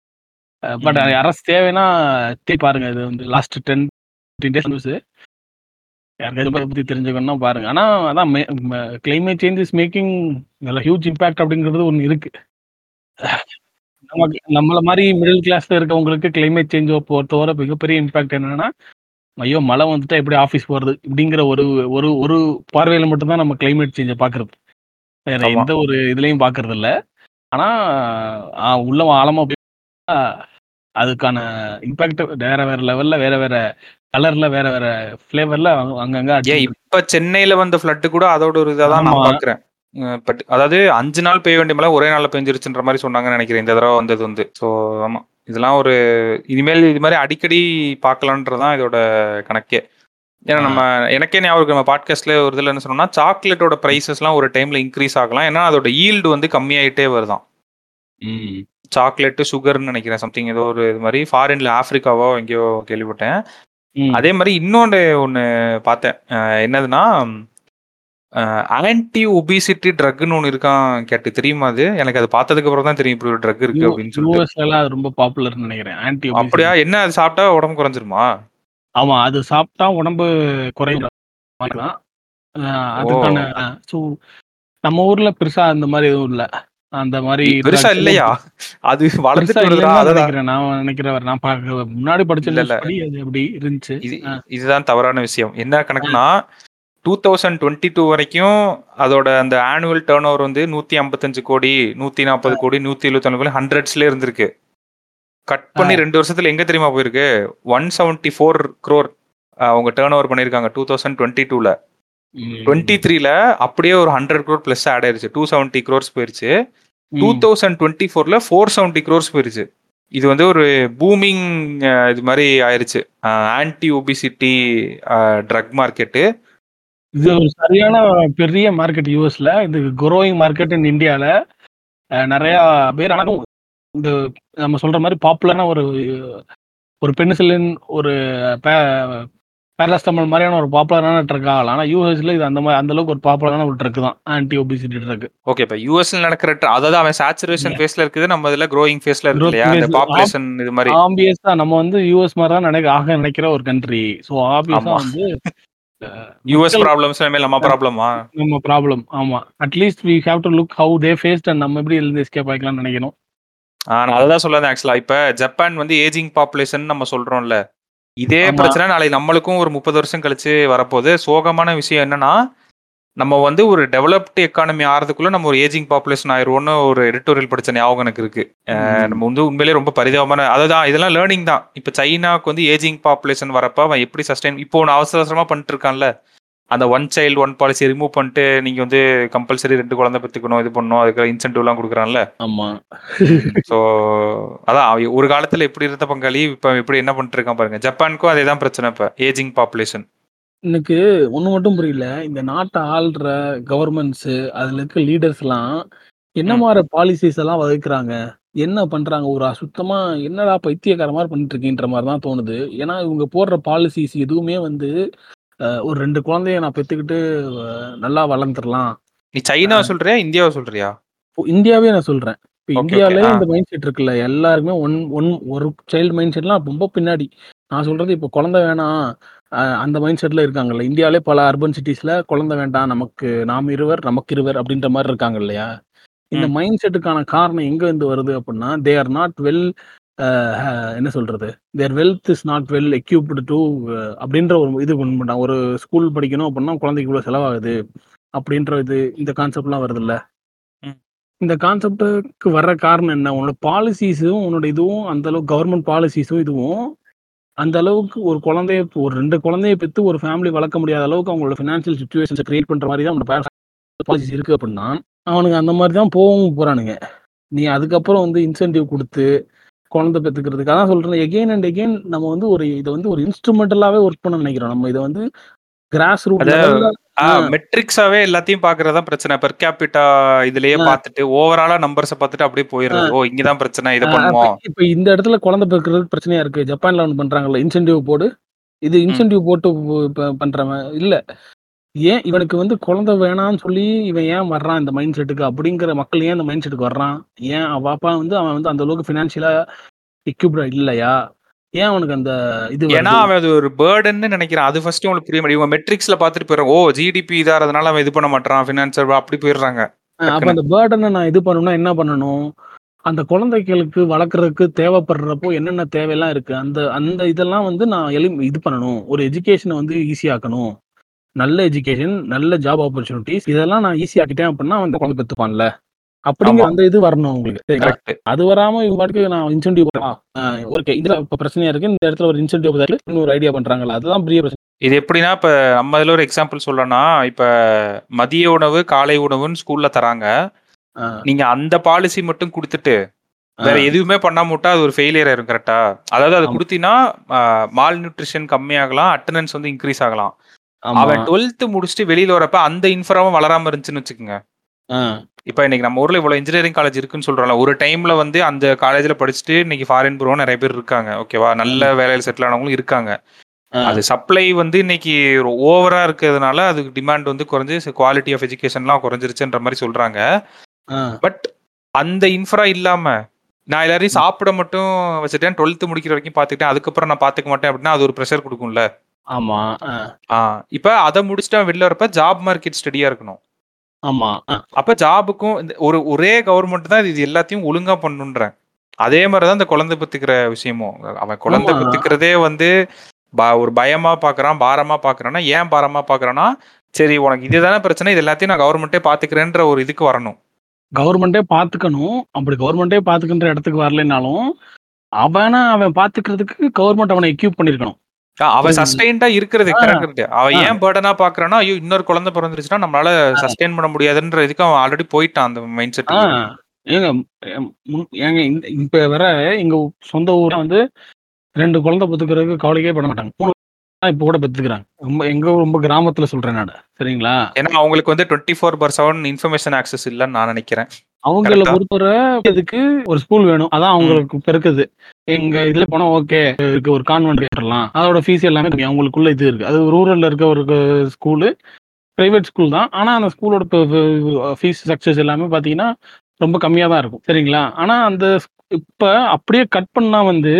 பட் ம். அரசு தேவைன்னா தேடி பாருங்க இது வந்து last ten fifteen days news யாருக்காச்சும் இதை பத்தி தெரிஞ்சுக்கணும்னா பாருங்க ஆனா அதான் climate change is making huge impact அப்படிங்கிறது ஒன்று இருக்கு நமக்கு நம்மள மாதிரி மிடில் கிளாஸ்ல இருக்கவங்களுக்கு கிளைமேட் சேஞ்ச் பொறுத்தவரை மிகப்பெரிய இம்பாக்ட் என்னன்னா ஐயோ மழை வந்துட்டா எப்படி ஆஃபீஸ் போறது இப்படிங்கிற ஒரு ஒரு ஒரு பார்வையில மட்டும்தான் நம்ம கிளைமேட் சேஞ்சை பாக்குறது வேற ஆமா. எந்த ஒரு இதுலயும் பாக்குறது இல்ல ஆனா ஆ, உள்ள ஆழமா போய் பார்த்தா, அதுக்கான இம்பாக்ட் வேற வேற லெவல்ல வேற வேற கலர்ல வேற வேற ஃபிளேவர்ல அங்கங்க ஏன் அடிச்சிட்டு இருக்கு. இப்ப சென்னையில வந்த ஃப்ளட் கூட அதோட ஒரு இதை தான் நான் ஆமா. பாக்குறேன் பட் அதாவது அஞ்சு நாள் பெய்ய வேண்டிய மழை ஒரே நாள்ல பெஞ்சிருச்சுன்ற மாதிரி சொன்னாங்கன்னு நினைக்கிறேன் இந்த தடவை வந்தது வந்து ஸோ ஆமா இதெல்லாம் ஒரு இனிமேல் இது மாதிரி அடிக்கடி பார்க்கலான்றதான் இதோட கணக்கே ஏன்னா ஆ. நம்ம எனக்கே ஞாபகம் இருக்கு நம்ம பாட்காஸ்ட்ல ஒரு இதில் என்ன சொன்னோம்னா சாக்லேட்டோட ப்ரைஸஸ்லாம் ஒரு டைம்ல இன்க்ரீஸ் ஆகலாம் ஏன்னா அதோட ஈல்டு வந்து கம்மியாயிட்டே வருதாம் ம். சாக்லேட்டு சுகர்னு நினைக்கிறேன் சம்திங் ஏதோ ஒரு இது மாதிரி ஃபாரின்ல ஆப்பிரிக்காவோ எங்கேயோ கேள்விப்பட்டேன் ம். அதே மாதிரி இன்னொன்று ஒன்று பார்த்தேன் அஹ் என்னதுன்னா ஆன்டி ஒபிசிட்டி ட்ரக்னு ஒன்று இருக்கான் கேட்டு தெரியுமா அது எனக்கு அது பார்த்ததுக்கு அப்புறம் தான் தெரியும் இப்படி ஒரு ட்ரக் இருக்கு யூ- அப்படின்னு சொல்லிட்டு யூஎஸ்ல எல்லாம் அது ரொம்ப பாப்புலர்னு நினைக்கிறேன் ஆன்டி அப்படியா என்ன அது சாப்பிட்டா உடம்பு குறைஞ்சிருமா ஆமா அது சாப்பிட்டா உடம்பு குறையும் தான் அதுக்கான ஸோ நம்ம ஊர்ல பெருசா அந்த மாதிரி எதுவும் இல்ல அந்த மாதிரி பெருசா drugs இல்லையா அது பெருசா வளர்ந்துட்டு வருதுடா இல்லைன்னு தான் அதான் நினைக்கிறேன் நான் நினைக்கிறேன் நான் பார்க்க முன்னாடி படிச்ச இல்ல, இல்ல. news படி அது அப்படி இருந்துச்சு இது ஆ. இதுதான் தவறான விஷயம் என்ன கணக்குனா டூ தௌசண்ட் டுவெண்ட்டி டூ வரைக்கும் அதோட அந்த ஆனுவல் டேர்ன் ஓவர் வந்து நூத்தி ஐம்பத்தஞ்சு கோடி நூத்தி நாற்பது கோடி நூத்தி எழுபத்தி கோடி ஹண்ட்ரட்ஸ்ல இருந்திருக்கு கட் பண்ணி ரெண்டு வருஷத்துல எங்க தெரியுமா போயிருக்கு ஒன் செவன்டி ஃபோர் க்ரோர் அவங்க டேர்ன் ஓவர் பண்ணிருக்காங்க டூ தௌசண்ட் டுவெண்ட்டி டூல ம். டுவெண்ட்டி த்ரீல அப்படியே ஒரு ஹண்ட்ரட் க்ரோர் பிளஸ் ஆட் ஆயிருச்சு டூ செவன்ட்டி க்ரோர்ஸ் போயிருச்சு ம். டூ தௌசண்ட் டுவெண்ட்டி ஃபோர்ல ஃபோர் செவன்ட்டி க்ரோர்ஸ் போயிருச்சு இது வந்து ஒரு பூமிங் இது மாதிரி ஆயிருச்சு ஆன்டி ஒபிசிட்டி ட்ரக் மார்க்கெட்டு இது ஒரு சரியான பெரிய மார்க்கெட் யூஎஸ்ல இது குரோயிங் மார்க்கெட் இன் இந்தியால அஹ், நிறைய பேர் ஆனாலும் இந்த நம்ம சொல்ற மாதிரி பாப்புலரான ஒரு ஒரு பென்சிலின் ஒரு பேரஸ்டமல் மாதிரியான ஒரு பாப்புலரான ட்ரக் ஆகலாம் ஆனா யூஎஸ்ல இது அந்த மாதிரி அந்த அளவுக்கு ஒரு பாப்புலரான ஒரு ட்ரக் தான் ஆன்டி ஒபிசிட்டி ட்ரக் ஓகே இப்போ யூஎஸ்ல நடக்கிற tra- அதாவது அவன் சேச்சுரேஷன் ஃபேஸ்ல இருக்குது நம்ம இதுல க்ரோயிங் ஃபேஸ்ல இருக்கு Growth இல்லையா அந்த phase. பாப்புலேஷன் இது மாதிரி ஆம்பியஸா நம்ம வந்து யூஎஸ் மாதிரி தான் நினைக்க ஆக நினைக்கிற ஒரு கண்ட்ரி ஸோ ஆப்வியஸா ஆமா. வந்து யூஎஸ் மக்கள் ப்ராப்ளம்ஸ் மேல நம்ம ப்ராப்ளமா நம்ம ப்ராப்ளம் ஆமா at least we have to look how they faced and நம்ம எப்படி இருந்து எஸ்கேப் ஆகிக்கலாம்னு நினைக்கணும் நான் அததான் சொல்ல ஆக்சுவலா இப்ப ஜப்பான் வந்து ஏஜிங் பாப்புலேஷன் நம்ம சொல்றோம்ல இதே ஆமா. பிரச்சனை நாளைக்கு நம்மளுக்கும் ஒரு முப்பது வருஷம் கழிச்சு வரப்போகுது சோகமான விஷயம் என்னன்னா நம்ம வந்து ஒரு டெவலப்டு எக்கானமி ஆறதுக்குள்ள நம்ம ஒரு ஏஜிங் பாப்புலேஷன் ஆயிருவோம்னு ஒரு எடிட்டோரியல் படிச்ச ஞாபகம் எனக்கு இருக்கு அஹ் நம்ம வந்து உண்மையிலேயே ரொம்ப பரிதாபமான அதான் இதெல்லாம் லேர்னிங் தான் இப்போ சைனாக்கு வந்து ஏஜிங் பாப்புலேஷன் வரப்ப அவன் எப்படி சஸ்டைன் இப்போ ஒன்று அவசர அவசரமா பண்ணிட்டு இருக்கான்ல அந்த one child one policy remove பண்ணிட்டு நீங்க வந்து கம்பல்சரி ரெண்டு குழந்தை பெற்றுக்கணும் இது பண்ணணும் அதுக்கு இன்சென்டிவ்லாம் கொடுக்குறான்ல ஆமா ஸோ அதான் அவன் ஒரு காலத்துல எப்படி இருந்த பங்காளி இப்போ எப்படி என்ன பண்ணிட்டு இருக்கான் பாருங்க ஜப்பானுக்கும் அதே தான் பிரச்சனை இப்போ ஏஜிங் பாப்புலேஷன் எனக்கு ஒண்ணு மட்டும் புரியல இந்த நாட்டை ஆள்ற கவர்மெண்ட்ஸ் அதுல இருக்க லீடர்ஸ் எல்லாம் என்ன ம். மாதிரி பாலிசிஸ் எல்லாம் வகுக்கிறாங்க என்ன பண்றாங்க ஒரு சுத்தமா என்னடா பைத்தியக்கார மாதிரி பண்ணிட்டு இருக்கீன்ற மாதிரி தான் தோணுது ஏன்னா இவங்க போடுற பாலிசிஸ் எதுவுமே வந்து அஹ், ஒரு ரெண்டு குழந்தைய நான் பெத்துக்கிட்டு அஹ், நல்லா வளர்ந்துடலாம் நீ சைனாவை சொல்றியா இந்தியாவை சொல்றியா இப்போ இந்தியாவே நான் சொல்றேன் இப்போ Okay, இந்தியாவிலே okay, ஆ. இந்த மைண்ட் செட் இருக்குல்ல எல்லாருக்குமே ஒன் ஒன் ஒரு சைல்டு மைண்ட் செட்லாம் ரொம்ப பின்னாடி நான் சொல்றது இப்போ குழந்தை வேணாம் அஹ், அந்த மைண்ட் செட்ல இருக்காங்கல்ல இந்தியாவிலே பல அர்பன் சிட்டிஸ்ல குழந்தை வேண்டாம் நமக்கு நாம் இருவர் நமக்கு இருவர் அப்படின்ற மாதிரி இருக்காங்க இல்லையா இந்த ம். மைண்ட் செட்டுக்கான காரணம் எங்க இருந்து வருது அப்படின்னா தே ஆர் நாட் வெல் என்ன சொல்றது their wealth is not well equipped to அப்படின்ற ஒரு இது கொண்டு பண்ணிட்டாங்க ஒரு ஸ்கூல் படிக்கணும் அப்படின்னா குழந்தைக்கு இவ்வளவு செலவாகுது அப்படின்ற இது இந்த கான்செப்ட்லாம் வருது இல்ல ம். இந்த கான்செப்டுக்கு வர்ற காரணம் என்ன உன்னோட பாலிசிஸும் உன்னோட இதுவும் அந்த அளவுக்கு கவர்மெண்ட் பாலிசிஸும் இதுவும் அந்த அளவுக்கு ஒரு குழந்தைய ஒரு ரெண்டு குழந்தைய பெற்று ஒரு ஃபேமிலி வளர்க்க முடியாத அளவுக்கு அவங்களோட ஃபினான்ஷியல் சுச்சுவேஷன்ஸை கிரியேட் பண்ற மாதிரி தான் அவனோட பாலிசிஸ் இருக்கு அப்படின்னா அவனுங்க அந்த மாதிரி தான் போகவும் போறானுங்க நீ அதுக்கப்புறம் வந்து இன்சென்டிவ் கொடுத்து குழந்தை பெற்றுக்கிறதுக்கு அதான் சொல்றேன் எகெயின் அண்ட் எகெயின் நம்ம வந்து ஒரு இதை வந்து ஒரு இன்ஸ்ட்ருமெண்டலாவே ஒர்க் பண்ண நினைக்கிறோம் நம்ம இதை வந்து கிராஸ் ரூட் அத- ஆ. மெட்ரிக்ஸாவே எல்லாத்தையும் பாக்குறதா பிரச்சனை பெர் கேபிட்டா இதுலயே ஆ. பார்த்துட்டு ஓவராலா நம்பர்ஸை பார்த்துட்டு அப்படியே போயிடுறது ஓ இங்கதான் பிரச்சனை இதை ஆ, பண்ணுவோம் இப்ப- இப்ப இந்த இடத்துல குழந்தை பிறக்கிறது பிரச்சனையா இருக்கு ஜப்பான்ல ஒன்று பண்றாங்கல்ல இன்சென்டிவ் போடு இது இன்சென்டிவ் போட்டு ப- பண்றவன் இல்ல ஏன் இவனுக்கு வந்து குழந்தை வேணாம்னு சொல்லி இவன் ஏன் வர்றான் இந்த மைண்ட் செட்டுக்கு அப்படிங்கிற மக்கள் ஏன் இந்த மைண்ட் செட்டுக்கு வர்றான் ஏன் அவ அப்பா வந்து அவன் வந்து அந்த அளவுக்கு ஃபினான்ஷியலா எக்யூப்டா இல்லையா ஏன் அவனுக்கு அந்த இது ஏன்னா வருது? அவன் அது ஒரு பேர்டன்னு நினைக்கிறான் அது ஃபர்ஸ்ட் உங்களுக்கு புரிய முடியும் இவங்க மெட்ரிக்ஸ்ல பார்த்துட்டு போயிடுறாங்க ஓ ஜிடிபி இதாகிறதுனால அவன் இது பண்ண மாட்டான் ஃபினான்சர் அப்படி போயிடுறாங்க ஆ, அப்ப அந்த பேர்டனை நான் இது பண்ணணும்னா என்ன பண்ணணும் அந்த குழந்தைகளுக்கு வளர்க்குறதுக்கு தேவைப்படுறப்போ என்னென்ன தேவையெல்லாம் இருக்கு அந்த அந்த இதெல்லாம் வந்து நான் எலி இது பண்ணணும் ஒரு எஜுகேஷனை வந்து ஈஸியாக்கணும் நல்ல எஜுகேஷன் நல்ல ஜாப் ஆப்பர்ச்சுனிட்டிஸ் இதெல்லாம் நான் ஈஸியாக்கிட்டேன் அப்படின்னா அவன் அந்த குழந்தை பெற்றுப்பான்ல அப்படிங்கிற ஆமா. அந்த இது வரணும் உங்களுக்கு. சரிங்களா? கரெக்ட். அது வராம இவங்க பாட்டுக்கு நான் இன்சென்டிவ் போடலாம். ஆ ஓகே. இதுல இப்ப பிரச்சனையா இருக்கு. இந்த இடத்துல ஒரு இன்சென்டிவ் பதிலா இன்னொரு ஐடியா பண்றாங்கல்ல. அதுதான் பெரிய பிரச்சனை. இது எப்படின்னா, இப்ப நம்ம இதுல ஒரு எக்ஸாம்பிள் சொல்லணும்னா, இப்ப மதிய உணவு, காலை உணவுன்னு ஸ்கூல்ல தராங்க. ஆ. நீங்க அந்த பாலிசி மட்டும் குடுத்துட்டு, ஆ. வேற எதுவுமே பண்ணாம விட்டா அது ஒரு ஃபெயிலியர் ஆயிரும் கரெக்ட்டா? அதாவது அத ஆமா. குடுத்தீன்னா, அ மால் நியூட்ரிஷன் கம்மியாகலாம், அட்டெண்டன்ஸ் வந்து இன்கிரீஸ் ஆகலாம். ஆமா. அவன் 12த் முடிச்சுட்டு வெளியில வரப்ப அந்த இன்ஃப்ராவும் வளராம இருந்துச்சுன்னு வச்சுக்கங்க. ஆ. இப்ப இன்னைக்கு நம்ம ஊர்ல இவ்வளவு இன்ஜினியரிங் காலேஜ் இருக்குன்னு சொல்றோம்ல. ஒரு டைம்ல வந்து அந்த காலேஜ்ல படிச்சுட்டு இன்னைக்கு ஃபாரின் போறவங்க நெறைய பேர் இருக்காங்க. ஓகேவா? நல்ல ம். வேலையில செட்டில் ஆனவங்களும் இருக்காங்க. ஆ. அது சப்ளை வந்து இன்னைக்கு ஓவரா இருக்கிறதுனால அதுக்கு டிமாண்ட் வந்து குறைஞ்சு குவாலிட்டி ஆஃப் எஜுகேஷன்லாம் குறைஞ்சிருச்சுன்ற மாரி சொல்றாங்க. ஆ. பட் அந்த இன்ஃப்ரா இல்லாம, நான் எல்லாரையும் ம். சாப்பிட மட்டும் வச்சுட்டேன். 12த் முடிக்கிற வரைக்கும் பார்த்துக்கிட்டேன். அதுக்கப்புறம் நான் பார்த்துக்க மாட்டேன் அப்படின்னா, அது ஒரு பிரஷர் குடுக்கும்ல. ஆமா. ஆ. ஆ இப்ப அத முடிச்சுட்டு அவன் வெளில வரப்ப ஜாப் மார்க்கெட் ஸ்டடியா இருக்கணும். ஆமா. அ. அப்ப ஜாபுக்கும் இந்த ஒரு ஒரே கவர்ன்மெண்ட் தான் இது எல்லாத்தையும் ஒழுங்கா பண்ணணுன்றேன். அதே மாரி தான் இந்த குழந்தை பெத்துக்கிற விஷயமும். அவன் குழந்தை ஆமா. பெத்துக்கிறதே வந்து ப ஒரு பயமா பார்க்குறான், பாரமா பார்க்குறான்னா, ஏன் பாரமா பார்க்குறான்னா, சரி உனக்கு இதுதானே பிரச்சனை. இது எல்லாத்தையும் நான் கவர்ன்மெண்ட்டே பார்த்துக்கிறேன்ற ஒரு இதுக்கு வரணும். கவர்மெண்ட்டே பார்த்துக்கணும். அப்படி கவர்மெண்ட்டே பார்த்துக்கின்ற இடத்துக்கு வரலைனாலும், அவன அவன் பார்த்துக்கிறதுக்கு கவர்மெண்ட் அவன எக்யூப் பண்ணியிருக்கணும். அ அவன் புரியுது. சஸ்டெயின்டா இருக்கிறது ஆ. கரெக்ட். அவன் ஆ. ஏன் பர்டனா பார்க்குறான்னா, ஐயோ! இன்னொரு குழந்தை பிறந்துருச்சுன்னா நம்மளால ஆ. சஸ்டெயின் பண்ண முடியாதுன்ற இதுக்கு அவன் ஆல்ரெடி போயிட்டான் அந்த மைண்ட் ஆ. செட்டுக்கு. ஏங்க எம் முன் ஏங்க இந்த இப்ப வர எங்க சொந்த ஊர்ல வந்து 2 குழந்தை பெத்துக்கிறதுக்கு கவலையே பட மாட்டாங்க. 3 இப்ப கூட பெத்துக்கிறாங்க. ரொம்ப எங்க ஊர் ரொம்ப கிராமத்துல சொல்றேன் நானு. சரிங்களா? ஏன்னா அவங்களுக்கு வந்து 24/7 இன்ஃபர்மேஷன் ஆக்சஸ் இல்லன்னு நான் நினைக்கிறேன். அவங்கள கரெக்ட்டா? பொறுத்தவரை இதுக்கு ஒரு ஸ்கூல் வேணும். அதான் ம். அவங்களுக்கு இப்ப இருக்குது. எங்க இதுல போனா ஓகே. இதுக்கு ஒரு கான்வென்ட் கட்டலாம். அதோட ஃபீஸ் எல்லாமே கம்மி. அவங்களுக்குள்ள இது இருக்கு. அது ரூரல்ல இருக்க ஒரு க ஸ்கூலு. பிரைவேட் ஸ்கூல் தான். ஆனா அந்த ஸ்கூலோட ப ப ஃபீஸ் ஸ்ட்ரக்சர்ஸ் எல்லாமே பார்த்தீங்கன்னா, ரொம்ப கம்மியா தான் இருக்கும். சரிங்களா? ஆனா அந்த ஸ் இப்ப அப்படியே கட் பண்ணா வந்து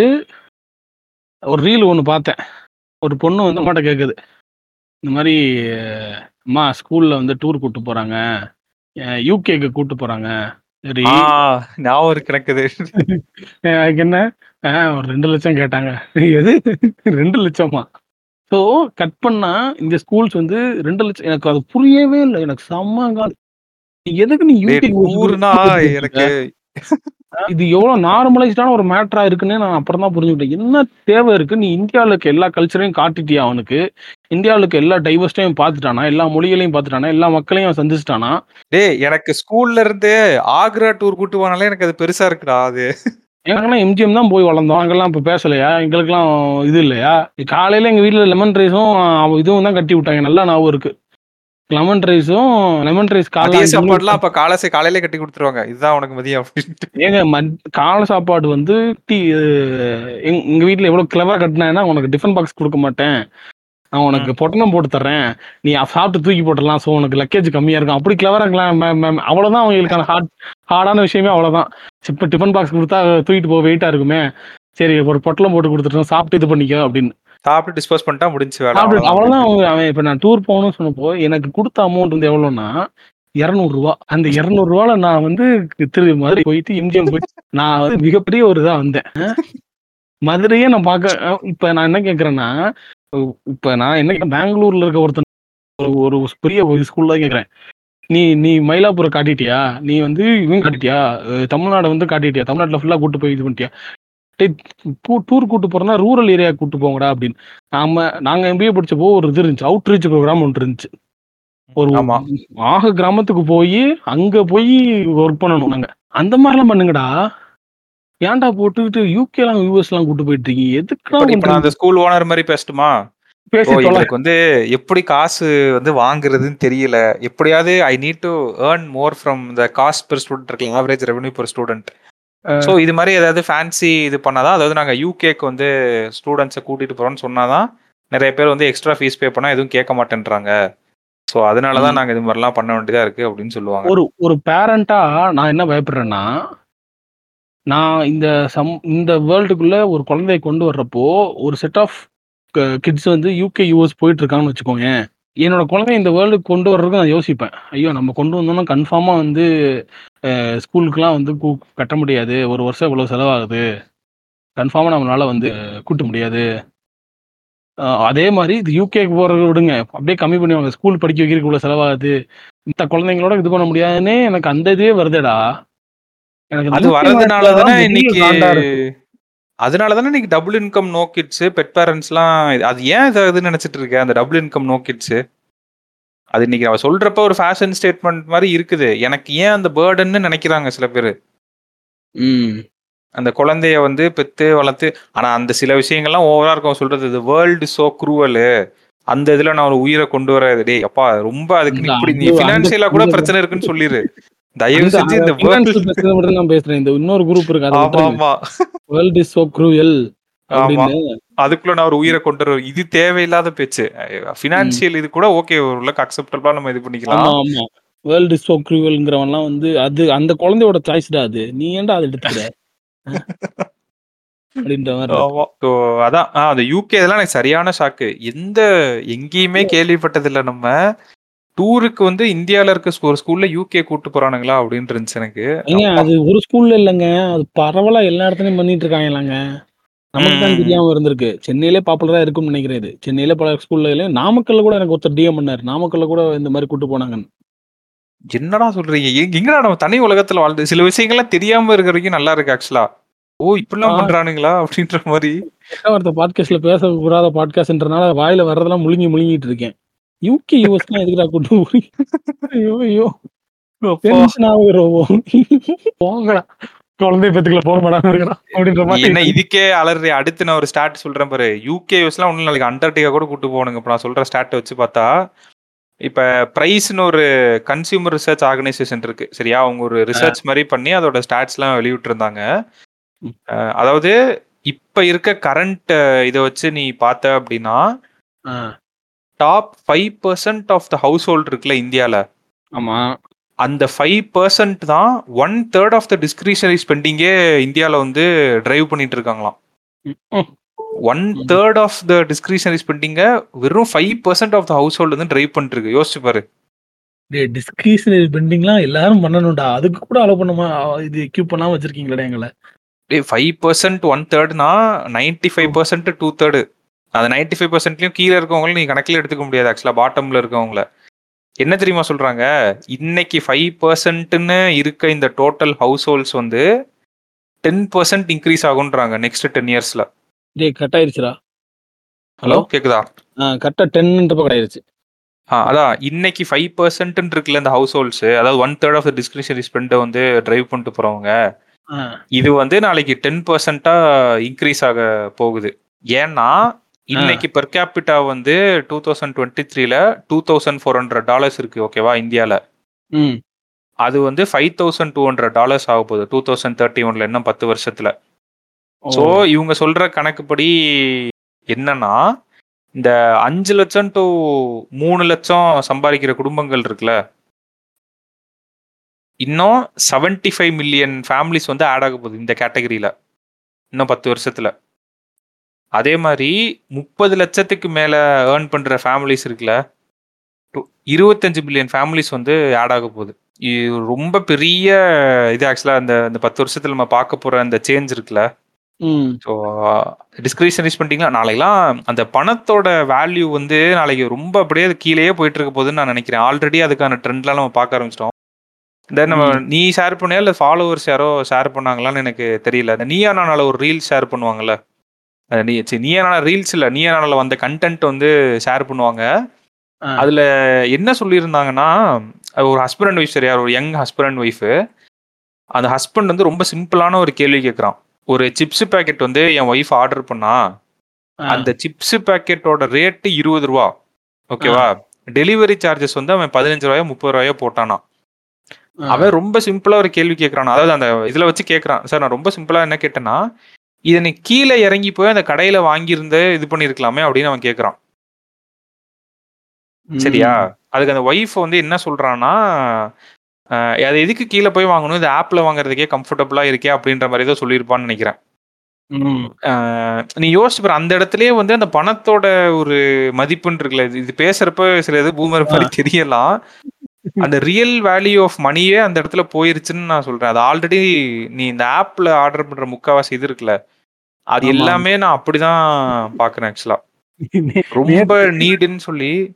ஒரு ரீல் ஒண்ணு பார்த்தேன். ஒரு பொண்ணு வந்து அம்மாட்ட கேட்குது. இந்த மாரி அம்மா ஸ்கூல்ல வந்து டூர் கூட்டு போறாங்க. அ யுகேக்கு கூட்டு போறாங்க. சரி. ஆ ஞாபகம் இருக்கு எனக்கு அது. அ அதுக்கு என்ன? ஆ ஒரு 2,00,000 கேட்டாங்க. எது? 2,00,000மா? ஸோ கட் பண்ணா இந்த ஸ்கூல்ஸ் வந்து 2,00,000 எனக்கு அது புரியவே இல்ல. எனக்கு செம்ம காண்டு. எதுக்கு நீ டேய் யூகேக்கு டூர்னா எனக்கு இது எவ்வளோ நார்மலைஸ்டான ஒரு மேட்டரா இருக்குன்னே நான் அப்புறம் தான் புரிஞ்சுக்கிட்டேன். என்ன தேவை இருக்கு? நீ இந்தியாவுல இருக்க எல்லா கல்ச்சரையும் காட்டிட்டியா அவனுக்கு? இந்தியாவுல இருக்க எல்லா டைவர்ஸையும் பார்த்துட்டானா? எல்லா மொழிகளையும் பார்த்துட்டானா? எல்லா மக்களையும் அவன் சந்திச்சுட்டானா? டேய் எனக்கு ஸ்கூல்ல இருந்து ஆக்ரா டூர் கூட்டு போனாலே எனக்கு அது பெருசா இருக்குடா அது. எனக்கெல்லாம் எம்ஜிஎம் தான் போய் வளர்ந்தோம். அங்கெல்லாம் இப்ப பேசலையா? எங்களுக்கெல்லாம் இது இல்லையா? காலையில எங்க வீட்ல லெமன் ரைஸும் இதுவும் தான் கட்டி விட்டாங்க. நல்லா ஞாபகம் இருக்கு. லெமன் ரைஸும் லெமன் ரைஸ் காலைல மதிய 5 சாப்பாடுலாம் மணிக்கு அப்ப காலசே காலையிலே கட்டி குடுத்துருவாங்க. இதுதான் உனக்கு மதியம் அப்படின்ட்டு. ஏங்க மத் காலை சாப்பாடு வந்து டீ எங் எங்க வீட்ல எவ்வளோ கிளவரா கட்டுனாங்கன்னா, உனக்கு டிஃபன் பாக்ஸ் குடுக்க மாட்டேன். நான் உனக்கு ம். பொட்டலம் போட்டு தர்றேன். நீ சாப்பிட்டு தூக்கி போட்டுறலாம். ஸோ உனக்கு லக்கேஜ் கம்மியா இருக்கும். அப்படி கிளவரா மே மேம் அவ்வளோதான் அவங்களுக்கான ஹார்ட் ஹார்டான விஷயமே அவ்வளோதான். இப்ப டிஃபன் பாக்ஸ் குடுத்தா தூக்கிட்டு போக வெயிட்டா இருக்குமே. சரி ஒரு பொட்டலம் போட்டு குடுத்துட்டோம். சாப்பிட்டு இது பண்ணிக்கோ அப்படின்னு. சாப்பிட்டு டிஸ்போஸ் பண்ணிட்டா முடிஞ்சுச்சு வேலை. சாப்பிட்டு அவ்வளவுதான் அவ்வளோதான் அப்படின்னு. அவங்க அவன் இப்ப நான் டூர் போகணும்னு சொன்னப்போ, எனக்கு குடுத்த அமௌண்ட் வந்து எவ்வளோன்னா, ரூ. 200 அந்த ரூ. 200ல நான் வந்து திரு மதுரை போயிட்டு எம்ஜிஎம் போய் நான் வந்து மிகப்பெரிய ஒரு இதா வந்தேன். அ மதுரையே நான் பார்க்க அ இப்ப நான் என்ன கேட்கிறேன்னா, இப்ப நான் என்ன கேட்கிறேன் பெங்களூர்ல இருக்க ஒருத்தன் ஒரு ஒரு பெரிய ஒரு ஸ்கூல்ல தான் கேட்கிறேன். நீ நீ மயிலாப்பூர காட்டிட்டியா? நீ வந்து இவன் காட்டிட்டியா? அ தமிழ்நாட வந்து காட்டிட்டியா? தமிழ்நாட்டுல ஃபுல்லா கூட்டு போய் இது பண்ணிட்டியா? டேய் டூ டூர் கூட்டு போறேன்னா ரூரல் ஏரியாக்கு கூட்டு போங்கடா அப்படின்னு. நாம நாங்க எம்பிஏ படிச்சப்போ ஒரு இது இருந்துச்சு. அவுட்ரீச் ப்ரோகிராம் ஒண்ணு இருந்துச்சு. ஒரு ஆமா. ஆக கிராமத்துக்கு போயி, அங்க போய் ஒர்க் பண்ணணும் நாங்க. அந்த மாரிலாம் பண்ணுங்கடா. ஏன்டா போட்டுக்கிட்டு யுகேலாம், யுஎஸ்லாம் கூட்டு போயிட்டு இருக்கீங்க? எதுக்குடா இப்ப இப்ப நான் அந்த பண்றீங்க? ஸ்கூல் ஓனர் மாரி பேசட்டுமா? பேசி ப்ரோ தொல. எங்களுக்கு வந்து எப்படி காசு வந்து வாங்குறதுன்னு தெரியல. எப்படியாவது I need to earn more from the cost per student இருக்குல்ல. Average revenue per student. அ. ஸோ இது மாரி ஏதாவது ஃபேன்சி இது பண்ணாதான் அதாவது நாங்க யுகேக்கு வந்து ஸ்டூடண்ட்ஸ கூட்டிட்டு போறோம்னு சொன்னா தான், நெறைய பேர் வந்து எக்ஸ்ட்ரா ஃபீஸ் பே பண்ணா எதுவும் கேட்க மாட்டேன்றாங்க. ஸோ அதனால தான் ம். நாங்க இது மாரிலாம் பண்ண வேண்டியதா இருக்கு அப்படின்னு சொல்லுவாங்க. ஒரு ஒரு பேரண்ட்டா நான் என்ன பயப்படுறேன்னா, நான் இந்த சம் இந்த வேர்ல்டுக்குள்ள ஒரு குழந்தைய கொண்டு வர்றப்போ, ஒரு செட் ஆஃப் க கிட்ஸ் வந்து யுகே, யுஎஸ் போயிட்டு இருக்காங்கன்னு வச்சுக்கோயேன். என்னோட குழந்தைய இந்த வேர்ல்டுக்கு கொண்டு வர்றதுக்கு நான் யோசிப்பேன். ஐயோ! நம்ம கொண்டு வந்தோம்னா கன்ஃபார்மா வந்து அ ஸ்கூலுக்குலாம் வந்து கு கட்ட முடியாது. ஒரு வருஷம் இவ்வளோ செலவாகுது. கன்ஃபார்மா நம்மளால வந்து கூட்ட முடியாது. அ அதே மாரி இது யுகேக்கு போறத விடுங்க. அப்படியே கம்மி பண்ணுவாங்க. ஸ்கூல் படிக்க வைக்கிறதுக்கு இவ்வளோ செலவாகுது. இந்த குழந்தைங்களோட இது பண்ண முடியாதுன்னே எனக்கு அந்த இதுவே வருதுடா எனக்கு அது UK வர்றதுனால வாழ்க்கையில தானே தான் பெரிய இன்னைக்கு காண்டா இருக்கு. அதனால தானே இன்னைக்கு double income no kids pet பேரண்ட்ஸ்லாம் அது ஏன் இதாகுதுன்னு நினைச்சிட்டு இருக்கேன் அந்த டபுள் இன்கம் நோ கிட்ஸ் அது இன்னைக்கு அவ சொல்றப்ப ஒரு ஃபேஷன் ஸ்டேட்மெண்ட் மாதிரி இருக்குது எனக்கு ஏன் அந்த பேர்டன்னு நினைக்கிறாங்க சில பேர் ம் அந்த குழந்தைய வந்து பெத்து வளர்த்து ஆனா அந்த சில விஷயங்கள்லாம் ஓவரா இருக்கும் சொல்றது இது வேர்ல்டு சோ குரூவல் அந்த இதுல நான் ஒரு உயிரை கொண்டு வர டேய் அப்பா ரொம்ப அதுக்கு நீ அந்த- இப்படி நீ அந்த- பினான்சியலா கூட அந்த- பிரச்சனை இருக்குன்னு சொல்லிரு தயவு அந்த- செஞ்சு இந்த அந்த financial பிரச்சனை மட்டும் நான் பேசுறேன் இந்த இன்னொரு குரூப் இருக்கு ஆமா ஆமா வேர்ல்ட் இஸ் சோ க்ரூயல் ஆமா அப்படின்னு அதுக்குள்ள நான் ஒரு உயிரை கொண்டு வர இது தேவையில்லாத பேச்சு பினான்சியல் இது கூட ஓகே ஓரளவுக்கு அக்செப்டபிளா நம்ம இது ஆமா பண்ணிக்கலாம் ஆமா வேர்ல்ட் இஸ் சோ க்ரூவல்ங்கிறவன்லாம் வந்து அது அந்த குழந்தையோட சாய்ஸ்டா அது நீ ஏன்டா அதை எடுத்துக்கிற அப்படின்ற மாதிரி இருக்கு. ஆமா ஸோ அதான் ஆ, அந்த யூகே இதெல்லாம் எனக்கு சரியான ஷாக்கு எந்த எங்கேயுமே கேள்விப்பட்டதில்ல நம்ம டூருக்கு வந்து இந்தியால இருக்க ஸ்கூ- ஒரு ஸ்கூல்ல யூகே கூட்டு போறானுங்களா அப்படின்னு இருந்துச்சு எனக்கு ஏங்க அது ஒரு ஸ்கூல்ல இல்லைங்க அது பரவலா எல்லா இடத்துலயும் பண்ணிட்டு இருக்காங்களாங்க நமக்கு தான் ம். தெரியாம இருந்திருக்கு சென்னையிலே பாப்புலரா இருக்கும்னு நினைக்கிறேன் இது சென்னையில பல ஸ்கூல்ல நாமக்கல்ல கூட எனக்கு ஒருத்தர் டிஎம் பண்ணாரு நாமக்கல்ல கூட இந்த மாதிரி கூட்டு போனாங்க என்னடா சொல்றீங்க எங்க- எங்கடா நம்ம தனி உலகத்துல வாழ்ந்து சில விஷயங்கள்லாம் தெரியாம இருக்கிற வரைக்கும் நல்லா இருக்கு ஆக்சுவலா ஓ இப்படிலாம் ஆ. பண்றானுங்களா அப்படின்ற மாதிரி ஒருத்த பாட்காஸ்ட்ல பேசக்கூடாத பாட்காஸ்ட்ன்றனால வாயில வர்றதெல்லாம் முழுங்கி முழுங்கிட்டு இருக்கேன் யூகே யூஎஸ்லாம் எதுக்குடா கூட்டு போறீங்க ஐயோ ஐயோ டென்ஷன் ஆகுறோம் போங்கடா குழந்தை பெத்துக்கல போக மாட்டாங்க இருக்கடா அப்படின்ற நீ என்ன மாதிரி இதுக்கே அலறி அடுத்து நான் ஒரு ஸ்டாட் சொல்றேன் பாரு யூகே யூஸ்லாம் ஒன்றும் நாளைக்கு அண்டர்டேக்கா கூட கூட்டு போகணுங்க இப்போ நான் சொல்ற ஸ்டாட்டை வச்சு பார்த்தா இப்போ ப்ரைஸ்னு ஒரு கன்சியூமர் ரிசர்ச் ஆர்கனைசேஷன் இருக்கு சரியா அவங்க ஒரு ரிசர்ச் மாதிரி பண்ணி அதோட ஸ்டாட்ஸ்லாம் வெளியிட்டிருந்தாங்க ம். அஹ், அதாவது இப்போ இருக்க கரண்ட் இதை வச்சு நீ பார்த்த அப்படின்னா ஆ, top five percent of the household இருக்குல்ல இந்தியாவில் ஆமா அந்த ஃபைவ் பர்சன்ட் தான் one third of the discretionary ஸ்பெண்டிங்கே இந்தியாவில் வந்து டிரைவ் பண்ணிட்டு இருக்காங்களாம் ம். One third of the discretionary ஸ்பெண்டிங்க வெறும் five percent of the household வந்து டிரைவ் பண்ணிட்டு இருக்கு யோசிச்சு பாரு டிஸ்கிரிஷனரி பெண்டிங்லாம் எல்லாரும் பண்ணணும்டா அதுக்கு கூட அலோ பண்ணுமா இது எக்யூப் பண்ணாம வச்சிருக்கீங்களா எங்களை ஃபைவ் பர்சன்ட் ஒன் தேர்ட்னா ninety five percent two third அந்த நைன்டி ஃபைவ் பர்சன்ட்லயும் கீழே இருக்கவங்களும் நீ கணக்கில் எடுத்துக்க முடியாது ஆக்சுவலாக பாட்டம்ல இருக்கவங்கள என்ன தெரியுமா சொல்றாங்க இன்னைக்கு ஃபைவ் பர்சன்ட்னு இருக்க இந்த டோட்டல் ஹவுஸ் ஹோல்ட்ஸ் வந்து டென் பர்சன்ட் இன்க்ரீஸ் ஆகுன்றாங்க நெக்ஸ்ட் டென் இயர்ஸ்ல டேய் கட் ஆயிருச்சுடா ஹலோ கேக்குதா கரெக்டா டென்ன்றப்ப கட் ஆயிருச்சு ஆ அதான் இன்னைக்கு ஃபைவ் பர்சன்ட் இருக்குல்ல இந்த ஹவுஸ் ஹோல்ட்ஸ் அதாவது one third of the discretionary ஸ்பெண்டை வந்து டிரைவ் பண்ணிட்டு போறவங்க ஆ, இது வந்து நாளைக்கு டென் பர்சன்டா இன்க்ரீஸ் ஆக போகுது ஏன்னா இன்னைக்கு பெர் கேபிட்டா வந்து டூ தௌசண்ட் டுவெண்ட்டி த்ரீல two thousand four hundred dollars இருக்கு ஓகேவா இந்தியால ம் அது வந்து five thousand two hundred dollars ஆக போகுது டூ தௌசண்ட் தேர்ட்டி ஒன்ல இன்னும் பத்து வருஷத்துல ஓ, ஸோ இவங்க சொல்ற கணக்குப்படி என்னன்னா இந்த அஞ்சு லட்சம் டு மூணு லட்சம் சம்பாதிக்கிற குடும்பங்கள் இருக்குல்ல இன்னும் 75 ஃபைவ் மில்லியன் ஃபேமிலிஸ் வந்து ஆட் ஆக போகுது இந்த கேட்டகரியில இன்னும் பத்து வருஷத்துல அதே மாதிரி முப்பது லட்சத்துக்கு மேல ஏர்ன் பண்ற ஃபேமிலிஸ் இருக்குல்ல டு- இருபத்தஞ்சு மில்லியன் ஃபேமிலிஸ் வந்து ஆட் ஆக போகுது இது ரொம்ப பெரிய இது ஆக்சுவலா அந்த இந்த பத்து வருஷத்துல நம்ம பார்க்க போற அந்த சேஞ்ச் இருக்குல்ல ம் ஸோ டிஸ்கிரிப்ஷனரி பண்ணிட்டீங்களா நாளைக்கெல்லாம் அந்த பணத்தோட வேல்யூ வந்து நாளைக்கு ரொம்ப அப்படியே அது கீழேயே போயிட்டு இருக்க போகுதுன்னு நான் நினைக்கிறேன் ஆல்ரெடி அதுக்கான ட்ரெண்ட்லாம் நம்ம பார்க்க ஆரம்பிச்சிட்டோம் இந்த நம்ம ம். நீ ஷேர் பண்ணியா இல்லை ஃபாலோவர்ஸ் யாரோ ஷேர் பண்ணாங்களான்னு எனக்கு தெரியல இந்த நீயா நானால ஒரு ரீல் ஷேர் பண்ணுவாங்கல்ல அது நீ சரி நீயா நானா ரீல்ஸ் இல்லை நீயா நானால வந்த கண்டென்ட் வந்து ஷேர் பண்ணுவாங்க ஆ, அதுல என்ன சொல்லியிருந்தாங்கன்னா அது ஒரு ஹஸ்பண்ட் அண்ட் ஒய்ஃப் சரியா ஒரு யங் ஹஸ்பண்ட் அண்ட் ஒய்ஃபு அந்த ஹஸ்பண்ட் வந்து ரொம்ப சிம்பிளான ஒரு கேள்வி கேட்குறான் ஒரு சிப்ஸ் பேக்கெட் வந்து என் ஒய்ஃப் ஆர்டர் பண்ணா ஆ, அந்த சிப்ஸ் பேக்கெட்டோட ரேட்டு இருபது ரூபா ஓகேவா டெலிவரி சார்ஜஸ் வந்து அவன் பதினஞ்சு ரூபாயோ முப்பது ரூபாயோ போட்டானா ஆ, அவன் ரொம்ப சிம்பிளா ஒரு கேள்வி கேட்கறான் அதாவது அந்த இதுல வச்சு கேட்கறான் சார் நான் ரொம்ப சிம்பிளா என்ன கேட்டேன்னா இதை நீ கீழே இறங்கி போய் அந்த கடையில வாங்கியிருந்த இது பண்ணிருக்கலாமே அப்படின்னு அவன் கேட்கறான் ம். சரியா அதுக்கு அந்த ஒய்ஃப் வந்து என்ன சொல்றான்னா அஹ், அது எதுக்கு கீழே போய் வாங்கணும் இந்த ஆப்ல வாங்குறதுக்கே கம்ஃபர்டபுளா இருக்கே அப்படின்ற மாதிரி ஏதோ சொல்லியிருப்பான்னு நினைக்கிறேன் ம். அஹ், நீ யோசிச்சு பாரு அந்த இடத்துலயே வந்து அந்த பணத்தோட ஒரு மதிப்புன்னு இருக்குல்ல இது- இது பேசுறப்ப சில இது பூமர் மாதிரி தெரியலாம் அந்த ரியல் வேல்யூ ஆஃப் மணியே அந்த இடத்துல போயிருச்சுன்னு நான் சொல்றேன் அது ஆல்ரெடி நீ இந்த ஆப்ல ஆர்டர் பண்ற முக்காவாசி இது இருக்குல்ல அது ஆமா. எல்லாமே நான் அப்படிதான் பாக்குறேன் ஆக்சுவலா நே- ரொம்ப நீடுன்னு சொல்லி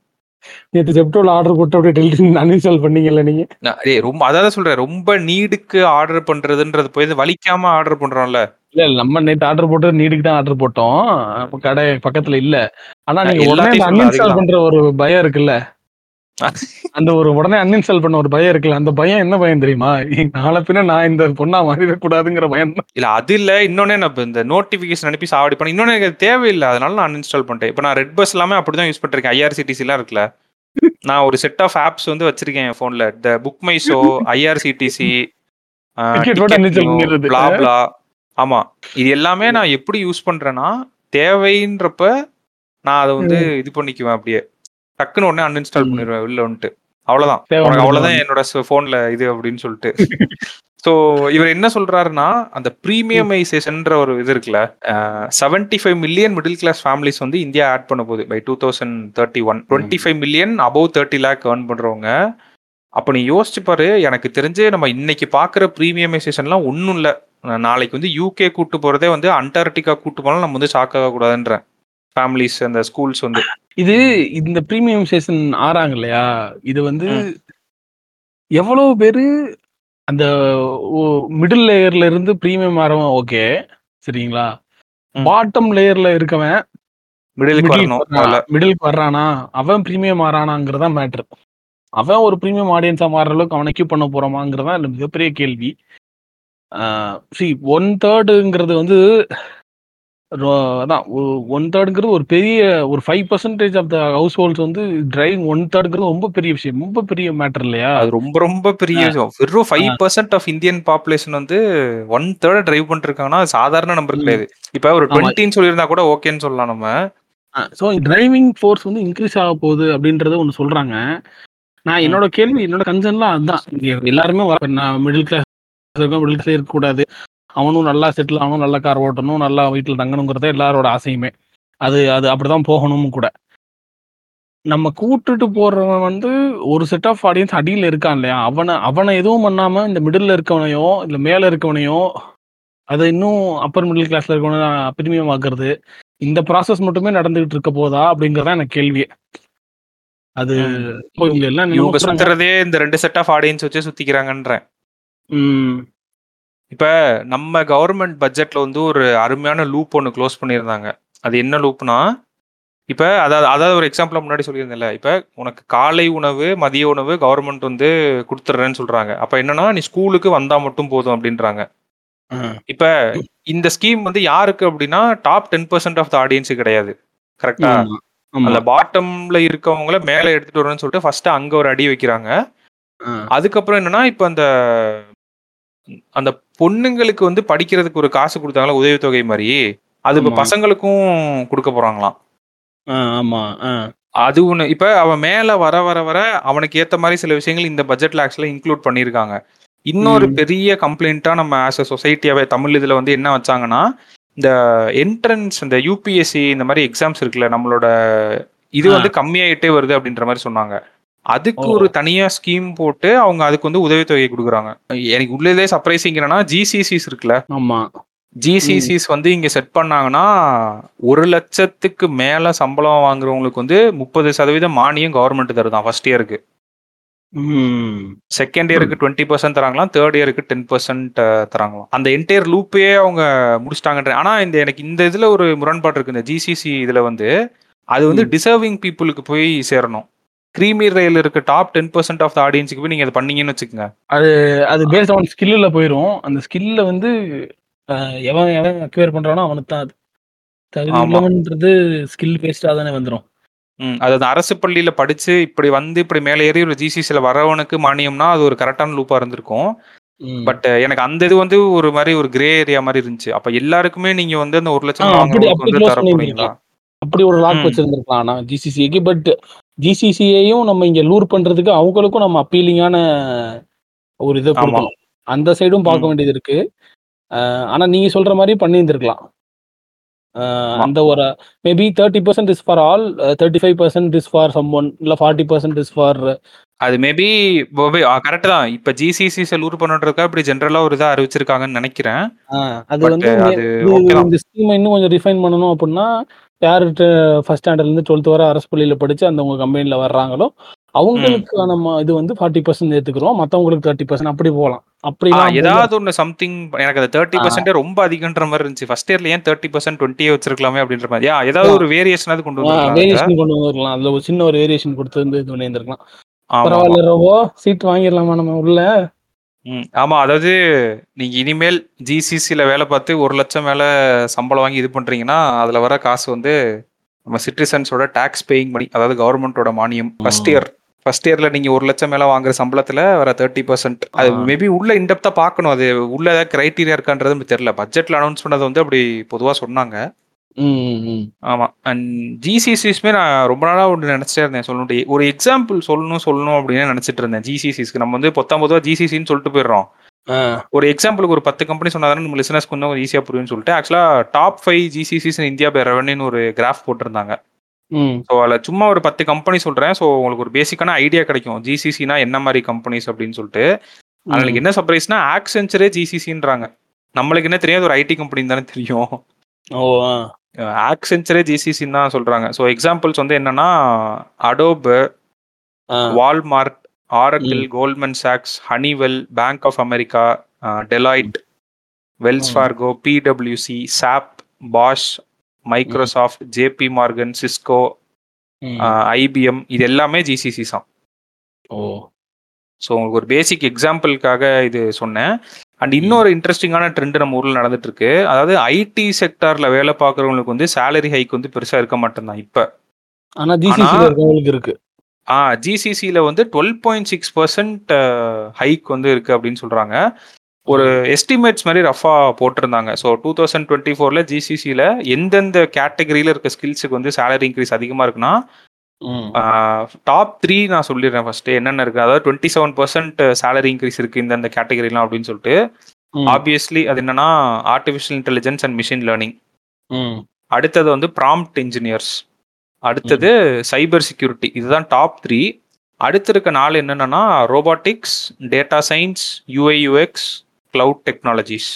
நேத்து ஜெப்டோல ஆர்டர் போட்டு அப்படியே டெலிட் அன்இன்ஸ்டால் பண்ணீங்கல்ல நீங்க நான் டேய் ரொம்ப அதான் சொல்றேன் ரொம்ப நீடுக்கு ஆர்டர் பண்றதுன்றது போய் இது வலிக்காம ஆர்டர் பண்றோம்ல இல்ல இல்ல நம்ம நேத்து ஆர்டர் போட்டு நீடுக்கு தான் ஆர்டர் போட்டோம் அப்ப கடை பக்கத்துல இல்ல ஆனா நான் நீங்க உடனே எல்லாத்தையும் சொல்ல அன்இன்ஸ்டால் அதுக்குதான். பண்ற ஒரு பயம் இருக்குல்ல அந்த ஒரு உடனே அன்இன்ஸ்டால் பண்ண ஒரு பயம் இருக்குல்ல அந்த பயம் என்ன பயம் தெரியுமா நாளை பின்ன நான் இந்த பொண்ணா மாறிடக்கூடாதுங்கிற பயம் தான் இல்ல அது இல்ல இன்னொன்னு நான் இப்ப இந்த நோட்டிபிகேஷன் அனுப்பி சாவடி பண்ண இன்னொன்னு எனக்கு அது தேவையில்லை அதனால நான் அன்இன்ஸ்டால் பண்ணிட்டேன் இப்போ நான் ரெட் பஸ் எல்லாமே அப்படிதான் யூஸ் பண்ணிருக்கேன் ஐஆர்சிடிசி எல்லாம் இருக்குல்ல நான் ஒரு செட் ஆஃப் ஆப்ஸ் வந்து வச்சிருக்கேன் என் போன்ல இந்த Book My Show IRCTC Ticket போட்டு uninstall பண்ணிடுறது. பிளா ஆமா இது எல்லாமே நான் எப்படி யூஸ் பண்றேன்னா தேவைன்றப்ப நான் அதை வந்து இது பண்ணிக்குவேன் அப்படியே டக்குன்னு உடனே அன்இன்ஸ்டால் ம். பண்ணிடுவேன் வெளில வந்துட்டு அவ்வளவுதான் தேவை உனக்கு உள்ளது அவ்வளவுதான் வந்து. என்னோட போன்ல இது அப்படின்னு சொல்லிட்டு ஸோ இவர் என்ன சொல்றாருன்னா அந்த ப்ரீமியமைசேஷன்ற ஒரு இது இருக்குல்ல seventy five million middle class families வந்து இந்தியா ஆட் பண்ண போகுது by two thousand thirty one twenty five million above thirty lakh earn பண்றவங்க அப்போ நீ யோசிச்சு பாரு எனக்கு தெரிஞ்சு நம்ம இன்னைக்கு பார்க்குற ப்ரீமியமைசேஷன்லாம் ஒன்றும் இல்லை நாளைக்கு வந்து யூகே கூட்டு போறதே வந்து அண்டார்டிகா கூட்டு போனாலும் நம்ம வந்து ஷாக் ஆகக்கூடாதுன்றேன் ஃபேமிலிஸ் அந்த ஸ்கூல்ஸ் வந்து இது இந்த பிரீமியம் ஸ்டேஷன் ஆறாங்க இல்லையா இது வந்து ம். எவ்வளவு பேரு அந்த மிடில் லேயர்ல இருந்து பிரீமியம் ஆறவன் ஓகே சரிங்களா ம். பாட்டம் லேயர்ல இருக்கவன் மிடிலுக்கு வரணும் அதில் மிடிலுக்கு வர்றானா அவன் பிரீமியம் ஆறானாங்கிறதா மேட்ரு அவன் ஒரு பிரீமியம் ஆடியன்ஸா மாறுற அளவுக்கு அவனை கியூப் பண்ண போறோமாங்கிறதா இதுல மிகப்பெரிய கேள்வி சி ஒன் தேர்டுங்கிறது வந்து ரொ- அதான் ஒன் தேர்டுங்கிறது ஒரு பெரிய ஒரு five percentage of the households வந்து டிரைவிங் ஒன் தேர்டுங்கிறது ரொம்ப பெரிய விஷயம் ரொம்ப பெரிய மேட்டர் இல்லையா அது ரொம்ப ரொம்ப பெரிய விஷயம் வெறும் five percent of Indian population வந்து ஒன் தேர்ட் டிரைவ் பண்ணிருக்காங்கன்னா அது சாதாரண நம்பர் ம். கிடையாது இப்ப ஒரு ஆமா. டுவெண்ட்டின்னு சொல்லியிருந்தா கூட ஓகேன்னு சொல்லலாம் நம்ம ஸோ டிரைவிங் ஃபோர்ஸ் வந்து இன்க்ரீஸ் ஆக போகுது அப்படின்றத ஒன்று சொல்றாங்க நான் என்னோட கேள்வி என்னோட கன்சர்ன்லாம் அதுதான் இங்க எல்லாருமே வர நான் மிடில் கிளாஸ் இருக்கோம் மிடில் கிளாஸ் இருக்கக்கூடாது அவனும் நல்லா செட்டில் ஆகணும் நல்ல கார் ஓட்டணும் நல்லா வீட்டில் தங்கணுங்கிறத எல்லாரோட ஆசையுமே அது அது அப்படிதான் போகணும் கூட நம்ம கூட்டுட்டு போறவன் வந்து ஒரு செட் ஆஃப் ஆடியன்ஸ் அடியில் இருக்கான் இல்லையா அவனை அவனை எதுவும் பண்ணாம இந்த மிடில் இருக்கவனையோ இல்லை மேலே இருக்கவனையோ அதை இன்னும் அப்பர் மிடில் கிளாஸ்ல இருக்கவன பிரீமியம் ஆக்குறது இந்த ப்ராசஸ் மட்டுமே நடந்துகிட்டு இருக்க போதா அப்படிங்கறதா எனக்கு கேள்வி அது ம். இப்போ இவங்க எல்லாம் என்னமோ இவங்க சொல்றாங்க. சுத்துறதே இந்த ரெண்டு செட் ஆஃப் ஆடியன்ஸ் வச்சு சுத்திக்கிறாங்கன்றேன் ம், இப்ப நம்ம கவர்மெண்ட் பட்ஜெட்ல வந்து ஒரு அருமையான லூப் ஒன்று க்ளோஸ் பண்ணியிருந்தாங்க அது என்ன லூப்னா இப்ப அதாவது அதாவது ஒரு எக்ஸாம்பிள் முன்னாடி சொல்லியிருந்தேன்ல இப்ப உனக்கு காலை உணவு மதிய உணவு கவர்மெண்ட் வந்து கொடுத்துட்றேன்னு சொல்றாங்க அப்ப என்னன்னா நீ ஸ்கூலுக்கு வந்தா மட்டும் போதும் அப்படின்றாங்க ஆ, இப்ப இந்த ஸ்கீம் வந்து யாருக்கு அப்படின்னா top ten percent of the audience கிடையாது கரெக்டா ஆமா, ஆமா. அந்த பாட்டம்ல இருக்கவங்கள மேல எடுத்துட்டு வரணும்னு சொல்லிட்டு ஃபர்ஸ்ட் அங்க ஒரு அடி வைக்கிறாங்க ஆ, அதுக்கப்புறம் என்னன்னா இப்ப அந்த அந்த பொண்ணுங்களுக்கு வந்து படிக்கிறதுக்கு ஒரு காசு கொடுத்தாங்களா உதவித்தொகை மாதிரி அது இப்ப ஆமா. பசங்களுக்கும் கொடுக்க போறாங்களாம் ஆ, ஆமா ஆ, அது ஒண்ணு இப்ப அவன் மேல வர வர வர அவனுக்கு ஏத்த மாதிரி சில விஷயங்கள் இந்த பட்ஜெட்ல ஆக்சுவலா இன்க்ளூட் பண்ணியிருக்காங்க இன்னொரு ம். பெரிய கம்ப்ளைண்ட்டா நம்ம ஆஸ் அ சொசைட்டியாவே தமிழ் இதுல வந்து என்ன வச்சாங்கன்னா இந்த என்ட்ரன்ஸ் இந்த யூபிஎஸ்சி இந்த மாதிரி எக்ஸாம்ஸ் இருக்குல்ல நம்மளோட இது ஆ. வந்து கம்மியாயிட்டே வருது அப்படின்ற மாதிரி சொன்னாங்க அதுக்கு ஓ. ஒரு தனியா ஸ்கீம் போட்டு அவங்க அதுக்கு வந்து உதவித்தொகை கொடுக்குறாங்க எனக்கு உள்ளதே சர்ப்ரைசிங் என்னன்னா ஜிசிசிஸ் இருக்குல்ல ஆமா ஜிசிசிஸ் வந்து இங்க செட் பண்ணாங்கன்னா ஒரு லட்சத்துக்கு மேல சம்பளம் வாங்குறவங்களுக்கு வந்து முப்பது சதவீதம் மானியம் கவர்மெண்ட் தருதான் ஃபர்ஸ்ட் இயருக்கு ம், செகண்ட் இயருக்கு டுவெண்ட்டி பர்சன்ட் தராங்களாம் தேர்ட் இயருக்கு டென் பர்சன்ட் தராங்களாம் அந்த என்டையர் லூப்பே அவங்க முடிச்சிட்டாங்கன்ற ஆனா இந்த எனக்கு இந்த இதுல ஒரு முரண்பாடு இருக்கு இந்த ஜிசிசி இதுல வந்து அது வந்து ம். டிசர்விங் பீப்புளுக்கு போய் சேரணும் கிரீமி ரயில் இருக்க top ten percent of the ஆடியன்ஸுக்கு போய் நீங்க அதை பண்ணீங்கன்னு வச்சுக்கோங்க அது பேஸ்ட் ஆன் ஸ்கில்ல போயிரும் அந்த ஸ்கில்ல வந்து ஆ, எவன் எவன் அக்வேர் பண்றானோ அவனுக்கு தான் அது தகுதி ஆமா. உள்ளவன்றது ஸ்கில் பேஸ்டா தானே வந்துரும் ம், அதாவது அரசு பள்ளியில படிச்சு இப்படி வந்து இப்படி மேலே ஏறி ஒரு ஜிசிசில வரவனுக்கு மானியம்னா அது ஒரு கரெக்டான லூப்பா இருந்திருக்கும் ம். பட் எனக்கு அந்த இது வந்து ஒரு மாதிரி ஒரு கிரே ஏரியா மாதிரி இருந்துச்சு அப்ப எல்லாருக்குமே நீங்க வந்து அந்த ஒரு ஆ, லட்சம் அப்படி வாங்குறவங்களுக்கு அப்படி வந்து க்ளோஸ் தர போறீங்களா அப்படி ஒரு லாக் ம். வச்சிருந்திருக்கலாம் ஆனா ஜிசிசிக்கு பட் ஜிசிசியையும் நம்ம இங்க லூர் பண்றதுக்கு அவங்களுக்கும் நம்ம அப்பீலிங்கான ஒரு இதை ஆமா. கொடுக்கணும் அந்த சைடும் பார்க்க ம். வேண்டியது இருக்கு அஹ் ஆனா நீங்க சொல்ற மாதிரி பண்ணியிருந்திருக்கலாம் அஹ் ஆமா. அந்த ஒரு maybe thirty percent is for all thirty five percent is for some one இல்லை ஃபார்ட்டி பர்சன்ட் இஸ் ஃபார் அது மேபி கரெக்ட் தான் இப்ப ஜிசிசி செலூர் பண்ணுறதுக்காக இப்படி ஜென்ரலா ஒரு இதா அறிவிச்சிருக்காங்கன்னு நினைக்கிறேன் அது But வந்து அது இது- okay தான். இந்த ஸ்கீமை இன்னும் கொஞ்சம் ரிஃபைன் பண்ணணும் அப்படின்னா யாரு ஃபர்ஸ்ட் ஸ்டாண்டர்ட்ல இருந்து டுவெல்த் வரை அரசு பள்ளியில படிச்சு அந்த உங்க கம்பெனில வர்றாங்களோ அவங்களுக்கான ம- இது வந்து ஃபார்ட்டி பர்சன்ட் ஏத்துக்கிறோம் மத்தவங்களுக்கு தேர்ட்டி பர்சன்ட் அப்படி போகலாம் ஆ, அப்படிலாம் ஏதாவது ஒன்று சம்திங் எனக்கு அந்த தேர்ட்டி ஆ. பர்சன்டே ரொம்ப அதிகன்ற மாதிரி இருந்துச்சு ஃபர்ஸ்ட் இயர்ல ஏன் தேர்ட்டி பர்சன்ட் டுவெண்ட்டியே வச்சிருக்கலாமே அப்படின்ற மாதிரி யா ஏதாவது ஒரு வேரியேஷனாவது கொண்டு வந்துருக்கலாம் வேரியேஷன் கொண்டு வந்துருக்கலாம் அதுல ஒரு சின்ன ஒரு வேரியேஷன் கொடுத்து வந்து இது பண்ணியிருந்திருக்கலாம் ஆமா ஆமா. பரவாயில்ல ரோபோ சீட் வாங்கிடலாமா நம்ம உள்ள ம், ஆமா அதாவது நீங்க இனிமேல் ஜிசிசில வேலை பார்த்து ஒரு லட்சம் மேல சம்பளம் வாங்கி இது பண்றீங்கன்னா அதுல வர காசு வந்து நம்ம சிட்டிசன்ஸோட டாக்ஸ் பேயிங் மணி அதாவது கவர்மெண்டோட மானியம் ஃபர்ஸ்ட் இயர் ஃபர்ஸ்ட் இயர்ல நீங்க ஒரு லட்சம் மேல வாங்குற சம்பளத்துல வர தேர்ட்டி பர்சன்ட் அது ஆ. மேபி உள்ள இன்டெப்தா பார்க்கணும் அது உள்ள ஏதாவது கிரைட்டீரியா இருக்கான்றது நமக்கு தெரியல பட்ஜெட்ல அனௌன்ஸ் பண்ணது வந்து அப்படி பொதுவா சொன்னாங்க ம், ம், ம். ஆமா அண்ட் ஜிசிசிஸ்மே நான் ரொம்ப நாளா ஒன்று நினைச்சிட்டே இருந்தேன் சொல்லணும் ஒரு எக்ஸாம்பிள் சொல்லணும் சொல்லணும் அப்படின்னு நினைச்சிட்டு இருந்தேன் ஜிசிசிஸ்க்கு நம்ம வந்து பொத்தாம் பொதுவா ஜிசிசின்னு சொல்லிட்டு போயிடுறோம் ஆ, ஒரு எக்ஸாம்பிளுக்கு ஒரு பத்து கம்பெனி சொன்னாதானே நம்ம லிசனஸ்க்கு கொஞ்சம் ஈஸியாக புரியும்னு சொல்லிட்டு ஆக்சுவலாக top five GCCs India by ரெவன்யூன்னு ஒரு கிராஃப் போட்டிருந்தாங்க ம், ஸோ அதில் சும்மா ஒரு பத்து கம்பெனி சொல்கிறேன் ஸோ உங்களுக்கு ஒரு பேசிக்கான ஐடியா கிடைக்கும் ஜிசிசினா என்ன மாதிரி கம்பெனிஸ் அப்படின்னு சொல்லிட்டு அதுக்கு என்ன சர்ப்ரைஸ்னா ஆக்சென்ச்சரே ஜிசிசின்றாங்க நம்மளுக்கு என்ன தெரியாது ஒரு ஐடி கம்பெனி தானே தெரியும் ஓ ஆ. ஆக்சென்ச்சரே ஜிசிசின்னு தான் சொல்கிறாங்க ஸோ எக்ஸாம்பிள்ஸ் வந்து என்னன்னா அடோப் ஆ. வால்மார்ட் ஆரக்கிள் கோல்ட்மன் சாக்ஸ் Honeywell Bank of America Deloitte Wells ம். ஃபார்கோ பிடபிள்யூசி SAP Bosch Microsoft JP Morgan Cisco ம். ஐபிஎம் இது எல்லாமே ஜிசிசி தான் ஓ ஸோ உங்களுக்கு ஒரு பேசிக் எக்ஸாம்பிளுக்காக இது சொன்னேன் அண்ட் இன்னொரு இன்ட்ரெஸ்டிங்கான ட்ரெண்ட் நம்ம ஊரில் நடந்துட்டு இருக்கு அதாவது ஐடி செக்டார்ல வேலை பார்க்குறவங்களுக்கு வந்து சேலரி ஹைக் வந்து பெருசாக இருக்க மாட்டேன் இப்போ ஆனா ஜிசிசி ஆனா- இருக்கவங்களுக்கு இருக்கு ஆ ஜிசிசியில் வந்து twelve point six percent hike வந்து இருக்கு அப்படின்னு சொல்றாங்க ஒரு எஸ்டிமேட்ஸ் மாதிரி ரஃபா போட்டிருந்தாங்க ஸோ டூ தௌசண்ட் டுவெண்ட்டி ஃபோரில் ஜிசிசியில் எந்தெந்த கேட்டகரியில் இருக்க ஸ்கில்ஸுக்கு வந்து சேலரி இன்க்ரீஸ் அதிகமாக இருக்குன்னா ம். டாப் த்ரீ நான் சொல்லிடுறேன் ஃபர்ஸ்ட் என்னென்ன இருக்கு அதாவது twenty seven percent salary increase இருக்கு இந்தந்த கேட்டகரிலாம் அப்படின்னு சொல்லிட்டு ம். ஆப்வியஸ்லி அது என்னன்னா artificial intelligence and machine learning ம். அடுத்தது வந்து ப்ராம்ப்ட் இன்ஜினியர்ஸ் அடுத்தது சைபர் செக்யூரிட்டி இதுதான் டாப் த்ரீ அடுத்து இருக்க நாலு என்னென்னா robotics data science UI UX cloud technologies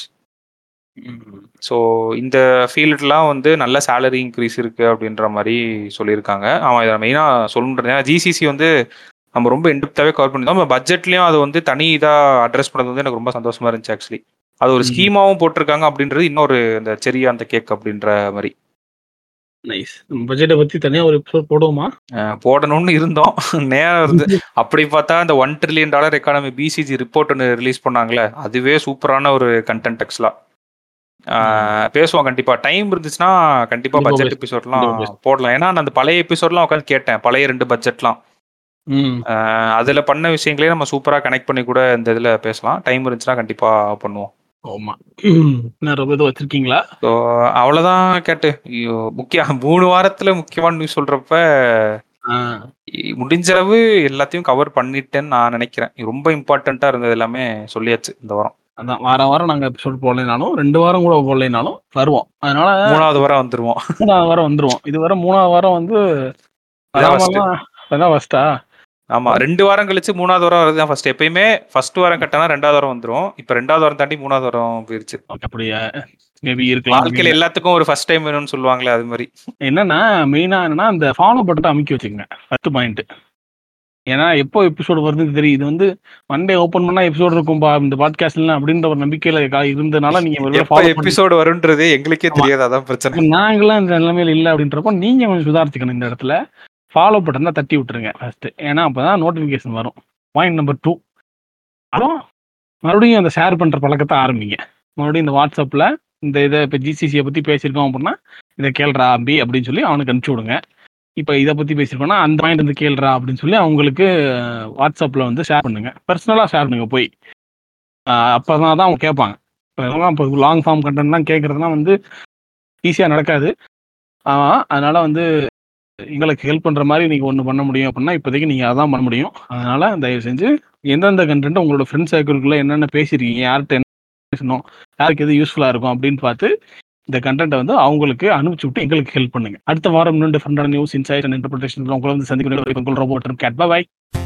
ம். ஸோ இந்த ஃபீல்ட்லாம் வந்து நல்ல சேலரி இன்க்ரீஸ் இருக்கு அப்படின்ற மாதிரி சொல்லியிருக்காங்க ஆமாம் இதை மெயினாக சொல்லணுன்றது ஏன்னா ஜிசிசி வந்து நம்ம ரொம்ப இன்டெப்த்தாகவே கவர் பண்ணியிருந்தோம் நம்ம பட்ஜெட்லேயும் அது வந்து தனி இதாக அட்ரஸ் பண்ணது வந்து எனக்கு ரொம்ப சந்தோஷமா இருந்துச்சு ஆக்சுவலி அது ஒரு ம். ஸ்கீமாவும் போட்டிருக்காங்க அப்படின்றது இன்னொரு இந்த செரியா அந்த கேக் அப்படின்ற மாதிரி நைஸ் பட்ஜெட்டை பத்தி தனியா ஒரு எபிசோட் போடுவோமா அஹ் போடணும்னு இருந்தோம் நேரம் இருந்து அப்படி பார்த்தா இந்த one trillion dollar economy BCG report ஒன்று ரிலீஸ் பண்ணாங்களே அதுவே சூப்பரான ஒரு கண்டென்ட் ஆக்சுவலா பேசுவோம் கண்டிப்பா டைம் இருந்துச்சுன்னா கண்டிப்பா கண்டிப்பா பட்ஜெட் பேசு- எபிசோட்லாம் கண்டிப்பா பேசு. போடலாம் ஏன்னா நான் அந்த பழைய எபிசோட்லாம் உட்காந்து கேட்டேன் பழைய ரெண்டு பட்ஜெட்லாம் ம். அதுல பண்ண விஷயங்களே நம்ம சூப்பரா கனெக்ட் பண்ணி கூட இந்த இதுல பேசலாம் டைம் இருந்துச்சுன்னா கண்டிப்பா பண்ணுவோம் ஆமா என்ன ரொம்ப இது வச்சிருக்கீங்களா ஸோ அவ்வளோதான் கேட்டு ஐயோ, முக்கிய மூணு வாரத்துல முக்கியமான நியூஸ் சொல்றப்ப ஆ. இ- முடிஞ்ச அளவு எல்லாத்தையும் கவர் பண்ணிட்டேன்னு நான் நினைக்கிறேன் ரொம்ப இம்பார்ட்டண்ட்டாக இருந்தது எல்லாமே சொல்லியாச்சு இந்த வாரம் அதான் வாரம் வாரம் நாங்க எபிசோட் போடலைனாலும் ரெண்டு வாரம் கூட போடலைனாலும் வருவோம் அதனால மூணாவது வாரம் வந்துருவோம் மூணாவது வாரம் வந்துருவோம் இது வர மூணாவது வாரம் வந்து இதான் first. வராமலாம் அதான் ஃபர்ஸ்டா ஆமா ரெண்டு வாரம் கழிச்சு மூணாவது வாரம் வருது தான் ஃபர்ஸ்ட் எப்பயுமே ஃபர்ஸ்ட் வாரம் கட்டினா ரெண்டாவது வாரம் வந்துரும் இப்போ ரெண்டாவது வாரம் தாண்டி மூணாவது வாரம் போயிருச்சு அப்படியா மேபி இருக்கலாம் வாழ்க்கையில எல்லாத்துக்கும் ஒரு ஃபர்ஸ்ட் டைம் வேணும்னு சொல்லுவாங்களே அது மாதிரி என்னன்னா மெயினா என்னன்னா அந்த ஃபாலோ பட்டத்தை அமைக்க வச்சுக்கோங்க ஃபர்ஸ்ட் பாயிண்ட் ஏன்னா எப்போ எபிசோடு வருதுன்னு தெரியும் இது வந்து மண்டே ஓபன் பண்ணா எபிசோடு இருக்கும்பா இந்த பாட்காஸ்ட்ல அப்படின்ற ஒரு நம்பிக்கையில கா- இருந்தனால நீங்க ஒரு எப்போ ஃபாலோ பண்ணி எபிசோடு வரும்ன்றது எங்களுக்கே தெரியாது அதான் பிரச்சனை நாங்களாம் இந்த நிலைமையில இல்ல அப்படின்றப்போ நீங்க கொஞ்சம் சுதாரிச்சுக்கணும் இந்த இடத்துல ஃபாலோ பட்டன் தான் தட்டி விட்டுருங்க ஃபர்ஸ்ட் ஏன்னா அப்பதான் நோட்டிபிகேஷன் வரும் பாயிண்ட் நம்பர் டூ அப்புறம் மறுபடியும் அந்த ஷேர் பண்ற பழக்கத்தை ஆரம்பிங்க மறுபடியும் இந்த வாட்ஸ்அப்ல இந்த இதை இப்போ ஜிசிசியை பத்தி பேசியிருக்கோம் அப்படின்னா இதை கேள்றா அம்பி அப்படின்னு சொல்லி அவனுக்கு அனுப்பிச்சு விடுங்க இப்போ இதை பத்தி பேசியிருக்கோம்னா அந்த பாயிண்ட் வந்து கேள்றா அப்படின்னு சொல்லி அவங்களுக்கு வாட்ஸ்அப்ல வந்து ஷேர் பண்ணுங்க பர்சனலா ஷேர் பண்ணுங்க போய் ஆஹ் அப்பதான் தான் அவங்க கேட்பாங்க இப்போ லாங் ஃபார்ம் கண்டென்ட்லாம் கேட்கறதுலாம் வந்து ஈஸியாக நடக்காது ஆமாம் அதனால வந்து எங்களுக்கு ஹெல்ப் பண்ணுற மாதிரி நீங்கள் ஒன்று பண்ண முடியும் அப்படின்னா இப்போதைக்கு நீங்கள் அதான் பண்ண முடியும் அதனால தயவு செஞ்சு எந்தெந்த கண்டென்ட் உங்களோட ஃப்ரெண்ட் சர்க்கிள்குள்ளே என்னென்ன பேசியிருக்கீங்க யார்கிட்ட என்ன பேசணும் யாருக்கு எது யூஸ்ஃபுல்லாக இருக்கும் அப்படின்னு பார்த்து இந்த கண்டென்ட்டை வந்து அவங்களுக்கு அனுப்பிச்சு விட்டு எங்களுக்கு ஹெல்ப் பண்ணுங்க அடுத்த வாரம் இன்னும் டிஃபரெண்டான நியூஸ் இன்சைட் அண்ட் இன்டர்பிரேஷன் உங்களை வந்து சந்திக்க ரோபோட் கேட் பாய்